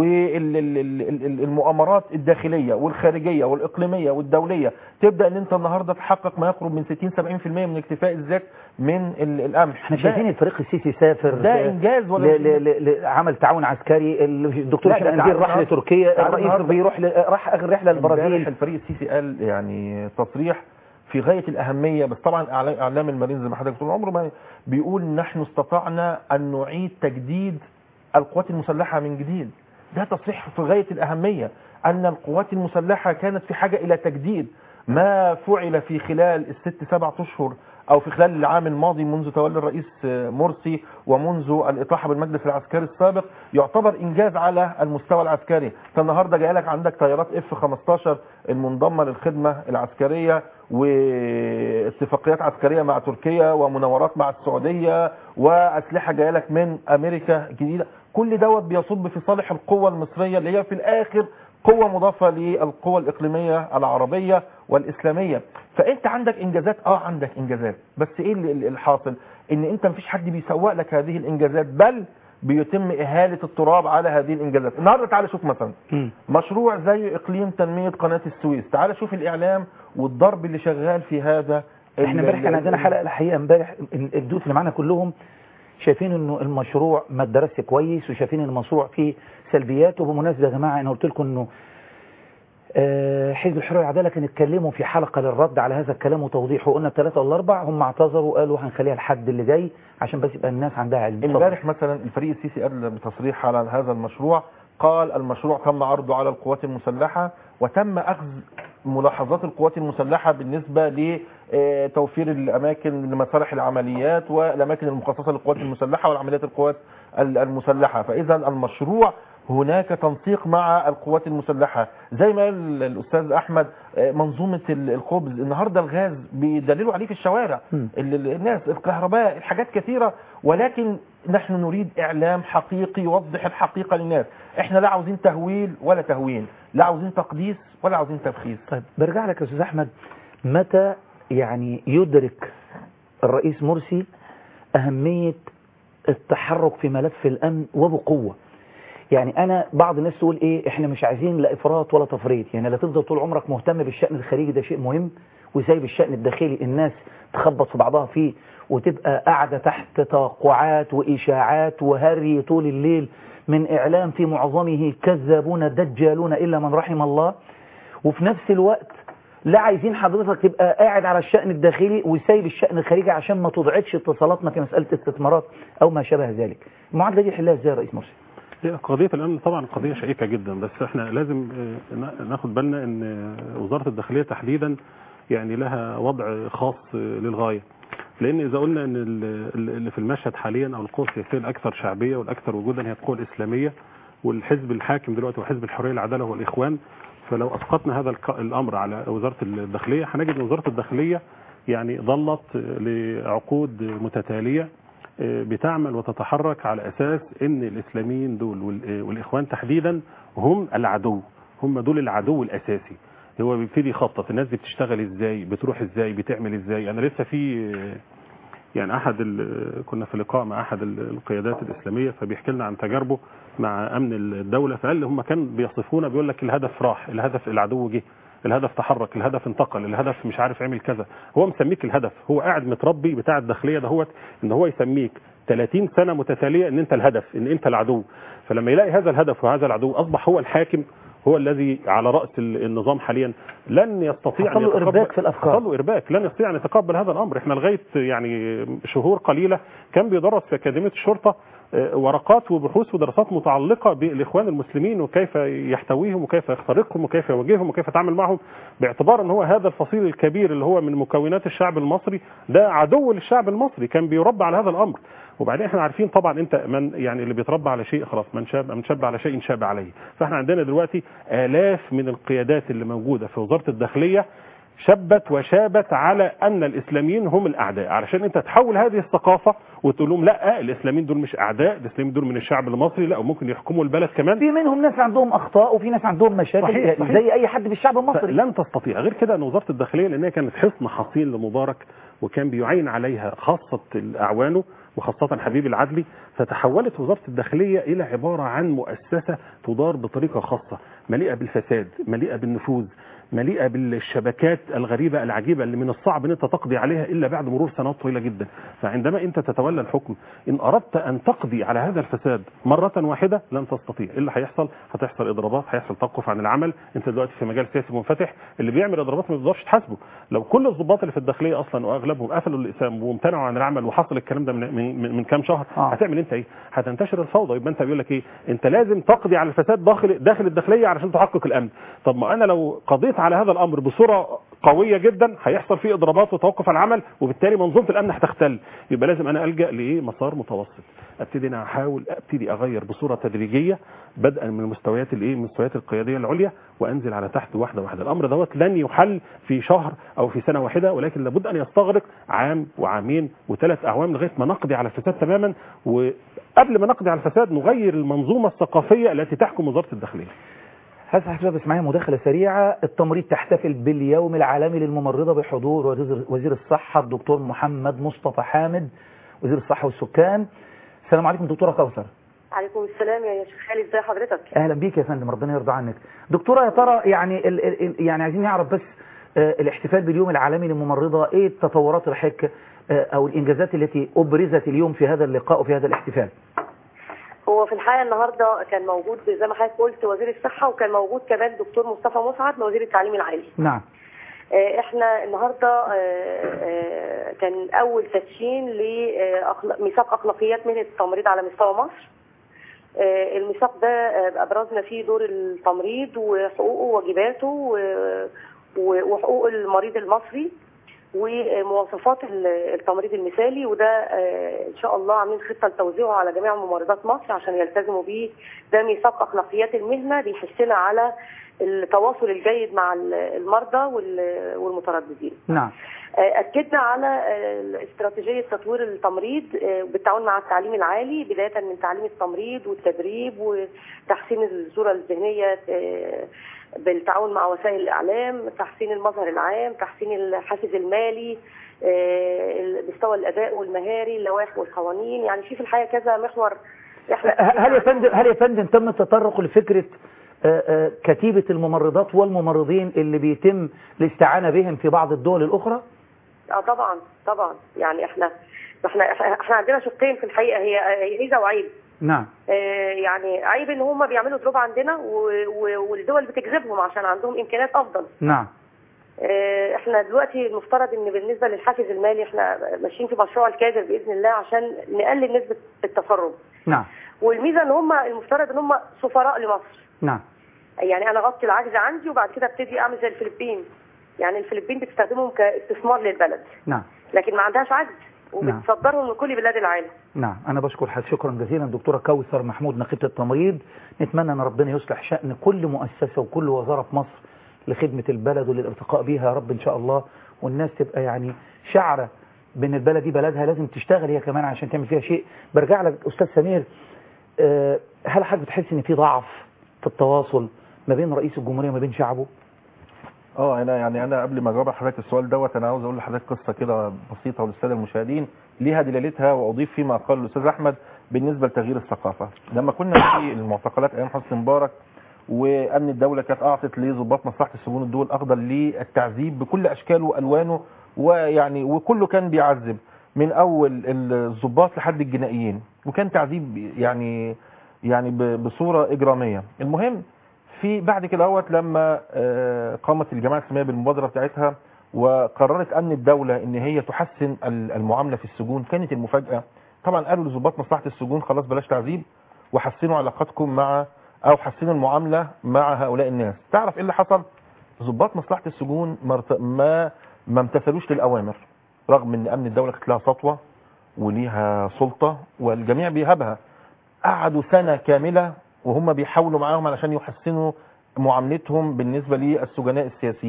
Speaker 10: والمؤامرات الداخلية والخارجية والإقليمية والدولية تبدأ ان انت النهاردة تحقق ما يقرب من 60-70% من اكتفاء الذات من ال- القمح
Speaker 1: احنا
Speaker 10: ده-
Speaker 1: شايفين الفريق السيسي سافر
Speaker 10: ده إنجاز ولا
Speaker 1: ل-
Speaker 10: مش إنجاز؟
Speaker 1: ل- ل- لعمل تعاون عسكري الدكتور
Speaker 10: لا، ده
Speaker 1: شاهين
Speaker 10: تعال
Speaker 1: راح
Speaker 10: النهاردة-
Speaker 1: لتركيا
Speaker 10: تعال
Speaker 1: الرئيس
Speaker 10: النهاردة.
Speaker 1: بيروح ل- راح اخر رحله
Speaker 10: امبارح
Speaker 1: للبرازيل
Speaker 10: الفريق السيسي قال يعني تصريح في غاية الأهمية بس طبعا إعلا- إعلام المارين زي ما حضرتك بتقول عمره ما بيقول نحن استطعنا أن نعيد تجديد القوات المسلحة من جديد ده تصريح في غاية الأهمية أن القوات المسلحة كانت في حاجة إلى تجديد ما فعل في خلال الست سبعة أشهر أو في خلال العام الماضي منذ تولي الرئيس مرسي ومنذ الإطاحة بالمجلس العسكري السابق يعتبر إنجاز على المستوى العسكري فالنهاردة جاي لك عندك طيارات اف 15 المنضمة للخدمة العسكرية واتفاقيات عسكرية مع تركيا ومناورات مع السعودية وأسلحة جاية لك من أمريكا جديدة كل دوت بيصب في صالح القوة المصرية اللي هي في الآخر قوة مضافة للقوى الإقليمية العربية والإسلامية فأنت عندك إنجازات آه عندك إنجازات بس إيه اللي- اللي الحاصل إن أنت مفيش حد بيسوق لك هذه الإنجازات بل بيتم إهالة التراب على هذه الإنجازات النهاردة تعالى شوف مثلا مشروع زي إقليم تنمية قناة السويس تعالى شوف الإعلام والضرب اللي شغال في هذا
Speaker 1: احنا امبارح كان
Speaker 10: ال-
Speaker 1: عندنا
Speaker 10: ال-
Speaker 1: حلقه الحقيقه امبارح ال- الدوت اللي معانا كلهم شايفين انه المشروع ما اتدرسش كويس وشايفين ان المشروع فيه سلبيات وبمناسبه يا جماعه انا قلت لكم انه آه، حزب الحريه والعداله كانوا اتكلموا في حلقه للرد على هذا الكلام وتوضيحه قلنا الثلاثه ولا الاربع هم اعتذروا وقالوا هنخليها الحد اللي جاي عشان بس يبقى الناس عندها علم اتفضل.
Speaker 10: امبارح مثلا الفريق السيسي قال بتصريح على هذا المشروع قال المشروع تم عرضه على القوات المسلحة وتم أخذ ملاحظات القوات المسلحة بالنسبة لتوفير الأماكن لمسارح العمليات والأماكن المخصصة للقوات المسلحة والعمليات القوات ال- المسلحة فإذا المشروع هناك تنسيق مع القوات المسلحة زي ما قال الأستاذ أحمد آه، منظومة ال- الخبز النهاردة الغاز بيدللوا عليه في الشوارع ال- ال- الناس الكهرباء الحاجات كثيرة ولكن نحن نريد إعلام حقيقي يوضح الحقيقة للناس احنا لا عاوزين تهويل ولا تهوين لا عاوزين تقديس ولا عاوزين تبخيس
Speaker 1: طيب برجع لك يا استاذ احمد متى يعني يدرك الرئيس مرسي اهميه التحرك في ملف الامن وبقوه يعني انا بعض الناس تقول ايه احنا مش عايزين لا افراط ولا تفريط يعني لا تفضل طول عمرك مهتم بالشان الخارجي ده شيء مهم وسايب الشان الداخلي الناس تخبط في بعضها فيه وتبقى قاعده تحت توقعات واشاعات وهري طول الليل من اعلام في معظمه كذابون دجالون الا من رحم الله وفي نفس الوقت لا عايزين حضرتك تبقى قاعد على الشأن الداخلي وسايب الشأن الخارجي عشان ما تضعفش اتصالاتنا في مسألة استثمارات أو ما شابه ذلك المعادلة دي حلها ازاي يا رئيس مرسي
Speaker 11: هي قضية الأمن طبعا قضية شائكة جدا بس احنا لازم آه، نا- ناخد بالنا ان آه، وزارة الداخلية تحديدا يعني لها وضع خاص آه، للغاية لان اذا قلنا ان ال- ال- اللي في المشهد حاليا او القوى السياسية الاكثر شعبية والاكثر وجودا هي القوى الاسلامية والحزب الحاكم دلوقتي هو حزب الحرية العدالة والاخوان فلو اسقطنا هذا الك- الامر على وزارة الداخلية هنجد ان وزارة الداخلية يعني ظلت آه، لعقود متتالية بتعمل وتتحرك على اساس ان الاسلاميين دول وال- والاخوان تحديدا هم العدو هم دول العدو الاساسي هو بيبتدي يخطط الناس دي بتشتغل ازاي بتروح ازاي بتعمل ازاي انا لسه في يعني احد ال- كنا في لقاء مع احد ال- القيادات الاسلاميه فبيحكي لنا عن تجاربه مع امن الدوله فقال لي هم كان بيصفونا بيقول لك الهدف راح الهدف العدو جه الهدف تحرك الهدف انتقل الهدف مش عارف عمل كذا هو مسميك الهدف هو قاعد متربي بتاع الداخليه دهوت ان هو يسميك 30 سنه متتاليه ان انت الهدف ان انت العدو فلما يلاقي هذا الهدف وهذا العدو اصبح هو الحاكم هو الذي على راس ال- النظام حاليا لن يستطيع
Speaker 1: حصل له
Speaker 11: يتقبل-
Speaker 1: إرباك في الأفكار.
Speaker 11: حصل له ارباك لن يستطيع ان يتقبل هذا الامر احنا لغايه يعني شهور قليله كان بيدرس في اكاديميه الشرطه آه، ورقات وبحوث ودراسات متعلقه بالاخوان المسلمين وكيف يحتويهم وكيف يخترقهم وكيف يواجههم وكيف يتعامل معهم باعتبار ان هو هذا الفصيل الكبير اللي هو من مكونات الشعب المصري ده عدو للشعب المصري كان بيربى على هذا الامر وبعدين احنا عارفين طبعا انت من يعني اللي بيتربى على شيء خلاص من شاب من شاب على شيء شاب عليه فاحنا عندنا دلوقتي الاف من القيادات اللي موجوده في وزاره الداخليه شبت وشابت على ان الاسلاميين هم الاعداء علشان انت تحول هذه الثقافه وتقول لهم لا الاسلاميين دول مش اعداء الاسلاميين دول من الشعب المصري لا وممكن يحكموا البلد كمان
Speaker 1: في منهم ناس عندهم اخطاء وفي ناس عندهم مشاكل
Speaker 11: صحيح، صحيح.
Speaker 1: زي اي حد في الشعب المصري
Speaker 11: لن تستطيع غير كده ان وزاره الداخليه لانها كانت حصن حصين لمبارك وكان بيعين عليها خاصه اعوانه وخاصة حبيب العدلي فتحولت وزارة الداخلية إلى عبارة عن مؤسسة تدار بطريقة خاصة مليئة بالفساد مليئة بالنفوذ مليئة بالشبكات الغريبة العجيبة اللي من الصعب ان انت تقضي عليها الا بعد مرور سنوات طويلة جدا فعندما انت تتولى الحكم ان اردت ان تقضي على هذا الفساد مرة واحدة لن تستطيع ايه اللي هيحصل هتحصل اضرابات هيحصل توقف عن العمل انت دلوقتي في مجال سياسي منفتح اللي بيعمل اضرابات ما بيقدرش تحاسبه لو كل الضباط اللي في الداخلية اصلا واغلبهم قفلوا الاقسام وامتنعوا عن العمل وحصل الكلام ده من من, من, من كام شهر
Speaker 1: آه.
Speaker 11: هتعمل انت ايه هتنتشر الفوضى يبقى انت بيقول لك ايه انت لازم تقضي على الفساد داخل داخل الداخليه علشان تحقق الامن طب ما انا لو قضيت على هذا الامر بصوره قويه جدا هيحصل فيه اضرابات وتوقف عن العمل وبالتالي منظومه الامن هتختل يبقى لازم انا الجا لايه مسار متوسط ابتدي انا احاول ابتدي اغير بصوره تدريجيه بدءا من المستويات الايه من المستويات القياديه العليا وانزل على تحت واحده واحده الامر دوت لن يحل في شهر او في سنه واحده ولكن لابد ان يستغرق عام وعامين وثلاث اعوام لغايه ما نقضي على الفساد تماما وقبل ما نقضي على الفساد نغير المنظومه الثقافيه التي تحكم وزاره الداخليه
Speaker 1: هسه حضرتك بس معايا مداخلة سريعة التمريض تحتفل باليوم العالمي للممرضة بحضور وزير- وزير الصحة الدكتور محمد مصطفى حامد وزير الصحة والسكان السلام عليكم دكتورة كوثر
Speaker 12: عليكم السلام يا شيخ خالد ازي حضرتك
Speaker 1: اهلا بيك يا فندم ربنا يرضى عنك دكتوره يا ترى يعني ال ال ال- يعني عايزين نعرف بس آه، الاحتفال باليوم العالمي للممرضه ايه التطورات الحكه آه، او الانجازات التي ابرزت اليوم في هذا اللقاء وفي هذا الاحتفال
Speaker 12: هو في الحقيقه النهارده كان موجود زي ما حضرتك قلت وزير الصحه وكان موجود كمان دكتور مصطفى مسعد وزير التعليم العالي
Speaker 1: نعم
Speaker 12: آه، احنا النهارده آه، آه، كان اول تدشين لميثاق اخلاقيات مهنه التمريض على مستوى مصر آه، الميثاق ده آه، ابرزنا فيه دور التمريض وحقوقه وواجباته و- و- وحقوق المريض المصري ومواصفات ال- التمريض المثالي وده آه، ان شاء الله عاملين خطه لتوزيعه على جميع ممرضات مصر عشان يلتزموا بيه ده ميثاق اخلاقيات المهنه بيحثنا على التواصل الجيد مع ال- المرضى وال- والمترددين
Speaker 1: نعم
Speaker 12: آه، أكدنا على آه، استراتيجية تطوير التمريض آه، بالتعاون مع التعليم العالي بداية من تعليم التمريض والتدريب وتحسين الصورة الذهنية آه، بالتعاون مع وسائل الإعلام تحسين المظهر العام تحسين الحافز المالي آه، مستوى الأداء والمهاري اللوائح والقوانين يعني في في الحقيقة كذا محور احنا
Speaker 1: هل يا فندم هل يا فندم تم التطرق لفكره آه، آه، كتيبه الممرضات والممرضين اللي بيتم الاستعانه بهم في بعض الدول الاخرى
Speaker 12: اه طبعا طبعا يعني احنا احنا احنا عندنا شقين في الحقيقه هي هي ميزه وعيب
Speaker 1: نعم
Speaker 12: آه، يعني عيب ان هم بيعملوا دروب عندنا و- و- والدول بتجذبهم عشان عندهم امكانيات افضل
Speaker 1: نعم
Speaker 12: آه، احنا دلوقتي المفترض ان بالنسبه للحافز المالي احنا ماشيين في مشروع الكادر باذن الله عشان نقلل نسبه التسرب
Speaker 1: نعم
Speaker 12: والميزه ان هم المفترض ان هم سفراء لمصر
Speaker 1: نعم
Speaker 12: يعني انا اغطي العجز عندي وبعد كده ابتدي اعمل زي الفلبين يعني الفلبين بتستخدمهم كاستثمار للبلد
Speaker 1: نعم
Speaker 12: لكن ما عندهاش عجز وبتصدرهم لكل بلاد العالم
Speaker 1: نعم أنا بشكر حضرتك شكرا جزيلا دكتورة كوثر محمود نقيبة التمريض نتمنى أن ربنا يصلح شأن كل مؤسسة وكل وزارة في مصر لخدمة البلد وللارتقاء بيها يا رب إن شاء الله والناس تبقى يعني شعرة بأن البلد دي بلدها لازم تشتغل هي كمان عشان تعمل فيها شيء برجع لك أستاذ سمير آه، هل حضرتك بتحس إن في ضعف في التواصل ما بين رئيس الجمهورية وما بين شعبه؟
Speaker 10: اه انا يعني انا قبل ما اجاوب على حضرتك السؤال دوت انا عاوز اقول لحضرتك قصه كده بسيطه وللساده المشاهدين ليها دلالتها واضيف فيما قال الاستاذ احمد بالنسبه لتغيير الثقافه لما كنا في المعتقلات ايام حسني مبارك وامن الدوله كانت اعطت لضباط مصلحه السجون الدول الاخضر للتعذيب بكل اشكاله والوانه ويعني وكله كان بيعذب من اول الضباط لحد الجنائيين وكان تعذيب يعني يعني ب- بصوره اجراميه المهم في بعد كده اهوت لما آه، قامت الجماعه الاسلاميه بالمبادره بتاعتها وقررت امن الدوله ان هي تحسن ال- المعامله في السجون كانت المفاجاه طبعا قالوا لضباط مصلحه السجون خلاص بلاش تعذيب وحسنوا علاقاتكم مع او حسنوا المعامله مع هؤلاء الناس تعرف ايه اللي حصل ضباط مصلحه السجون ما ارت- ما ما امتثلوش للاوامر رغم ان امن الدوله كانت لها سطوه وليها سلطه والجميع بيهابها قعدوا سنه كامله وهم بيحاولوا معاهم علشان يحسنوا معاملتهم بالنسبه للسجناء السياسيين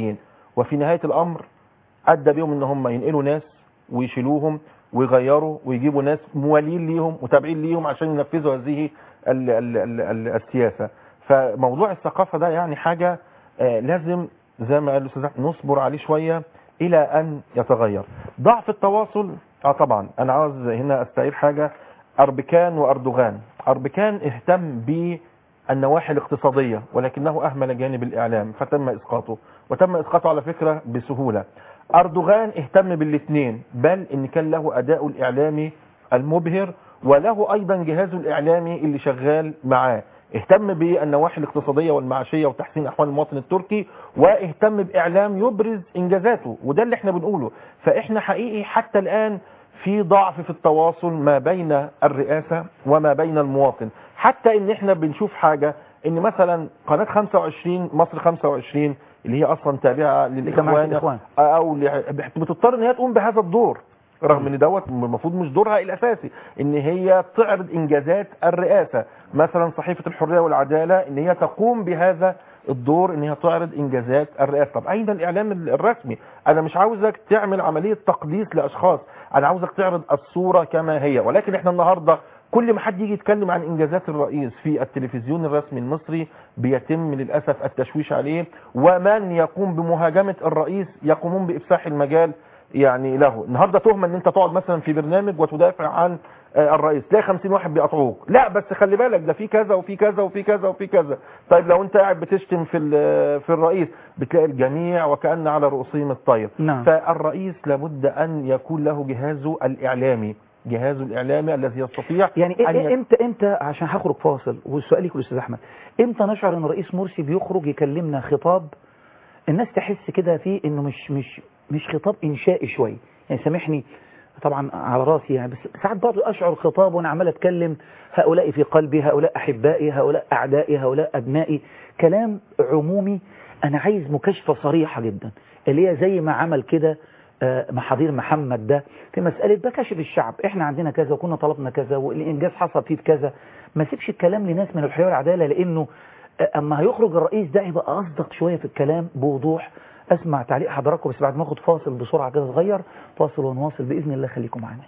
Speaker 10: وفي نهايه الامر ادى بيهم ان هم ينقلوا ناس ويشيلوهم ويغيروا ويجيبوا ناس موالين ليهم متابعين ليهم عشان ينفذوا هذه ال ال ال ال السياسه فموضوع الثقافه ده يعني حاجه آه، لازم زي ما قال الاستاذ أحمد نصبر عليه شويه الى ان يتغير ضعف التواصل اه طبعا انا عاوز هنا استعير حاجه اربكان واردوغان اربكان اهتم بالنواحي الاقتصاديه ولكنه اهمل جانب الاعلام فتم اسقاطه وتم اسقاطه على فكره بسهوله اردوغان اهتم بالاثنين بل ان كان له اداء الاعلامي المبهر وله ايضا جهازه الاعلامي اللي شغال معاه اهتم بالنواحي الاقتصادية والمعاشية وتحسين احوال المواطن التركي واهتم باعلام يبرز انجازاته وده اللي احنا بنقوله فاحنا حقيقي حتى الان في ضعف في التواصل ما بين الرئاسة وما بين المواطن حتى ان احنا بنشوف حاجة ان مثلا قناة 25 مصر 25 اللي هي اصلا تابعة
Speaker 1: لجماعة
Speaker 10: للاخوان
Speaker 1: الإخوان.
Speaker 10: او ل- بتضطر ان هي تقوم بهذا الدور رغم ان دوت المفروض مش دورها الاساسي ان هي تعرض انجازات الرئاسه مثلا صحيفه الحريه والعداله ان هي تقوم بهذا الدور ان هي تعرض انجازات الرئاسه طب اين الاعلام الرسمي انا مش عاوزك تعمل عمليه تقديس لاشخاص انا عاوزك تعرض الصوره كما هي ولكن احنا النهارده كل ما حد يجي يتكلم عن انجازات الرئيس في التلفزيون الرسمي المصري بيتم للاسف التشويش عليه ومن يقوم بمهاجمه الرئيس يقومون بافساح المجال يعني له النهارده تهمه ان انت تقعد مثلا في برنامج وتدافع عن آه، الرئيس تلاقي 50 واحد بيقطعوك لا بس خلي بالك ده في كذا وفي كذا وفي كذا وفي كذا طيب لو انت قاعد بتشتم في ال- في الرئيس بتلاقي الجميع وكأن على رؤوسهم الطير
Speaker 1: نعم.
Speaker 10: فالرئيس لابد ان يكون له جهازه الاعلامي جهازه الاعلامي الذي يستطيع
Speaker 1: يعني
Speaker 10: أن
Speaker 1: إيه-
Speaker 10: يك-
Speaker 1: امتى امتى عشان هخرج فاصل والسؤال ليك الاستاذ احمد امتى نشعر ان الرئيس مرسي بيخرج يكلمنا خطاب الناس تحس كده فيه انه مش مش مش خطاب انشائي شويه يعني سامحني طبعا على راسي يعني بس ساعات برضه اشعر خطاب وانا عمال اتكلم هؤلاء في قلبي هؤلاء احبائي هؤلاء اعدائي هؤلاء ابنائي كلام عمومي انا عايز مكاشفه صريحه جدا اللي هي زي ما عمل كده آه، محاضير محمد ده في مسألة بكشف الشعب احنا عندنا كذا وكنا طلبنا كذا والإنجاز حصل فيه كذا ما سيبش الكلام لناس من الحياة والعدالة لأنه آه، أما هيخرج الرئيس ده يبقى أصدق شوية في الكلام بوضوح أسمع تعليق حضراتكم بس بعد ما أخد فاصل بسرعة كده صغير فاصل ونواصل بإذن الله خليكم معانا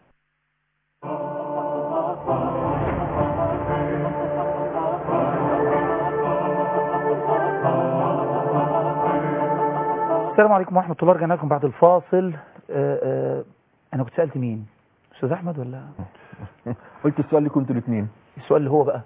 Speaker 1: السلام عليكم ورحمة الله رجعنا لكم بعد الفاصل آه، آه، أنا كنت سألت مين أستاذ أحمد ولا
Speaker 10: قلت السؤال اللي كنتوا الاثنين
Speaker 1: السؤال اللي هو بقى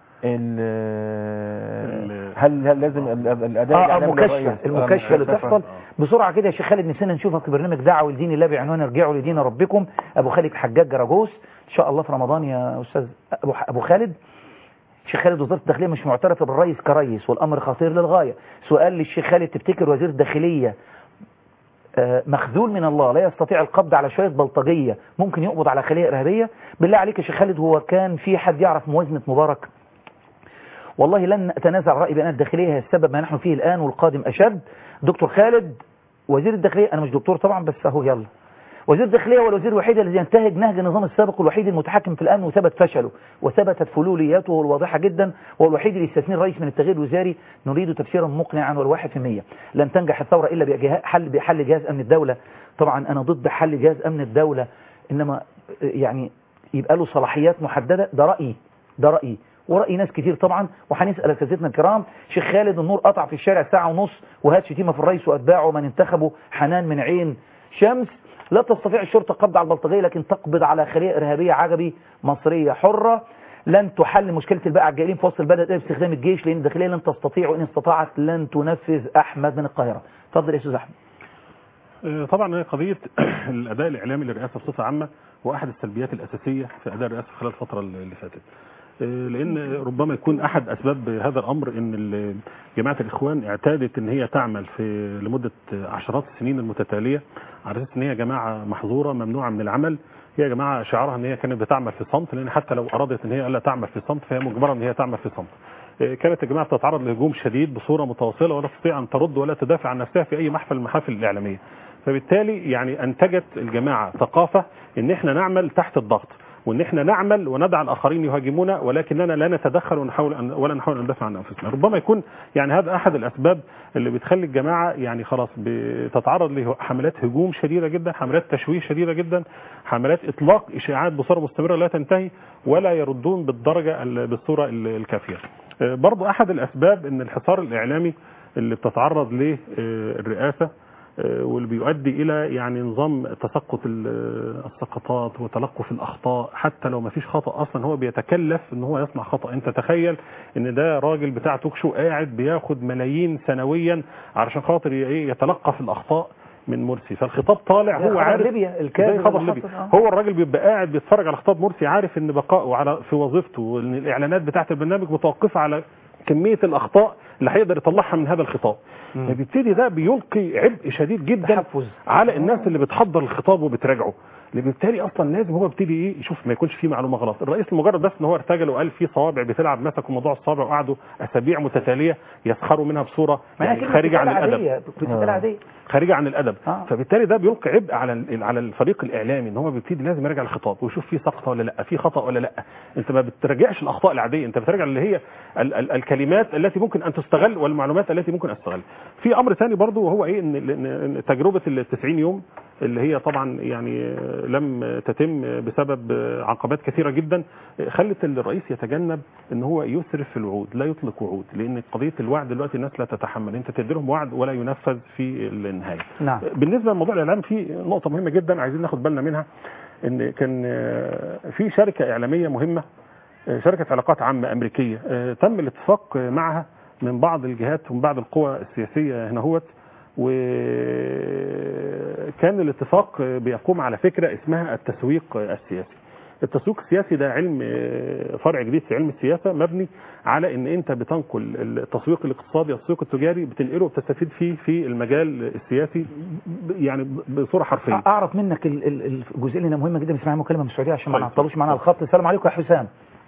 Speaker 10: ال- هل هل لازم ال- ال- الاداء
Speaker 1: اه
Speaker 10: الإعلامي
Speaker 1: المكاشفة
Speaker 10: للرئيس؟
Speaker 1: المكاشفة اللي
Speaker 10: آه،
Speaker 1: تحصل بسرعة كده يا شيخ خالد نسينا نشوفك في برنامج دعوة لدين الله بعنوان ارجعوا لدين ربكم ابو خالد حجاج جراجوس ان شاء الله في رمضان يا استاذ ابو ابو خالد شيخ خالد وزارة الداخلية مش معترفة بالرئيس كرئيس والامر خطير للغاية سؤال للشيخ خالد تفتكر وزير الداخلية آه، مخذول من الله لا يستطيع القبض على شوية بلطجية ممكن يقبض على خلية إرهابية بالله عليك يا شيخ خالد هو كان في حد يعرف موازنة مبارك والله لن أتنازع الرأي بأن الداخلية هي السبب ما نحن فيه الآن والقادم أشد دكتور خالد وزير الداخلية أنا مش دكتور طبعا بس أهو يلا وزير الداخلية هو الوزير الوحيد الذي ينتهج نهج النظام السابق والوحيد المتحكم في الأمن وثبت فشله وثبتت فلولياته الواضحة جدا وهو الوحيد اللي يستثني الرئيس من التغيير الوزاري نريد تفسيرا مقنعا والواحد في المية لن تنجح الثورة إلا بحل بحل جهاز أمن الدولة طبعا أنا ضد حل جهاز أمن الدولة إنما يعني يبقى له صلاحيات محددة ده رأيي ده رأيي ورأي ناس كتير طبعا وهنسأل أساتذتنا الكرام شيخ خالد النور قطع في الشارع ساعة ونص وهات شتيمة في الرئيس وأتباعه من انتخبوا حنان من عين شمس لا تستطيع الشرطة القبض على البلطجية لكن تقبض على خلية إرهابية عجبي مصرية حرة لن تحل مشكلة الباقي الجائلين في وسط البلد باستخدام الجيش لأن الداخلية لن تستطيع وإن استطاعت لن تنفذ أحمد من القاهرة اتفضل يا أستاذ أحمد
Speaker 11: آه، طبعا هي قضية الأداء الإعلامي للرئاسة بصفة عامة هو أحد السلبيات الأساسية في أداء الرئاسة خلال الفترة اللي فاتت آه، لأن ربما يكون أحد أسباب هذا الأمر أن ال- جماعة الإخوان اعتادت أن هي تعمل في لمدة عشرات السنين المتتالية على أساس أن هي جماعة محظورة ممنوعة من العمل هي جماعة شعارها أن هي كانت بتعمل في صمت لأن حتى لو أرادت أن هي ألا تعمل في صمت فهي مجبرة أن هي تعمل في صمت آه، كانت الجماعة تتعرض لهجوم شديد بصورة متواصلة ولا تستطيع أن ترد ولا تدافع عن نفسها في أي محفل من المحافل الإعلامية فبالتالي يعني أنتجت الجماعة ثقافة أن احنا نعمل تحت الضغط وان احنا نعمل وندع الاخرين يهاجمونا ولكننا لا نتدخل ونحاول أن ولا نحاول ان ندافع عن انفسنا ربما يكون يعني هذا احد الاسباب اللي بتخلي الجماعه يعني خلاص بتتعرض لحملات هجوم شديده جدا حملات تشويه شديده جدا حملات اطلاق اشاعات بصوره مستمره لا تنتهي ولا يردون بالدرجه ال- بالصوره ال- الكافيه آه، برضو احد الاسباب ان الحصار الاعلامي اللي بتتعرض له آه، الرئاسه آه، واللي بيؤدي الى يعني نظام تسقط ال- السقطات وتلقف الاخطاء حتى لو ما فيش خطا اصلا هو بيتكلف ان هو يصنع خطا انت تخيل ان ده راجل بتاع توك شو قاعد بياخد ملايين سنويا علشان خاطر ي- ايه يتلقف الاخطاء من مرسي فالخطاب طالع
Speaker 1: زي
Speaker 11: هو
Speaker 1: خبر
Speaker 11: عارف
Speaker 1: ليبيا الكاذب
Speaker 11: زي خبر
Speaker 1: اللي
Speaker 11: ليبيا
Speaker 1: حصل، آه.
Speaker 11: هو الراجل بيبقى قاعد بيتفرج على خطاب مرسي عارف ان بقائه على في وظيفته وان الاعلانات بتاعه البرنامج متوقفه على كميه الاخطاء اللي هيقدر يطلعها من هذا الخطاب فبيبتدي ده بيلقي عبء شديد جدا
Speaker 1: تحفز.
Speaker 11: على الناس اللي بتحضر الخطاب وبتراجعه اللي بالتالي اصلا لازم هو يبتدي ايه يشوف ما يكونش فيه معلومه غلط الرئيس لمجرد بس ان هو ارتجل وقال في صوابع بتلعب مسكوا موضوع الصوابع وقعدوا اسابيع متتاليه يسخروا منها بصوره
Speaker 1: ما هي
Speaker 11: يعني
Speaker 1: كلمة
Speaker 11: خارجه عن
Speaker 1: بتتقال
Speaker 11: الادب
Speaker 1: عادية، بتتقال عادية
Speaker 11: خارجه عن الادب
Speaker 1: آه.
Speaker 11: فبالتالي ده بيلقي عبء على ال- على الفريق الاعلامي ان هو بيبتدي لازم يراجع الخطاب ويشوف فيه سقطه ولا لا في خطا ولا لا انت ما بتراجعش الاخطاء العاديه انت بتراجع اللي هي ال ال الكلمات التي ممكن ان تستغل والمعلومات التي ممكن ان تستغل في امر ثاني برضو وهو ايه ان إن- إن تجربه ال 90 يوم اللي هي طبعا يعني لم تتم بسبب عقبات كثيره جدا خلت الرئيس يتجنب ان هو يسرف في الوعود لا يطلق وعود لان قضيه الوعد دلوقتي الناس لا تتحمل انت تدي لهم وعد ولا ينفذ في النهايه
Speaker 1: نعم
Speaker 11: بالنسبه لموضوع الاعلام في نقطه مهمه جدا عايزين ناخد بالنا منها ان كان آه، في شركه اعلاميه مهمه آه، شركه علاقات عامه امريكيه آه، تم الاتفاق معها من بعض الجهات ومن بعض القوى السياسيه هنا هوت وكان الاتفاق بيقوم على فكره اسمها التسويق السياسي التسويق السياسي ده علم آه، فرع جديد في علم السياسه مبني على ان انت بتنقل التسويق الاقتصادي التسويق التجاري بتنقله وبتستفيد فيه في المجال السياسي ب- يعني بصوره حرفيه
Speaker 1: اعرف منك ال- ال- الجزئيه اللي مهمه جدا بنسمعها مكالمه من السعوديه عشان ما
Speaker 11: طيب.
Speaker 1: نعطلوش معانا على الخط السلام عليكم يا حسام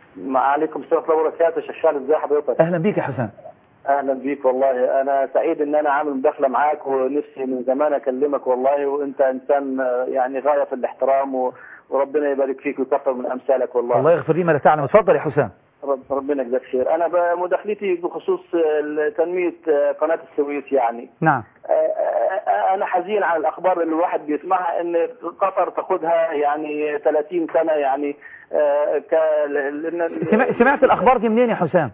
Speaker 13: عليكم السلام ورحمه الله وبركاته شيخ خالد ازي حضرتك
Speaker 1: اهلا بيك يا حسام
Speaker 13: اهلا بيك والله انا سعيد ان انا عامل مداخله معاك ونفسي من زمان اكلمك والله وانت انسان آه، يعني غايه في الاحترام و... وربنا يبارك فيك ويكثر من امثالك والله
Speaker 1: الله يغفر لي ما لا تعلم اتفضل يا حسام
Speaker 13: رب ربنا يجزاك خير انا ب- مداخلتي بخصوص آه، تنميه آه، قناه السويس يعني
Speaker 1: نعم
Speaker 13: آه، آه، انا حزين على الاخبار اللي الواحد بيسمعها ان قطر تاخدها يعني 30 سنه يعني آه، ك لأن-
Speaker 1: سمع- سمعت الاخبار دي منين يا حسام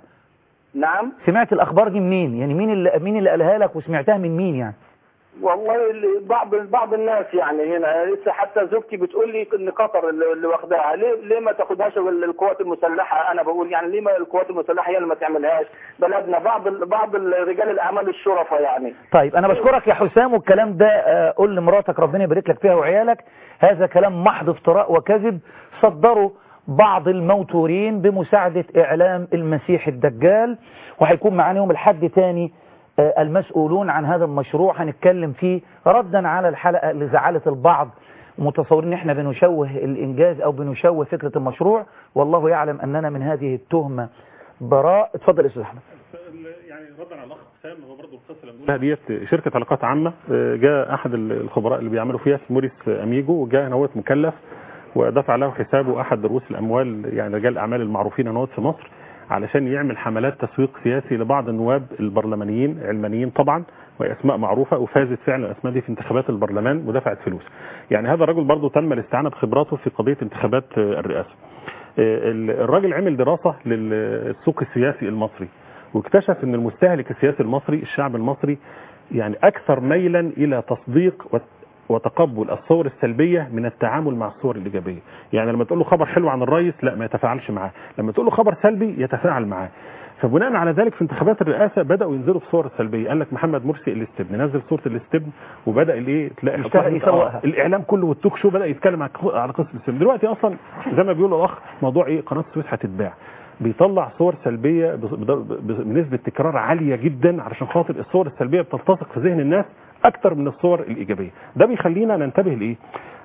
Speaker 13: نعم
Speaker 1: سمعت الاخبار دي منين يعني مين اللي مين اللي قالها لك وسمعتها من مين يعني
Speaker 13: والله اللي- بعض بعض الناس يعني هنا لسه حتى زوجتي بتقول لي ان قطر اللي اللي واخداها ليه ليه ما تاخدهاش ال- القوات المسلحه انا بقول يعني ليه ما القوات المسلحه هي اللي ما تعملهاش بلدنا بعض ال- بعض ال- رجال الاعمال الشرفاء يعني
Speaker 1: طيب انا بشكرك يا حسام والكلام ده آه، قول لمراتك ربنا يبارك لك فيها وعيالك هذا كلام محض افتراء وكذب صدروا بعض الموتورين بمساعدة اعلام المسيح الدجال وهيكون معانا يوم الحد تاني آه، المسؤولون عن هذا المشروع هنتكلم فيه ردا على الحلقة اللي زعلت البعض متصورين ان احنا بنشوه الانجاز او بنشوه فكرة المشروع والله يعلم اننا من هذه التهمة براء اتفضل يا استاذ احمد
Speaker 11: يعني ردا على الاخ حسام هو برضه القصه اللي بنقولها ديت شركه علاقات عامه آه، جاء احد الخبراء اللي بيعملوا فيها اسمه موريس اميجو وجاء هنا مكلف ودفع له حسابه احد رؤوس الاموال يعني رجال الاعمال المعروفين هنا في مصر علشان يعمل حملات تسويق سياسي لبعض النواب البرلمانيين علمانيين طبعا وهي اسماء معروفه وفازت فعلا الاسماء دي في انتخابات البرلمان ودفعت فلوس يعني هذا الرجل برضه تم الاستعانه بخبراته في قضيه انتخابات آه، الرئاسه آه، الراجل عمل دراسه للسوق السياسي المصري واكتشف ان المستهلك السياسي المصري الشعب المصري يعني اكثر ميلا الى تصديق وت- وتقبل الصور السلبيه من التعامل مع الصور الايجابيه يعني لما تقول له خبر حلو عن الرئيس لا ما يتفاعلش معاه لما تقول له خبر سلبي يتفاعل معاه فبناء على ذلك في انتخابات الرئاسه بداوا ينزلوا بصور سلبيه قال لك محمد مرسي الاستبن نزل صوره الاستبن وبدا الايه تلاقي
Speaker 1: يشتغل يسوقها.
Speaker 11: آه، الاعلام كله والتوك شو بدا يتكلم على على قصه الاستبن دلوقتي اصلا زي ما بيقول الاخ موضوع ايه قناه السويس هتتباع بيطلع صور سلبيه بص- بد- ب- بنسبه تكرار عاليه جدا علشان خاطر الصور السلبيه بتلتصق في ذهن الناس اكتر من الصور الايجابيه ده بيخلينا ننتبه لايه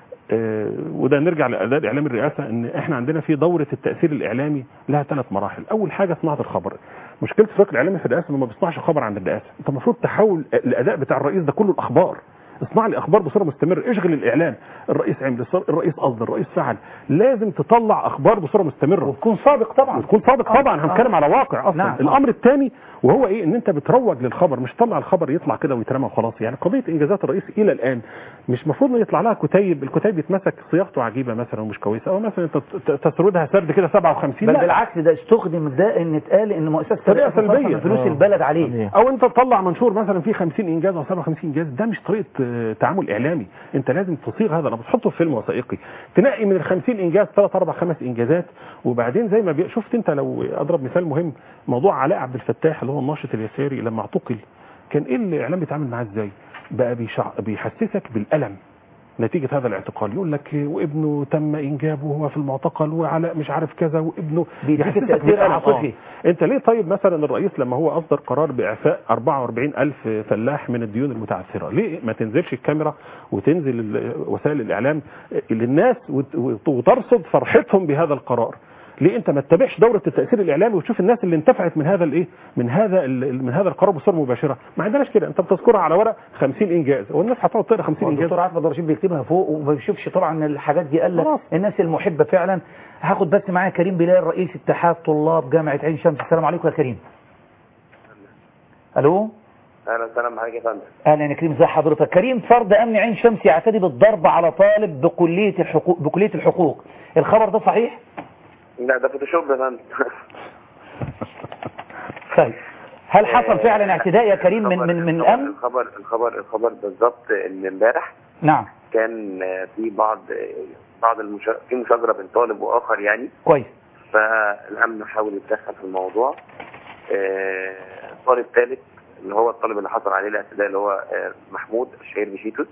Speaker 11: آه، وده نرجع لاداء اعلام الرئاسه ان احنا عندنا في دوره التاثير الاعلامي لها ثلاث مراحل اول حاجه صناعه الخبر مشكله الفكر الاعلامي في الرئاسه انه ما بيصنعش خبر عن الرئاسه انت المفروض تحول الاداء بتاع الرئيس ده كله الاخبار اصنع لي اخبار بصوره مستمره اشغل الاعلام الرئيس عمل الص- الرئيس قصد الرئيس فعل لازم تطلع اخبار بصوره مستمره
Speaker 1: وتكون صادق طبعا
Speaker 11: وتكون صادق
Speaker 1: آه،
Speaker 11: طبعا
Speaker 1: آه.
Speaker 11: هنتكلم على واقع اصلا
Speaker 1: نعم.
Speaker 11: الامر الثاني وهو ايه ان انت بتروج للخبر مش تطلع الخبر يطلع كده ويترمى وخلاص يعني قضيه انجازات الرئيس الى الان مش المفروض انه يطلع لها كتيب الكتيب يتمسك صياغته عجيبه مثلا ومش كويسه او مثلا انت ت- تسردها سرد كده 57
Speaker 1: بل
Speaker 11: لا.
Speaker 1: بالعكس ده استخدم ده ان اتقال ان مؤسسه
Speaker 11: طريقه
Speaker 1: الرئاسة صرفت
Speaker 11: سلبيه
Speaker 1: من فلوس
Speaker 11: آه.
Speaker 1: البلد عليه
Speaker 11: او انت تطلع منشور مثلا فيه 50 انجاز او 57 انجاز ده مش طريقه آه، تعامل اعلامي انت لازم تصيغ هذا الامر تحطه في فيلم وثائقي تنقي من ال 50 انجاز ثلاث اربع خمس انجازات وبعدين زي ما بي... شفت انت لو اضرب مثال مهم موضوع علاء عبد الفتاح اللي هو الناشط اليساري لما اعتقل كان ايه الاعلام بيتعامل معاه ازاي بقى بيشع... بيحسسك بالالم نتيجة هذا الاعتقال يقول لك وابنه تم إنجابه وهو في المعتقل وعلاء مش عارف كذا وابنه
Speaker 1: بيديك
Speaker 11: يحسسك
Speaker 1: التأثير
Speaker 11: بالألم.
Speaker 1: العاطفي.
Speaker 11: آه. انت ليه طيب مثلا الرئيس لما هو اصدر قرار باعفاء 44 الف فلاح من الديون المتعثره ليه ما تنزلش الكاميرا وتنزل ال- وسائل الاعلام للناس وت- وت- وترصد فرحتهم بهذا القرار ليه انت ما تتابعش دوره التاثير الاعلامي وتشوف الناس اللي انتفعت من هذا الايه من هذا ال- من هذا القرار بصوره مباشره ما عندناش كده انت بتذكرها على ورق 50 انجاز والناس هتقعد تقرا 50 انجاز
Speaker 1: الدكتور عاطف رشيد بيكتبها فوق وما بيشوفش طبعا الحاجات دي قال الناس المحبه فعلا هاخد بس معايا كريم بلال رئيس اتحاد طلاب جامعه عين شمس السلام عليكم يا كريم الو
Speaker 14: اهلا وسهلا بحضرتك يا فندم
Speaker 1: اهلا يا كريم ازي حضرتك كريم فرد امن عين شمس يعتدي بالضرب على طالب بكليه الحقوق بكليه الحقوق الخبر ده صحيح
Speaker 14: لا ده فوتوشوب يا فندم
Speaker 1: طيب هل حصل فعلا اعتداء يا كريم من من من الامن
Speaker 14: الخبر الخبر الخبر بالظبط ان امبارح
Speaker 1: نعم
Speaker 14: كان آه، في بعض آه، بعض المش... في مشاجره بين طالب واخر يعني
Speaker 1: كويس
Speaker 14: فالامن حاول يتدخل في الموضوع آه، طالب ثالث اللي هو الطالب اللي حصل عليه الاعتداء اللي هو آه، محمود الشهير بشيتوس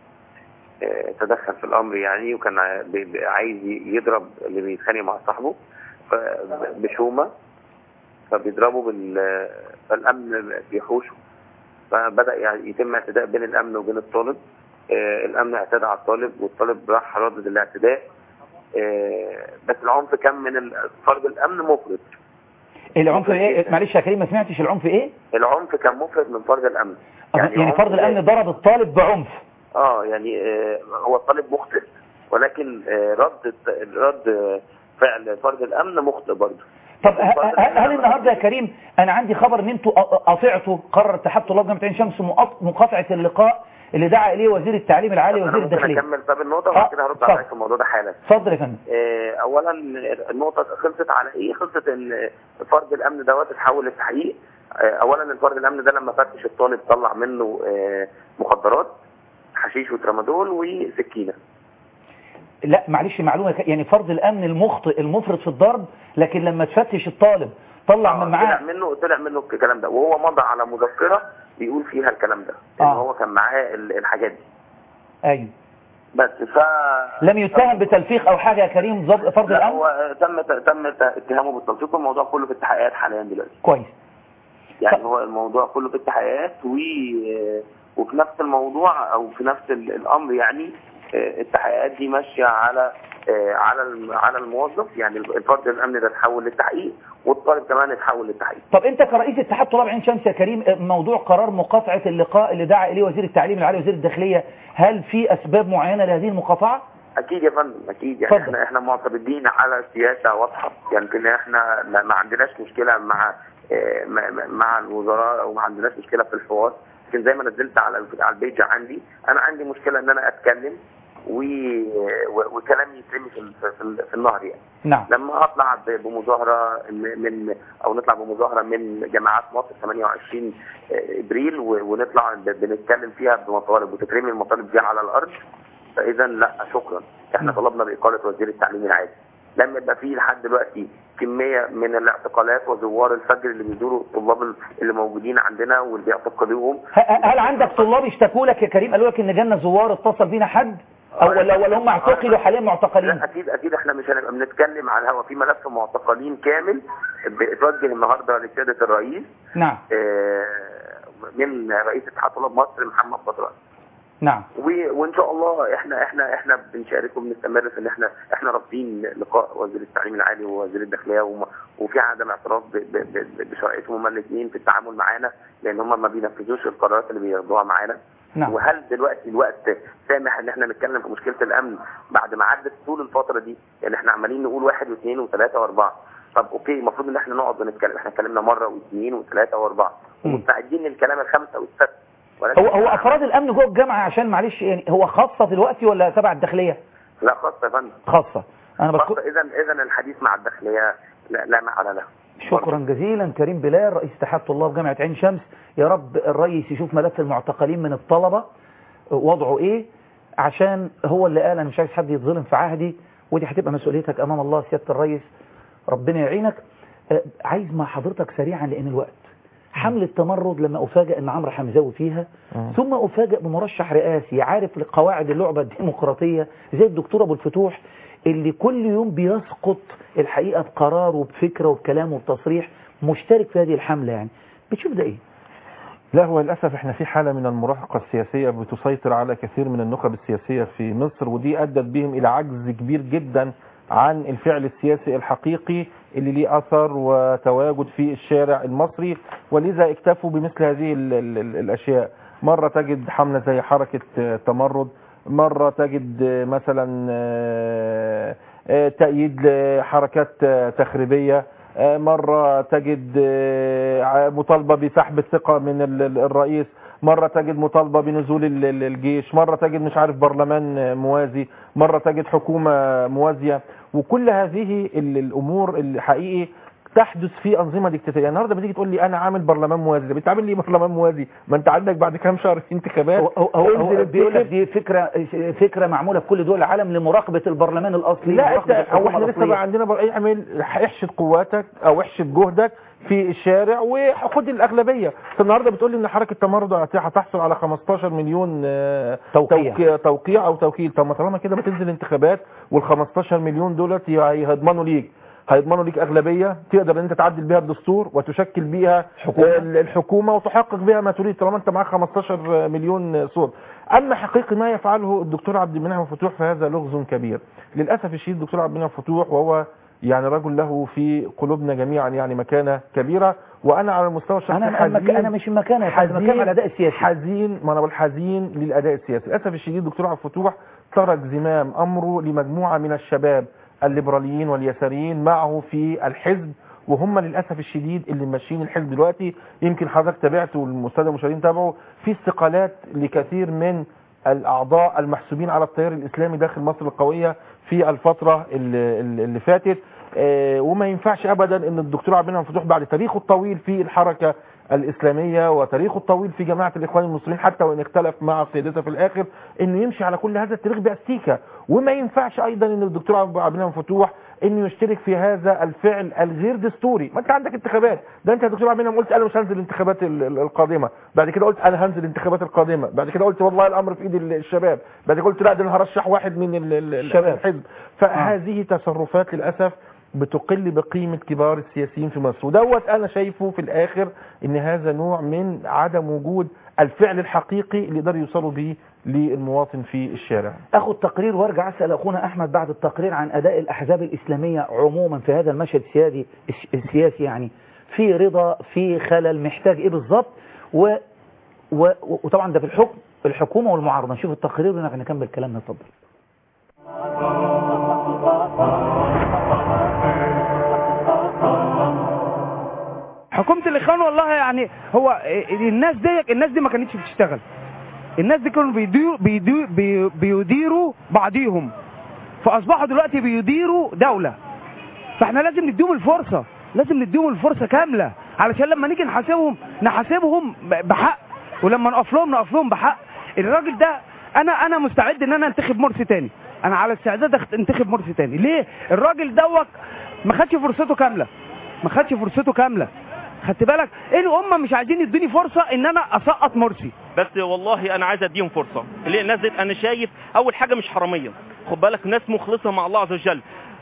Speaker 14: آه، تدخل في الامر يعني وكان ع- بي- بي- عايز ي- يضرب اللي بيتخانق مع صاحبه ف- بشومه فبيضربوا بال فالامن بيحوشه فبدا يعني يتم اعتداء بين الامن وبين الطالب آه، الامن اعتدى على الطالب والطالب راح ردد الاعتداء آه، بس العنف كان من ال- فرد الامن مفرط
Speaker 1: العنف ايه معلش يا كريم ما سمعتش العنف ايه
Speaker 14: العنف كان مفرط من فرد الامن
Speaker 1: يعني,
Speaker 14: عنف
Speaker 1: فرد الامن ضرب الطالب بعنف
Speaker 14: اه يعني آه، هو الطالب مخطئ ولكن آه، رد رد آه، فعل فرد الامن مخطئ برضه
Speaker 1: طب ه- ه- هل النهارده يا كريم انا عندي خبر ان انتوا ق- قاطعتوا قرر اتحاد طلاب جامعه عين شمس مقاط- مقاطعه اللقاء اللي دعا اليه وزير التعليم العالي وزير
Speaker 14: انا ممكن
Speaker 1: الداخليه
Speaker 14: اكمل باب النقطه وبعد كده هرد عليك في الموضوع ده حالا
Speaker 1: اتفضل يا فندم
Speaker 14: آه، اولا النقطه خلصت على ايه خلصت ان فرد الامن دوت اتحول للتحقيق آه، اولا الفرد الامن ده لما فتش الطالب طلع منه آه، مخدرات حشيش وترامادول وسكينه
Speaker 1: لا معلش معلومه ك- يعني فرد الامن المخطئ المفرط في الضرب لكن لما تفتش الطالب طلع من
Speaker 14: طلع
Speaker 1: معاه
Speaker 14: منه طلع منه الكلام ده وهو مضى على مذكره بيقول فيها الكلام ده ان
Speaker 1: آه.
Speaker 14: هو كان معاه ال- الحاجات دي
Speaker 1: ايوه
Speaker 14: بس ف
Speaker 1: لم يتهم بتلفيق او حاجه يا كريم ضب- فرد
Speaker 14: لا
Speaker 1: الامن
Speaker 14: هو تم تم اتهامه بالتلفيق والموضوع كله في التحقيقات حاليا دلوقتي
Speaker 1: كويس
Speaker 14: يعني هو الموضوع كله في التحقيقات و... وفي نفس الموضوع او في نفس ال- الامر يعني آه، التحقيقات دي ماشيه على آه، على الم- على الموظف يعني الفرد الامني ده اتحول للتحقيق والطالب كمان اتحول للتحقيق
Speaker 1: طب انت كرئيس اتحاد طلاب عين شمس يا كريم موضوع قرار مقاطعه اللقاء اللي دعا اليه وزير التعليم العالي وزير الداخليه هل في اسباب معينه لهذه المقاطعه
Speaker 14: اكيد يا فندم اكيد يعني احنا احنا معتمدين على سياسه واضحه يمكن احنا ما ما عندناش مشكله مع آه، مع- مع- مع الوزراء او ما عندناش مشكله في الحوار لكن زي ما نزلت على ال- على البيج عندي انا عندي مشكله ان انا اتكلم و... و... وكلامي يترمي في, ال- في, ال- في النهر يعني
Speaker 1: نعم
Speaker 14: لما اطلع ب- بمظاهره م- من او نطلع بمظاهره من جامعات مصر 28 ابريل و- ونطلع ب- بنتكلم فيها بمطالب وتترمي المطالب دي على الارض فاذا لا شكرا احنا طلبنا باقاله وزير التعليم العالي لم يبقى فيه لحد دلوقتي كميه من الاعتقالات وزوار الفجر اللي بيزوروا الطلاب اللي موجودين عندنا واللي بيعتقلوهم
Speaker 1: ه- هل عندك طلاب اشتكوا لك يا كريم قالوا لك ان جالنا زوار اتصل بينا حد او ولا ولا هم اعتقلوا حاليا معتقلين
Speaker 14: لا اكيد اكيد احنا مش هنبقى بنتكلم على الهوا في ملف معتقلين كامل بيتوجه النهارده لسياده الرئيس
Speaker 1: نعم
Speaker 14: آه، من رئيس اتحاد طلاب مصر محمد بدران
Speaker 1: نعم
Speaker 14: و- وان شاء الله احنا احنا احنا بنشارك وبنستمر في ان احنا احنا رافضين لقاء وزير التعليم العالي ووزير الداخليه وم- وفي عدم اعتراف ب- ب- ب- بشرعيتهم هما الاثنين في التعامل معانا لان هم ما بينفذوش القرارات اللي بياخدوها معانا
Speaker 1: نعم.
Speaker 14: وهل دلوقتي الوقت سامح ان احنا نتكلم في مشكله الامن بعد ما عدت طول الفتره دي يعني احنا عمالين نقول واحد واثنين وثلاثه واربعه طب اوكي المفروض ان احنا نقعد ونتكلم احنا اتكلمنا مره واثنين وثلاثه واربعه ومستعدين للكلام الخمسه والسته ولكن
Speaker 1: هو هو افراد الامن جوه الجامعه عشان معلش يعني هو خاصه دلوقتي ولا تبع الداخليه
Speaker 14: لا خاصه يا فندم
Speaker 1: خاصه انا بذكر
Speaker 14: خاصه اذا اذا الحديث مع الداخليه لا, لا محل له
Speaker 1: شكرا جزيلا كريم بلال رئيس اتحاد طلاب جامعه عين شمس يا رب الرئيس يشوف ملف المعتقلين من الطلبه وضعه ايه عشان هو اللي قال انا مش عايز حد يتظلم في عهدي ودي هتبقى مسؤوليتك امام الله سياده الرئيس ربنا يعينك آه، عايز مع حضرتك سريعا لان الوقت حملة تمرد لما أفاجئ أن عمرو حمزاوي فيها ثم أفاجئ بمرشح رئاسي عارف لقواعد اللعبة الديمقراطية زي الدكتور أبو الفتوح اللي كل يوم بيسقط الحقيقة بقرار وبفكرة وبكلام وبتصريح مشترك في هذه الحملة يعني بتشوف ده إيه؟
Speaker 10: لا هو للأسف احنا في حالة من المراهقة السياسية بتسيطر على كثير من النخب السياسية في مصر ودي أدت بهم إلى عجز كبير جدا عن الفعل السياسي الحقيقي اللي ليه أثر وتواجد في الشارع المصري ولذا اكتفوا بمثل هذه ال ال ال الأشياء مرة تجد حملة زي حركة آه، تمرد مرة تجد آه، مثلا آه، آه، تأييد لحركات آه، تخريبية آه، مرة تجد آه، ع- مطالبة بسحب الثقة من ال- ال- الرئيس مرة تجد مطالبة بنزول ال- ال- الجيش مرة تجد مش عارف برلمان آه، موازي مرة تجد حكومة موازية وكل هذه ال- الأمور الحقيقي تحدث في أنظمة ديكتاتورية يعني النهارده بتيجي تقول لي أنا عامل برلمان موازي طب أنت عامل ليه برلمان موازي ما أنت عندك بعد كام شهر في انتخابات
Speaker 1: هو, هو, هو,
Speaker 10: انزل
Speaker 1: هو بيقول لك
Speaker 10: انتخب.
Speaker 1: دي فكرة فكرة معمولة في كل دول العالم لمراقبة البرلمان الأصلي
Speaker 10: لا انت
Speaker 1: لمراقبة
Speaker 10: او
Speaker 1: الحكومة
Speaker 10: احنا لسه
Speaker 1: الأصلية.
Speaker 10: بقى عندنا بقى اعمل احشد قواتك او احشد جهدك في الشارع وخد الاغلبيه أنت النهارده بتقول لي ان حركه تمرد هتحصل على 15 مليون آه،
Speaker 1: توقيع.
Speaker 10: توقيع, توقيع او توكيل طب ما طالما كده بتنزل انتخابات وال 15 مليون دولت ي- هيضمنوا ليك هيضمنوا ليك اغلبيه تقدر ان انت تعدل بيها الدستور وتشكل بيها
Speaker 1: حكومة.
Speaker 10: ال- الحكومه وتحقق بيها ما تريد طالما انت معاك 15 مليون صوت اما حقيقي ما يفعله الدكتور عبد المنعم فتوح فهذا لغز كبير للاسف الشديد الدكتور عبد المنعم فتوح وهو يعني رجل له في قلوبنا جميعا يعني مكانه كبيره وانا على المستوى الشخصي
Speaker 1: أنا المك... أنا مش المكان يا فندم، المكان على الأداء السياسي
Speaker 10: حزين ما انا بقول حزين للاداء السياسي للاسف الشديد الدكتور عبد الفتوح ترك زمام امره لمجموعه من الشباب الليبراليين واليساريين معه في الحزب وهم للاسف الشديد اللي ماشيين الحزب دلوقتي يمكن حضرتك تابعت والمستاذ المشاهدين تابعوا في استقالات لكثير من الاعضاء المحسوبين على التيار الاسلامي داخل مصر القويه في الفتره اللي, اللي فاتت آه، وما ينفعش ابدا ان الدكتور عبد المنعم فتوح بعد تاريخه الطويل في الحركه الاسلاميه وتاريخه الطويل في جماعه الاخوان المسلمين حتى وان اختلف مع قيادتها في الاخر انه يمشي على كل هذا التاريخ باستيكه وما ينفعش ايضا ان الدكتور عبد المنعم فتوح انه يشترك في هذا الفعل الغير دستوري ما انت عندك انتخابات ده انت يا دكتور عبد المنعم قلت انا مش هنزل الانتخابات ال- ال- القادمه بعد كده قلت انا هنزل الانتخابات القادمه بعد كده قلت والله الامر في ايد ال- الشباب بعد كده قلت لا ده انا هرشح واحد من ال- ال-
Speaker 1: الشباب.
Speaker 10: الحزب فهذه تصرفات للاسف بتقل بقيمة كبار السياسيين في مصر ودوت أنا شايفه في الآخر إن هذا نوع من عدم وجود الفعل الحقيقي اللي يقدروا يوصلوا به للمواطن في الشارع
Speaker 1: اخد تقرير وارجع اسال اخونا احمد بعد التقرير عن اداء الاحزاب الاسلاميه عموما في هذا المشهد السياسي السياسي يعني في رضا في خلل محتاج ايه بالظبط و... و... وطبعا ده في الحكم الحكومه والمعارضه نشوف التقرير ونرجع نكمل كلامنا اتفضل
Speaker 15: حكومة الإخوان والله يعني هو الناس دي الناس دي ما كانتش بتشتغل الناس دي كانوا بيديروا بيديروا, بي- بيديروا بعضيهم فأصبحوا دلوقتي بيديروا دولة فاحنا لازم نديهم الفرصة لازم نديهم الفرصة كاملة علشان لما نيجي نحاسبهم نحاسبهم ب- بحق ولما نقف لهم نقف لهم بحق الراجل ده انا انا مستعد ان انا انتخب مرسي تاني انا على استعداد أخت- انتخب مرسي تاني ليه الراجل دوت ما خدش فرصته كامله ما خدش فرصته كامله خدت بالك ان هم مش عايزين يدوني فرصه ان انا اسقط مرسي
Speaker 16: بس والله انا عايز اديهم فرصه ليه الناس دي انا شايف اول حاجه مش حراميه خد بالك ناس مخلصه مع الله عز وجل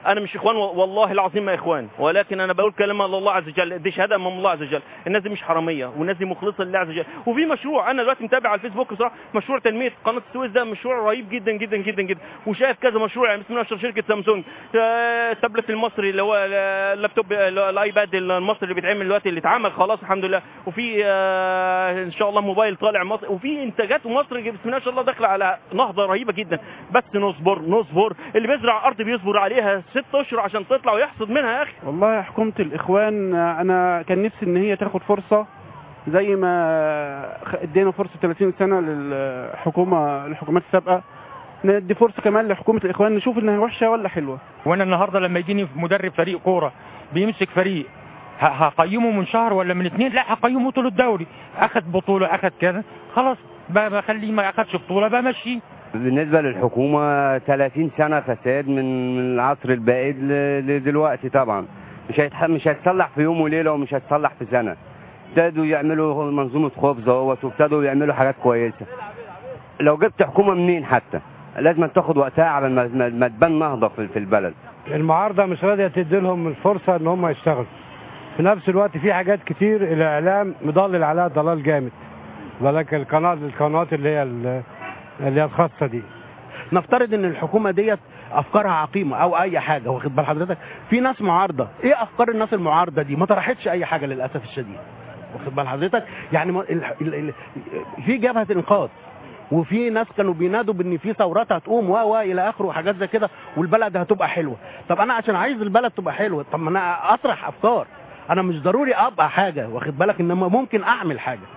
Speaker 16: انا مش اخوان والله العظيم ما اخوان ولكن انا بقول كلمه لله عز وجل دي شهاده امام الله عز وجل الناس دي مش حراميه والناس دي مخلصه لله عز وجل وفي مشروع انا دلوقتي متابع على الفيسبوك بصراحه مشروع تنميه قناه السويس ده مشروع رهيب جدا جدا جدا جدا وشايف كذا مشروع يعني بسم الله ما شاء الله شركه سامسونج آه، التابلت المصري اللي هو اللابتوب اللي هو الايباد المصري اللي بيتعمل دلوقتي اللي اتعمل خلاص الحمد لله وفي آه، ان شاء الله موبايل طالع مصر وفي انتاجات مصر بسم الله ما شاء الله داخله على نهضه رهيبه جدا بس نصبر نصبر اللي بيزرع ارض بيصبر عليها ست اشهر عشان تطلع ويحصد منها يا اخي
Speaker 17: والله حكومة الإخوان أنا كان نفسي إن هي تاخد فرصة زي ما خ- ادينا فرصة 30 سنة للحكومة الحكومات السابقة ندي فرصة كمان لحكومة الإخوان نشوف إنها وحشة ولا حلوة
Speaker 18: وانا النهارده لما يجيني مدرب فريق كوره بيمسك فريق ه- هقيمه من شهر ولا من اتنين لا هقيمه طول الدوري اخد بطوله اخد كذا خلاص ب- بخليه ما اخدش بطوله بمشيه
Speaker 19: بالنسبة للحكومة 30 سنة فساد من من العصر البائد ل- لدلوقتي طبعا مش هيتح... مش هيتصلح في يوم وليلة ومش هيتصلح في سنة ابتدوا يعملوا منظومة خبز اهوت وابتدوا يعملوا حاجات كويسة لو جبت حكومة منين حتى لازم تاخد وقتها على ما, ما- ما تبان نهضة في في البلد
Speaker 20: المعارضة مش راضية تدي لهم الفرصة ان هم يشتغلوا في نفس الوقت في حاجات كتير الاعلام مضلل عليها ضلال جامد ولكن القناة القنوات اللي هي ال- اللي هي الخاصة دي
Speaker 21: نفترض ان الحكومه ديت افكارها عقيمه او اي حاجه واخد بال حضرتك في ناس معارضه ايه افكار الناس المعارضه دي ما طرحتش اي حاجه للاسف الشديد واخد بال حضرتك يعني ما- ال- ال- ال- في جبهه انقاذ وفي ناس كانوا بينادوا بان في ثورات هتقوم و و الى اخره وحاجات زي كده والبلد هتبقى حلوه طب انا عشان عايز البلد تبقى حلوه طب ما انا اطرح افكار انا مش ضروري ابقى حاجه واخد بالك انما ممكن اعمل حاجه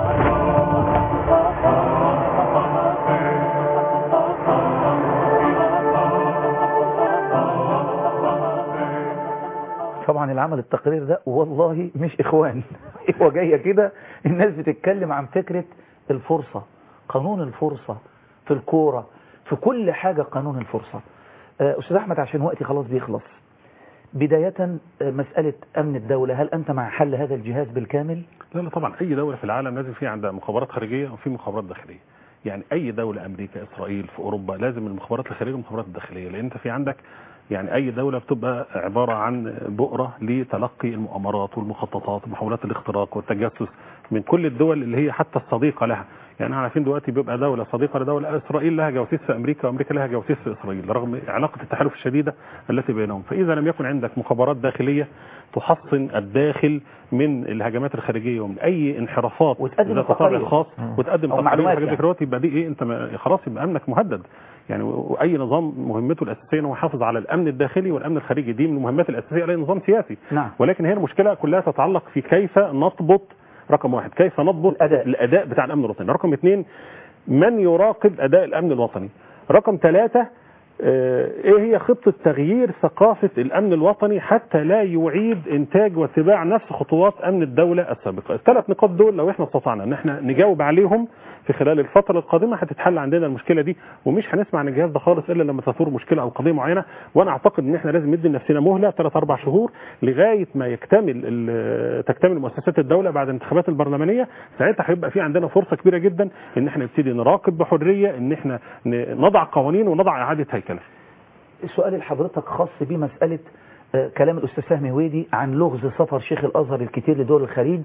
Speaker 1: طبعا اللي عمل التقرير ده والله مش اخوان هو جايه كده الناس بتتكلم عن فكره الفرصه قانون الفرصه في الكوره في كل حاجه قانون الفرصه آه، استاذ احمد عشان وقتي خلاص بيخلص بدايه آه، مساله امن الدوله هل انت مع حل هذا الجهاز بالكامل
Speaker 11: لا لا طبعا اي دوله في العالم لازم في عندها مخابرات خارجيه وفي مخابرات داخليه يعني اي دوله امريكا اسرائيل في اوروبا لازم المخابرات الخارجيه والمخابرات الداخليه لان انت في عندك يعني اي دوله بتبقى عباره عن بؤره لتلقي المؤامرات والمخططات ومحاولات الاختراق والتجسس من كل الدول اللي هي حتى الصديقه لها يعني احنا عارفين دلوقتي بيبقى دوله صديقه لدوله اسرائيل لها جواسيس في امريكا وامريكا لها جواسيس في اسرائيل رغم علاقه التحالف الشديده التي بينهم فاذا لم يكن عندك مخابرات داخليه تحصن الداخل من الهجمات الخارجيه ومن اي انحرافات
Speaker 1: وتقدم
Speaker 11: ذات طابع
Speaker 1: تقارير.
Speaker 11: خاص
Speaker 1: مم.
Speaker 11: وتقدم
Speaker 1: أو
Speaker 11: تقارير
Speaker 1: معلومات
Speaker 11: وحاجات
Speaker 1: يعني.
Speaker 11: زي كده يبقى دي ايه انت ما خلاص يبقى امنك مهدد يعني واي نظام مهمته الاساسيه انه يحافظ على الامن الداخلي والامن الخارجي دي من المهمات الاساسيه لاي نظام سياسي
Speaker 1: نعم
Speaker 11: ولكن هي المشكله كلها تتعلق في كيف نضبط رقم واحد كيف نضبط الاداء, الأداء بتاع الامن الوطني رقم اثنين من يراقب اداء الامن الوطني رقم ثلاثة آه، ايه هي خطة تغيير ثقافة الامن الوطني حتى لا يعيد انتاج واتباع نفس خطوات امن الدولة السابقة الثلاث نقاط دول لو احنا استطعنا ان احنا نجاوب عليهم في خلال الفترة القادمة هتتحل عندنا المشكلة دي ومش هنسمع عن الجهاز ده خالص الا لما تثور مشكلة او قضية معينة وانا اعتقد ان احنا لازم ندي لنفسنا مهلة 3 4 شهور لغاية ما يكتمل ال- تكتمل مؤسسات الدولة بعد الانتخابات البرلمانية ساعتها هيبقى في عندنا فرصة كبيرة جدا ان احنا نبتدي نراقب بحرية ان احنا ن- نضع قوانين ونضع اعادة هيكلة
Speaker 1: السؤال لحضرتك خاص بمسألة آه، كلام الأستاذ فهمي ويدي عن لغز سفر شيخ الأزهر الكتير لدول الخليج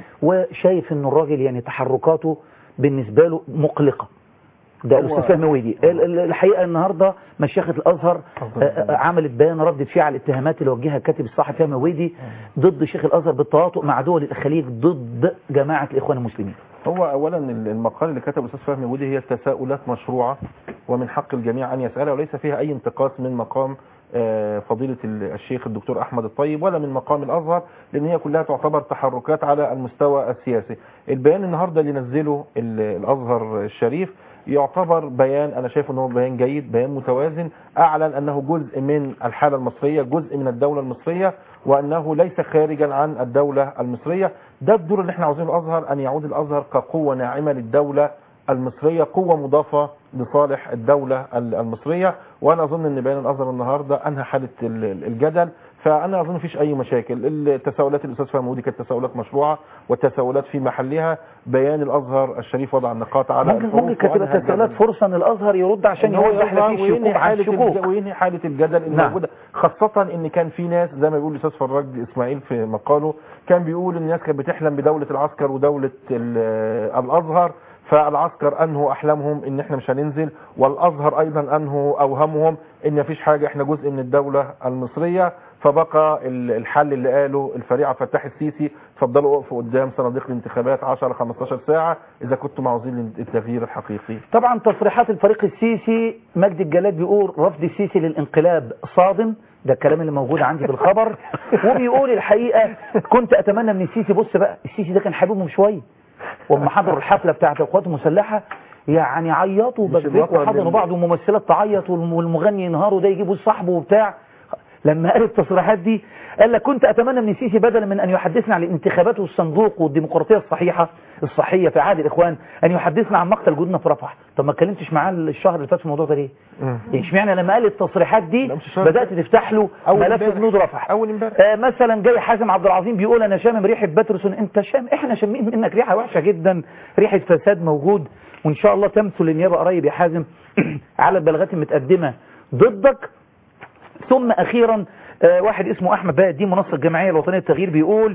Speaker 1: وشايف أن الراجل يعني تحركاته بالنسبة له مقلقة ده
Speaker 22: هو-
Speaker 1: الأستاذ فهمي ويدي ال- ال- الحقيقة النهاردة مشيخة الأزهر آه، آه، عملت بيان ردت فيه على الاتهامات اللي وجهها الكاتب الصحفي فهمي ويدي ضد شيخ الأزهر بالتواطؤ مع دول الخليج ضد جماعة الإخوان المسلمين
Speaker 10: هو اولا المقال اللي كتبه الاستاذ فهمي ودي هي تساؤلات مشروعه ومن حق الجميع ان يسالها وليس فيها اي انتقاص من مقام آه، فضيله ال- الشيخ الدكتور احمد الطيب ولا من مقام الازهر لان هي كلها تعتبر تحركات على المستوى السياسي البيان النهارده اللي نزله ال- الازهر الشريف يعتبر بيان انا شايف ان هو بيان جيد بيان متوازن اعلن انه جزء من الحاله المصريه جزء من الدوله المصريه وانه ليس خارجا عن الدوله المصريه ده الدور اللي احنا عاوزينه الازهر ان يعود الازهر كقوه ناعمه للدوله المصريه قوه مضافه لصالح الدوله ال- المصريه وانا اظن ان بيان الازهر النهارده انهى حاله ال- ال- الجدل فانا اظن مفيش اي مشاكل التساؤلات الاستاذ فهمي ودي كانت تساؤلات مشروعه والتساؤلات في محلها بيان الازهر الشريف وضع النقاط على
Speaker 1: ممكن
Speaker 10: الحروف
Speaker 1: ممكن كانت تبقى
Speaker 10: وأنهى
Speaker 1: تساؤلات
Speaker 10: الجدل.
Speaker 1: فرصه ان الازهر يرد عشان
Speaker 10: إن هو
Speaker 1: يوضح لا
Speaker 10: يظهر
Speaker 1: في
Speaker 10: وينهي
Speaker 1: شكوك عن
Speaker 10: حالة
Speaker 1: شكوك
Speaker 10: الج- وينهي حالة الجدل
Speaker 1: نعم.
Speaker 10: الموجودة خاصة ان كان في ناس زي ما بيقول الاستاذ فراج اسماعيل في مقاله كان بيقول ان الناس كانت بتحلم بدولة العسكر ودولة ال- الازهر فالعسكر انهوا احلامهم ان احنا مش هننزل والازهر ايضا انهوا اوهامهم ان مفيش حاجة احنا جزء من الدولة المصرية فبقى ال- الحل اللي قاله الفريق عبد الفتاح السيسي اتفضلوا اقفوا قدام صناديق الانتخابات 10 15 ساعة اذا كنتم عاوزين التغيير الحقيقي
Speaker 1: طبعا تصريحات الفريق السيسي مجدي الجلاد بيقول رفض السيسي للانقلاب صادم ده الكلام اللي موجود عندي في الخبر وبيقول الحقيقة كنت اتمنى من السيسي بص بقى السيسي ده كان حبيبهم شوية واما حضروا الحفلة بتاعة القوات المسلحة يعني عيطوا
Speaker 10: مش
Speaker 1: وبكبكوا
Speaker 10: الوطن
Speaker 1: وحضنوا
Speaker 10: اللي-
Speaker 1: بعض وممثلات تعيط والم- والمغني ينهار وده يجيبوا صاحبه وبتاع لما قال التصريحات دي قال لك كنت اتمنى من السيسي بدلا من ان يحدثنا عن الانتخابات والصندوق والديمقراطيه الصحيحه الصحيه في عهد الاخوان ان يحدثنا عن مقتل جنودنا في رفح طب ما اتكلمتش معاه الشهر اللي فات في الموضوع ده ليه؟ يعني اشمعنى لما قال التصريحات دي بدات تفتح له
Speaker 10: أول
Speaker 1: ملف
Speaker 10: امبارح.
Speaker 1: جنود رفح
Speaker 10: اول امبارح
Speaker 1: آه مثلا جاي حازم عبد العظيم بيقول انا شامم ريحه باترسون انت شام احنا شامين منك ريحه وحشه جدا ريحه فساد موجود وان شاء الله تمثل النيابه قريب يا حازم على البلاغات المتقدمه ضدك ثم اخيرا آه واحد اسمه احمد بقى الدين منسق الجمعيه الوطنيه للتغيير بيقول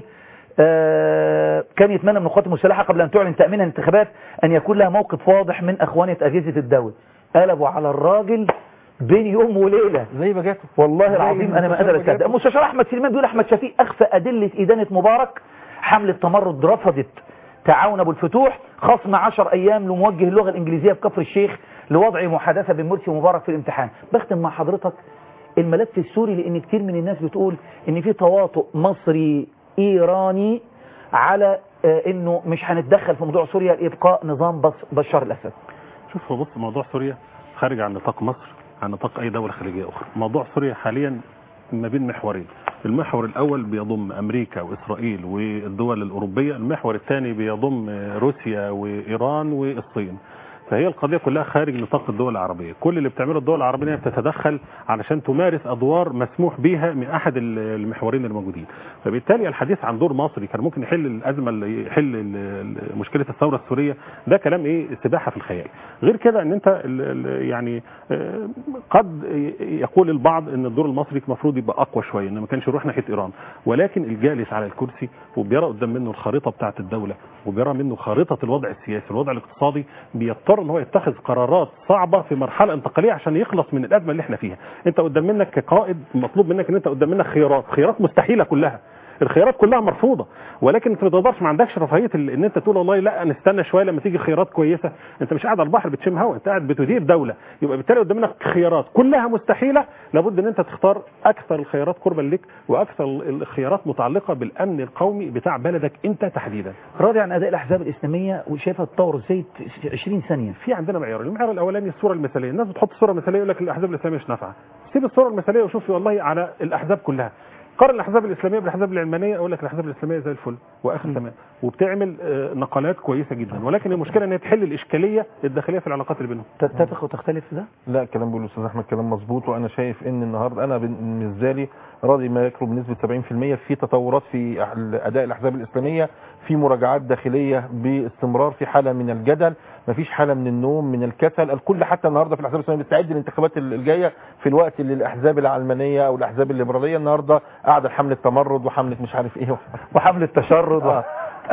Speaker 1: آه كان يتمنى من القوات المسلحه قبل ان تعلن تامين الانتخابات ان يكون لها موقف واضح من اخوانه اجهزه الدوله قلبوا على الراجل بين يوم وليله
Speaker 10: زي ما جاته
Speaker 1: والله
Speaker 10: زي
Speaker 1: العظيم انا ما
Speaker 10: المستشار
Speaker 1: قادر
Speaker 10: بجد.
Speaker 1: اصدق المستشار احمد سليمان بيقول احمد شفيق اخفى ادله ادانه مبارك حمله تمرد رفضت تعاون ابو الفتوح خصم 10 ايام لموجه اللغه الانجليزيه في كفر الشيخ لوضع محادثه بين مرسي ومبارك في الامتحان بختم مع حضرتك الملف السوري لان كتير من الناس بتقول ان في تواطؤ مصري ايراني على آه، انه مش هنتدخل في موضوع سوريا لابقاء نظام بس- بشار الاسد
Speaker 11: شوف هو بص موضوع سوريا خارج عن نطاق مصر عن نطاق اي دوله خليجيه اخرى موضوع سوريا حاليا ما بين محورين المحور الاول بيضم امريكا واسرائيل والدول الاوروبيه المحور الثاني بيضم روسيا وايران والصين فهي القضيه كلها خارج نطاق الدول العربيه كل اللي بتعمله الدول العربيه إنها بتتدخل علشان تمارس ادوار مسموح بها من احد المحورين الموجودين فبالتالي الحديث عن دور مصري كان ممكن يحل الازمه اللي يحل ال- ال- مشكله الثوره السوريه ده كلام ايه سباحه في الخيال غير كده ان انت ال- ال- يعني آه، قد يقول البعض ان الدور المصري المفروض يبقى اقوى شويه ان ما كانش يروح ناحيه ايران ولكن الجالس على الكرسي وبيرى قدام منه الخريطه بتاعه الدوله وبيرى منه خريطه الوضع السياسي الوضع الاقتصادي بيضطر ان هو يتخذ قرارات صعبه في مرحله انتقاليه عشان يخلص من الازمه اللي احنا فيها انت قدام منك كقائد مطلوب منك ان انت قدام منك خيارات خيارات مستحيله كلها الخيارات كلها مرفوضه ولكن انت ما تقدرش ما عندكش رفاهيه ال- ان انت تقول والله لا نستنى شويه لما تيجي خيارات كويسه انت مش قاعد على البحر بتشم هوا انت قاعد بتدير دوله يبقى بالتالي قدام منك خيارات كلها مستحيله لابد ان انت تختار اكثر الخيارات قربا لك واكثر ال- الخيارات متعلقه بالامن القومي بتاع بلدك انت تحديدا
Speaker 1: راضي عن اداء الاحزاب الاسلاميه وشايفها تطور ازاي 20 ثانيه
Speaker 11: في عندنا معيارين المعيار الاولاني الصوره المثاليه الناس بتحط صوره مثاليه يقول لك الاحزاب الاسلاميه مش نافعه سيب الصوره المثاليه وشوف والله على الاحزاب كلها قارن الاحزاب الاسلاميه بالاحزاب العلمانيه اقول لك الاحزاب الاسلاميه زي الفل واخر تمام وبتعمل آه، نقلات كويسه جدا ولكن المشكله ان هي تحل الاشكاليه الداخليه في العلاقات اللي بينهم
Speaker 1: تتفق وتختلف في ده
Speaker 10: لا الكلام بيقوله الاستاذ احمد كلام مظبوط وانا شايف ان النهارده انا بالنسبه لي راضي ما يقرب بنسبه 70% في تطورات في اداء الاحزاب الاسلاميه في مراجعات داخليه باستمرار في حاله من الجدل مفيش حاله من النوم من الكسل الكل حتى النهارده في الاحزاب الاسلاميه بتستعد للانتخابات الجايه في الوقت اللي الاحزاب العلمانيه او الاحزاب الليبراليه النهارده قاعده حمله تمرد وحمله مش عارف ايه
Speaker 1: وحمله تشرد و...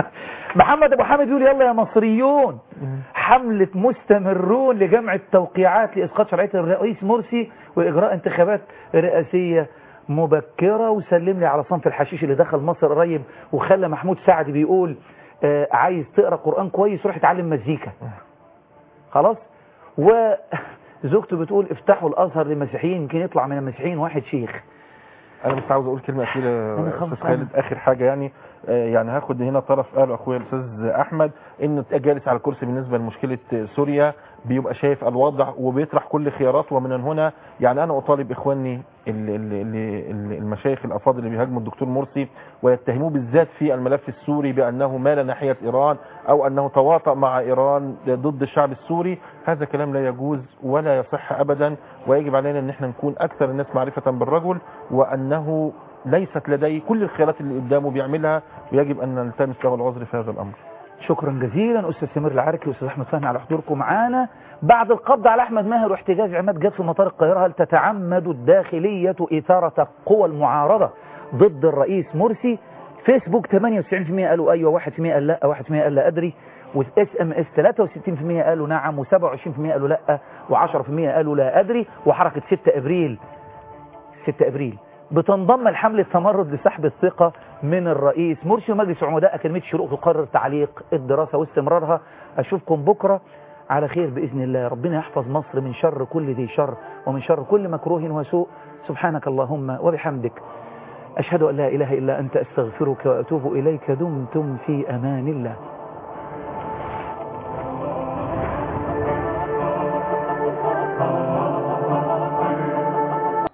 Speaker 1: محمد ابو حامد يقول يلا يا مصريون حملة مستمرون لجمع التوقيعات لإسقاط شرعية الرئيس مرسي وإجراء انتخابات رئاسية مبكرة وسلم لي على صنف الحشيش اللي دخل مصر قريب وخلى محمود سعد بيقول آه عايز تقرأ قرآن كويس روح اتعلم مزيكا خلاص وزوجته بتقول افتحوا الأزهر للمسيحيين يمكن يطلع من المسيحيين واحد شيخ
Speaker 10: انا بس عاوز اقول كلمه اخيره
Speaker 1: أنا
Speaker 10: يا
Speaker 1: خلاص
Speaker 10: استاذ خالد
Speaker 1: أنا.
Speaker 10: اخر حاجه يعني آه، يعني هاخد هنا طرف قاله اخويا الاستاذ احمد انه جالس على الكرسي بالنسبه لمشكله سوريا بيبقى شايف الوضع وبيطرح كل خيارات ومن هنا يعني انا اطالب اخواني ال- ال- ال- ال- المشايخ الافاضل اللي بيهاجموا الدكتور مرسي ويتهموه بالذات في الملف السوري بانه مال ناحيه ايران او انه تواطأ مع ايران ضد الشعب السوري هذا كلام لا يجوز ولا يصح ابدا ويجب علينا ان احنا نكون اكثر الناس معرفه بالرجل وانه ليست لديه كل الخيارات اللي قدامه بيعملها ويجب ان نلتمس له العذر في هذا الامر
Speaker 1: شكرا جزيلا استاذ سمير العركي واستاذ احمد فهمي على حضوركم معانا بعد القبض على احمد ماهر واحتجاج عماد جاد في مطار القاهره هل تتعمد الداخليه اثاره قوى المعارضه ضد الرئيس مرسي فيسبوك 98% قالوا ايوه 1% قال لا 1% قال لا ادري واس ام اس 63% قالوا نعم و27% قالوا لا و10% قالوا لا ادري وحركه 6 ابريل 6 ابريل بتنضم لحملة تمرد لسحب الثقة من الرئيس مرسي ومجلس عمداء أكاديمية الشروق تقرر تعليق الدراسة واستمرارها أشوفكم بكرة على خير بإذن الله ربنا يحفظ مصر من شر كل ذي شر ومن شر كل مكروه وسوء سبحانك اللهم وبحمدك أشهد أن لا إله إلا أنت أستغفرك وأتوب إليك دمتم في أمان الله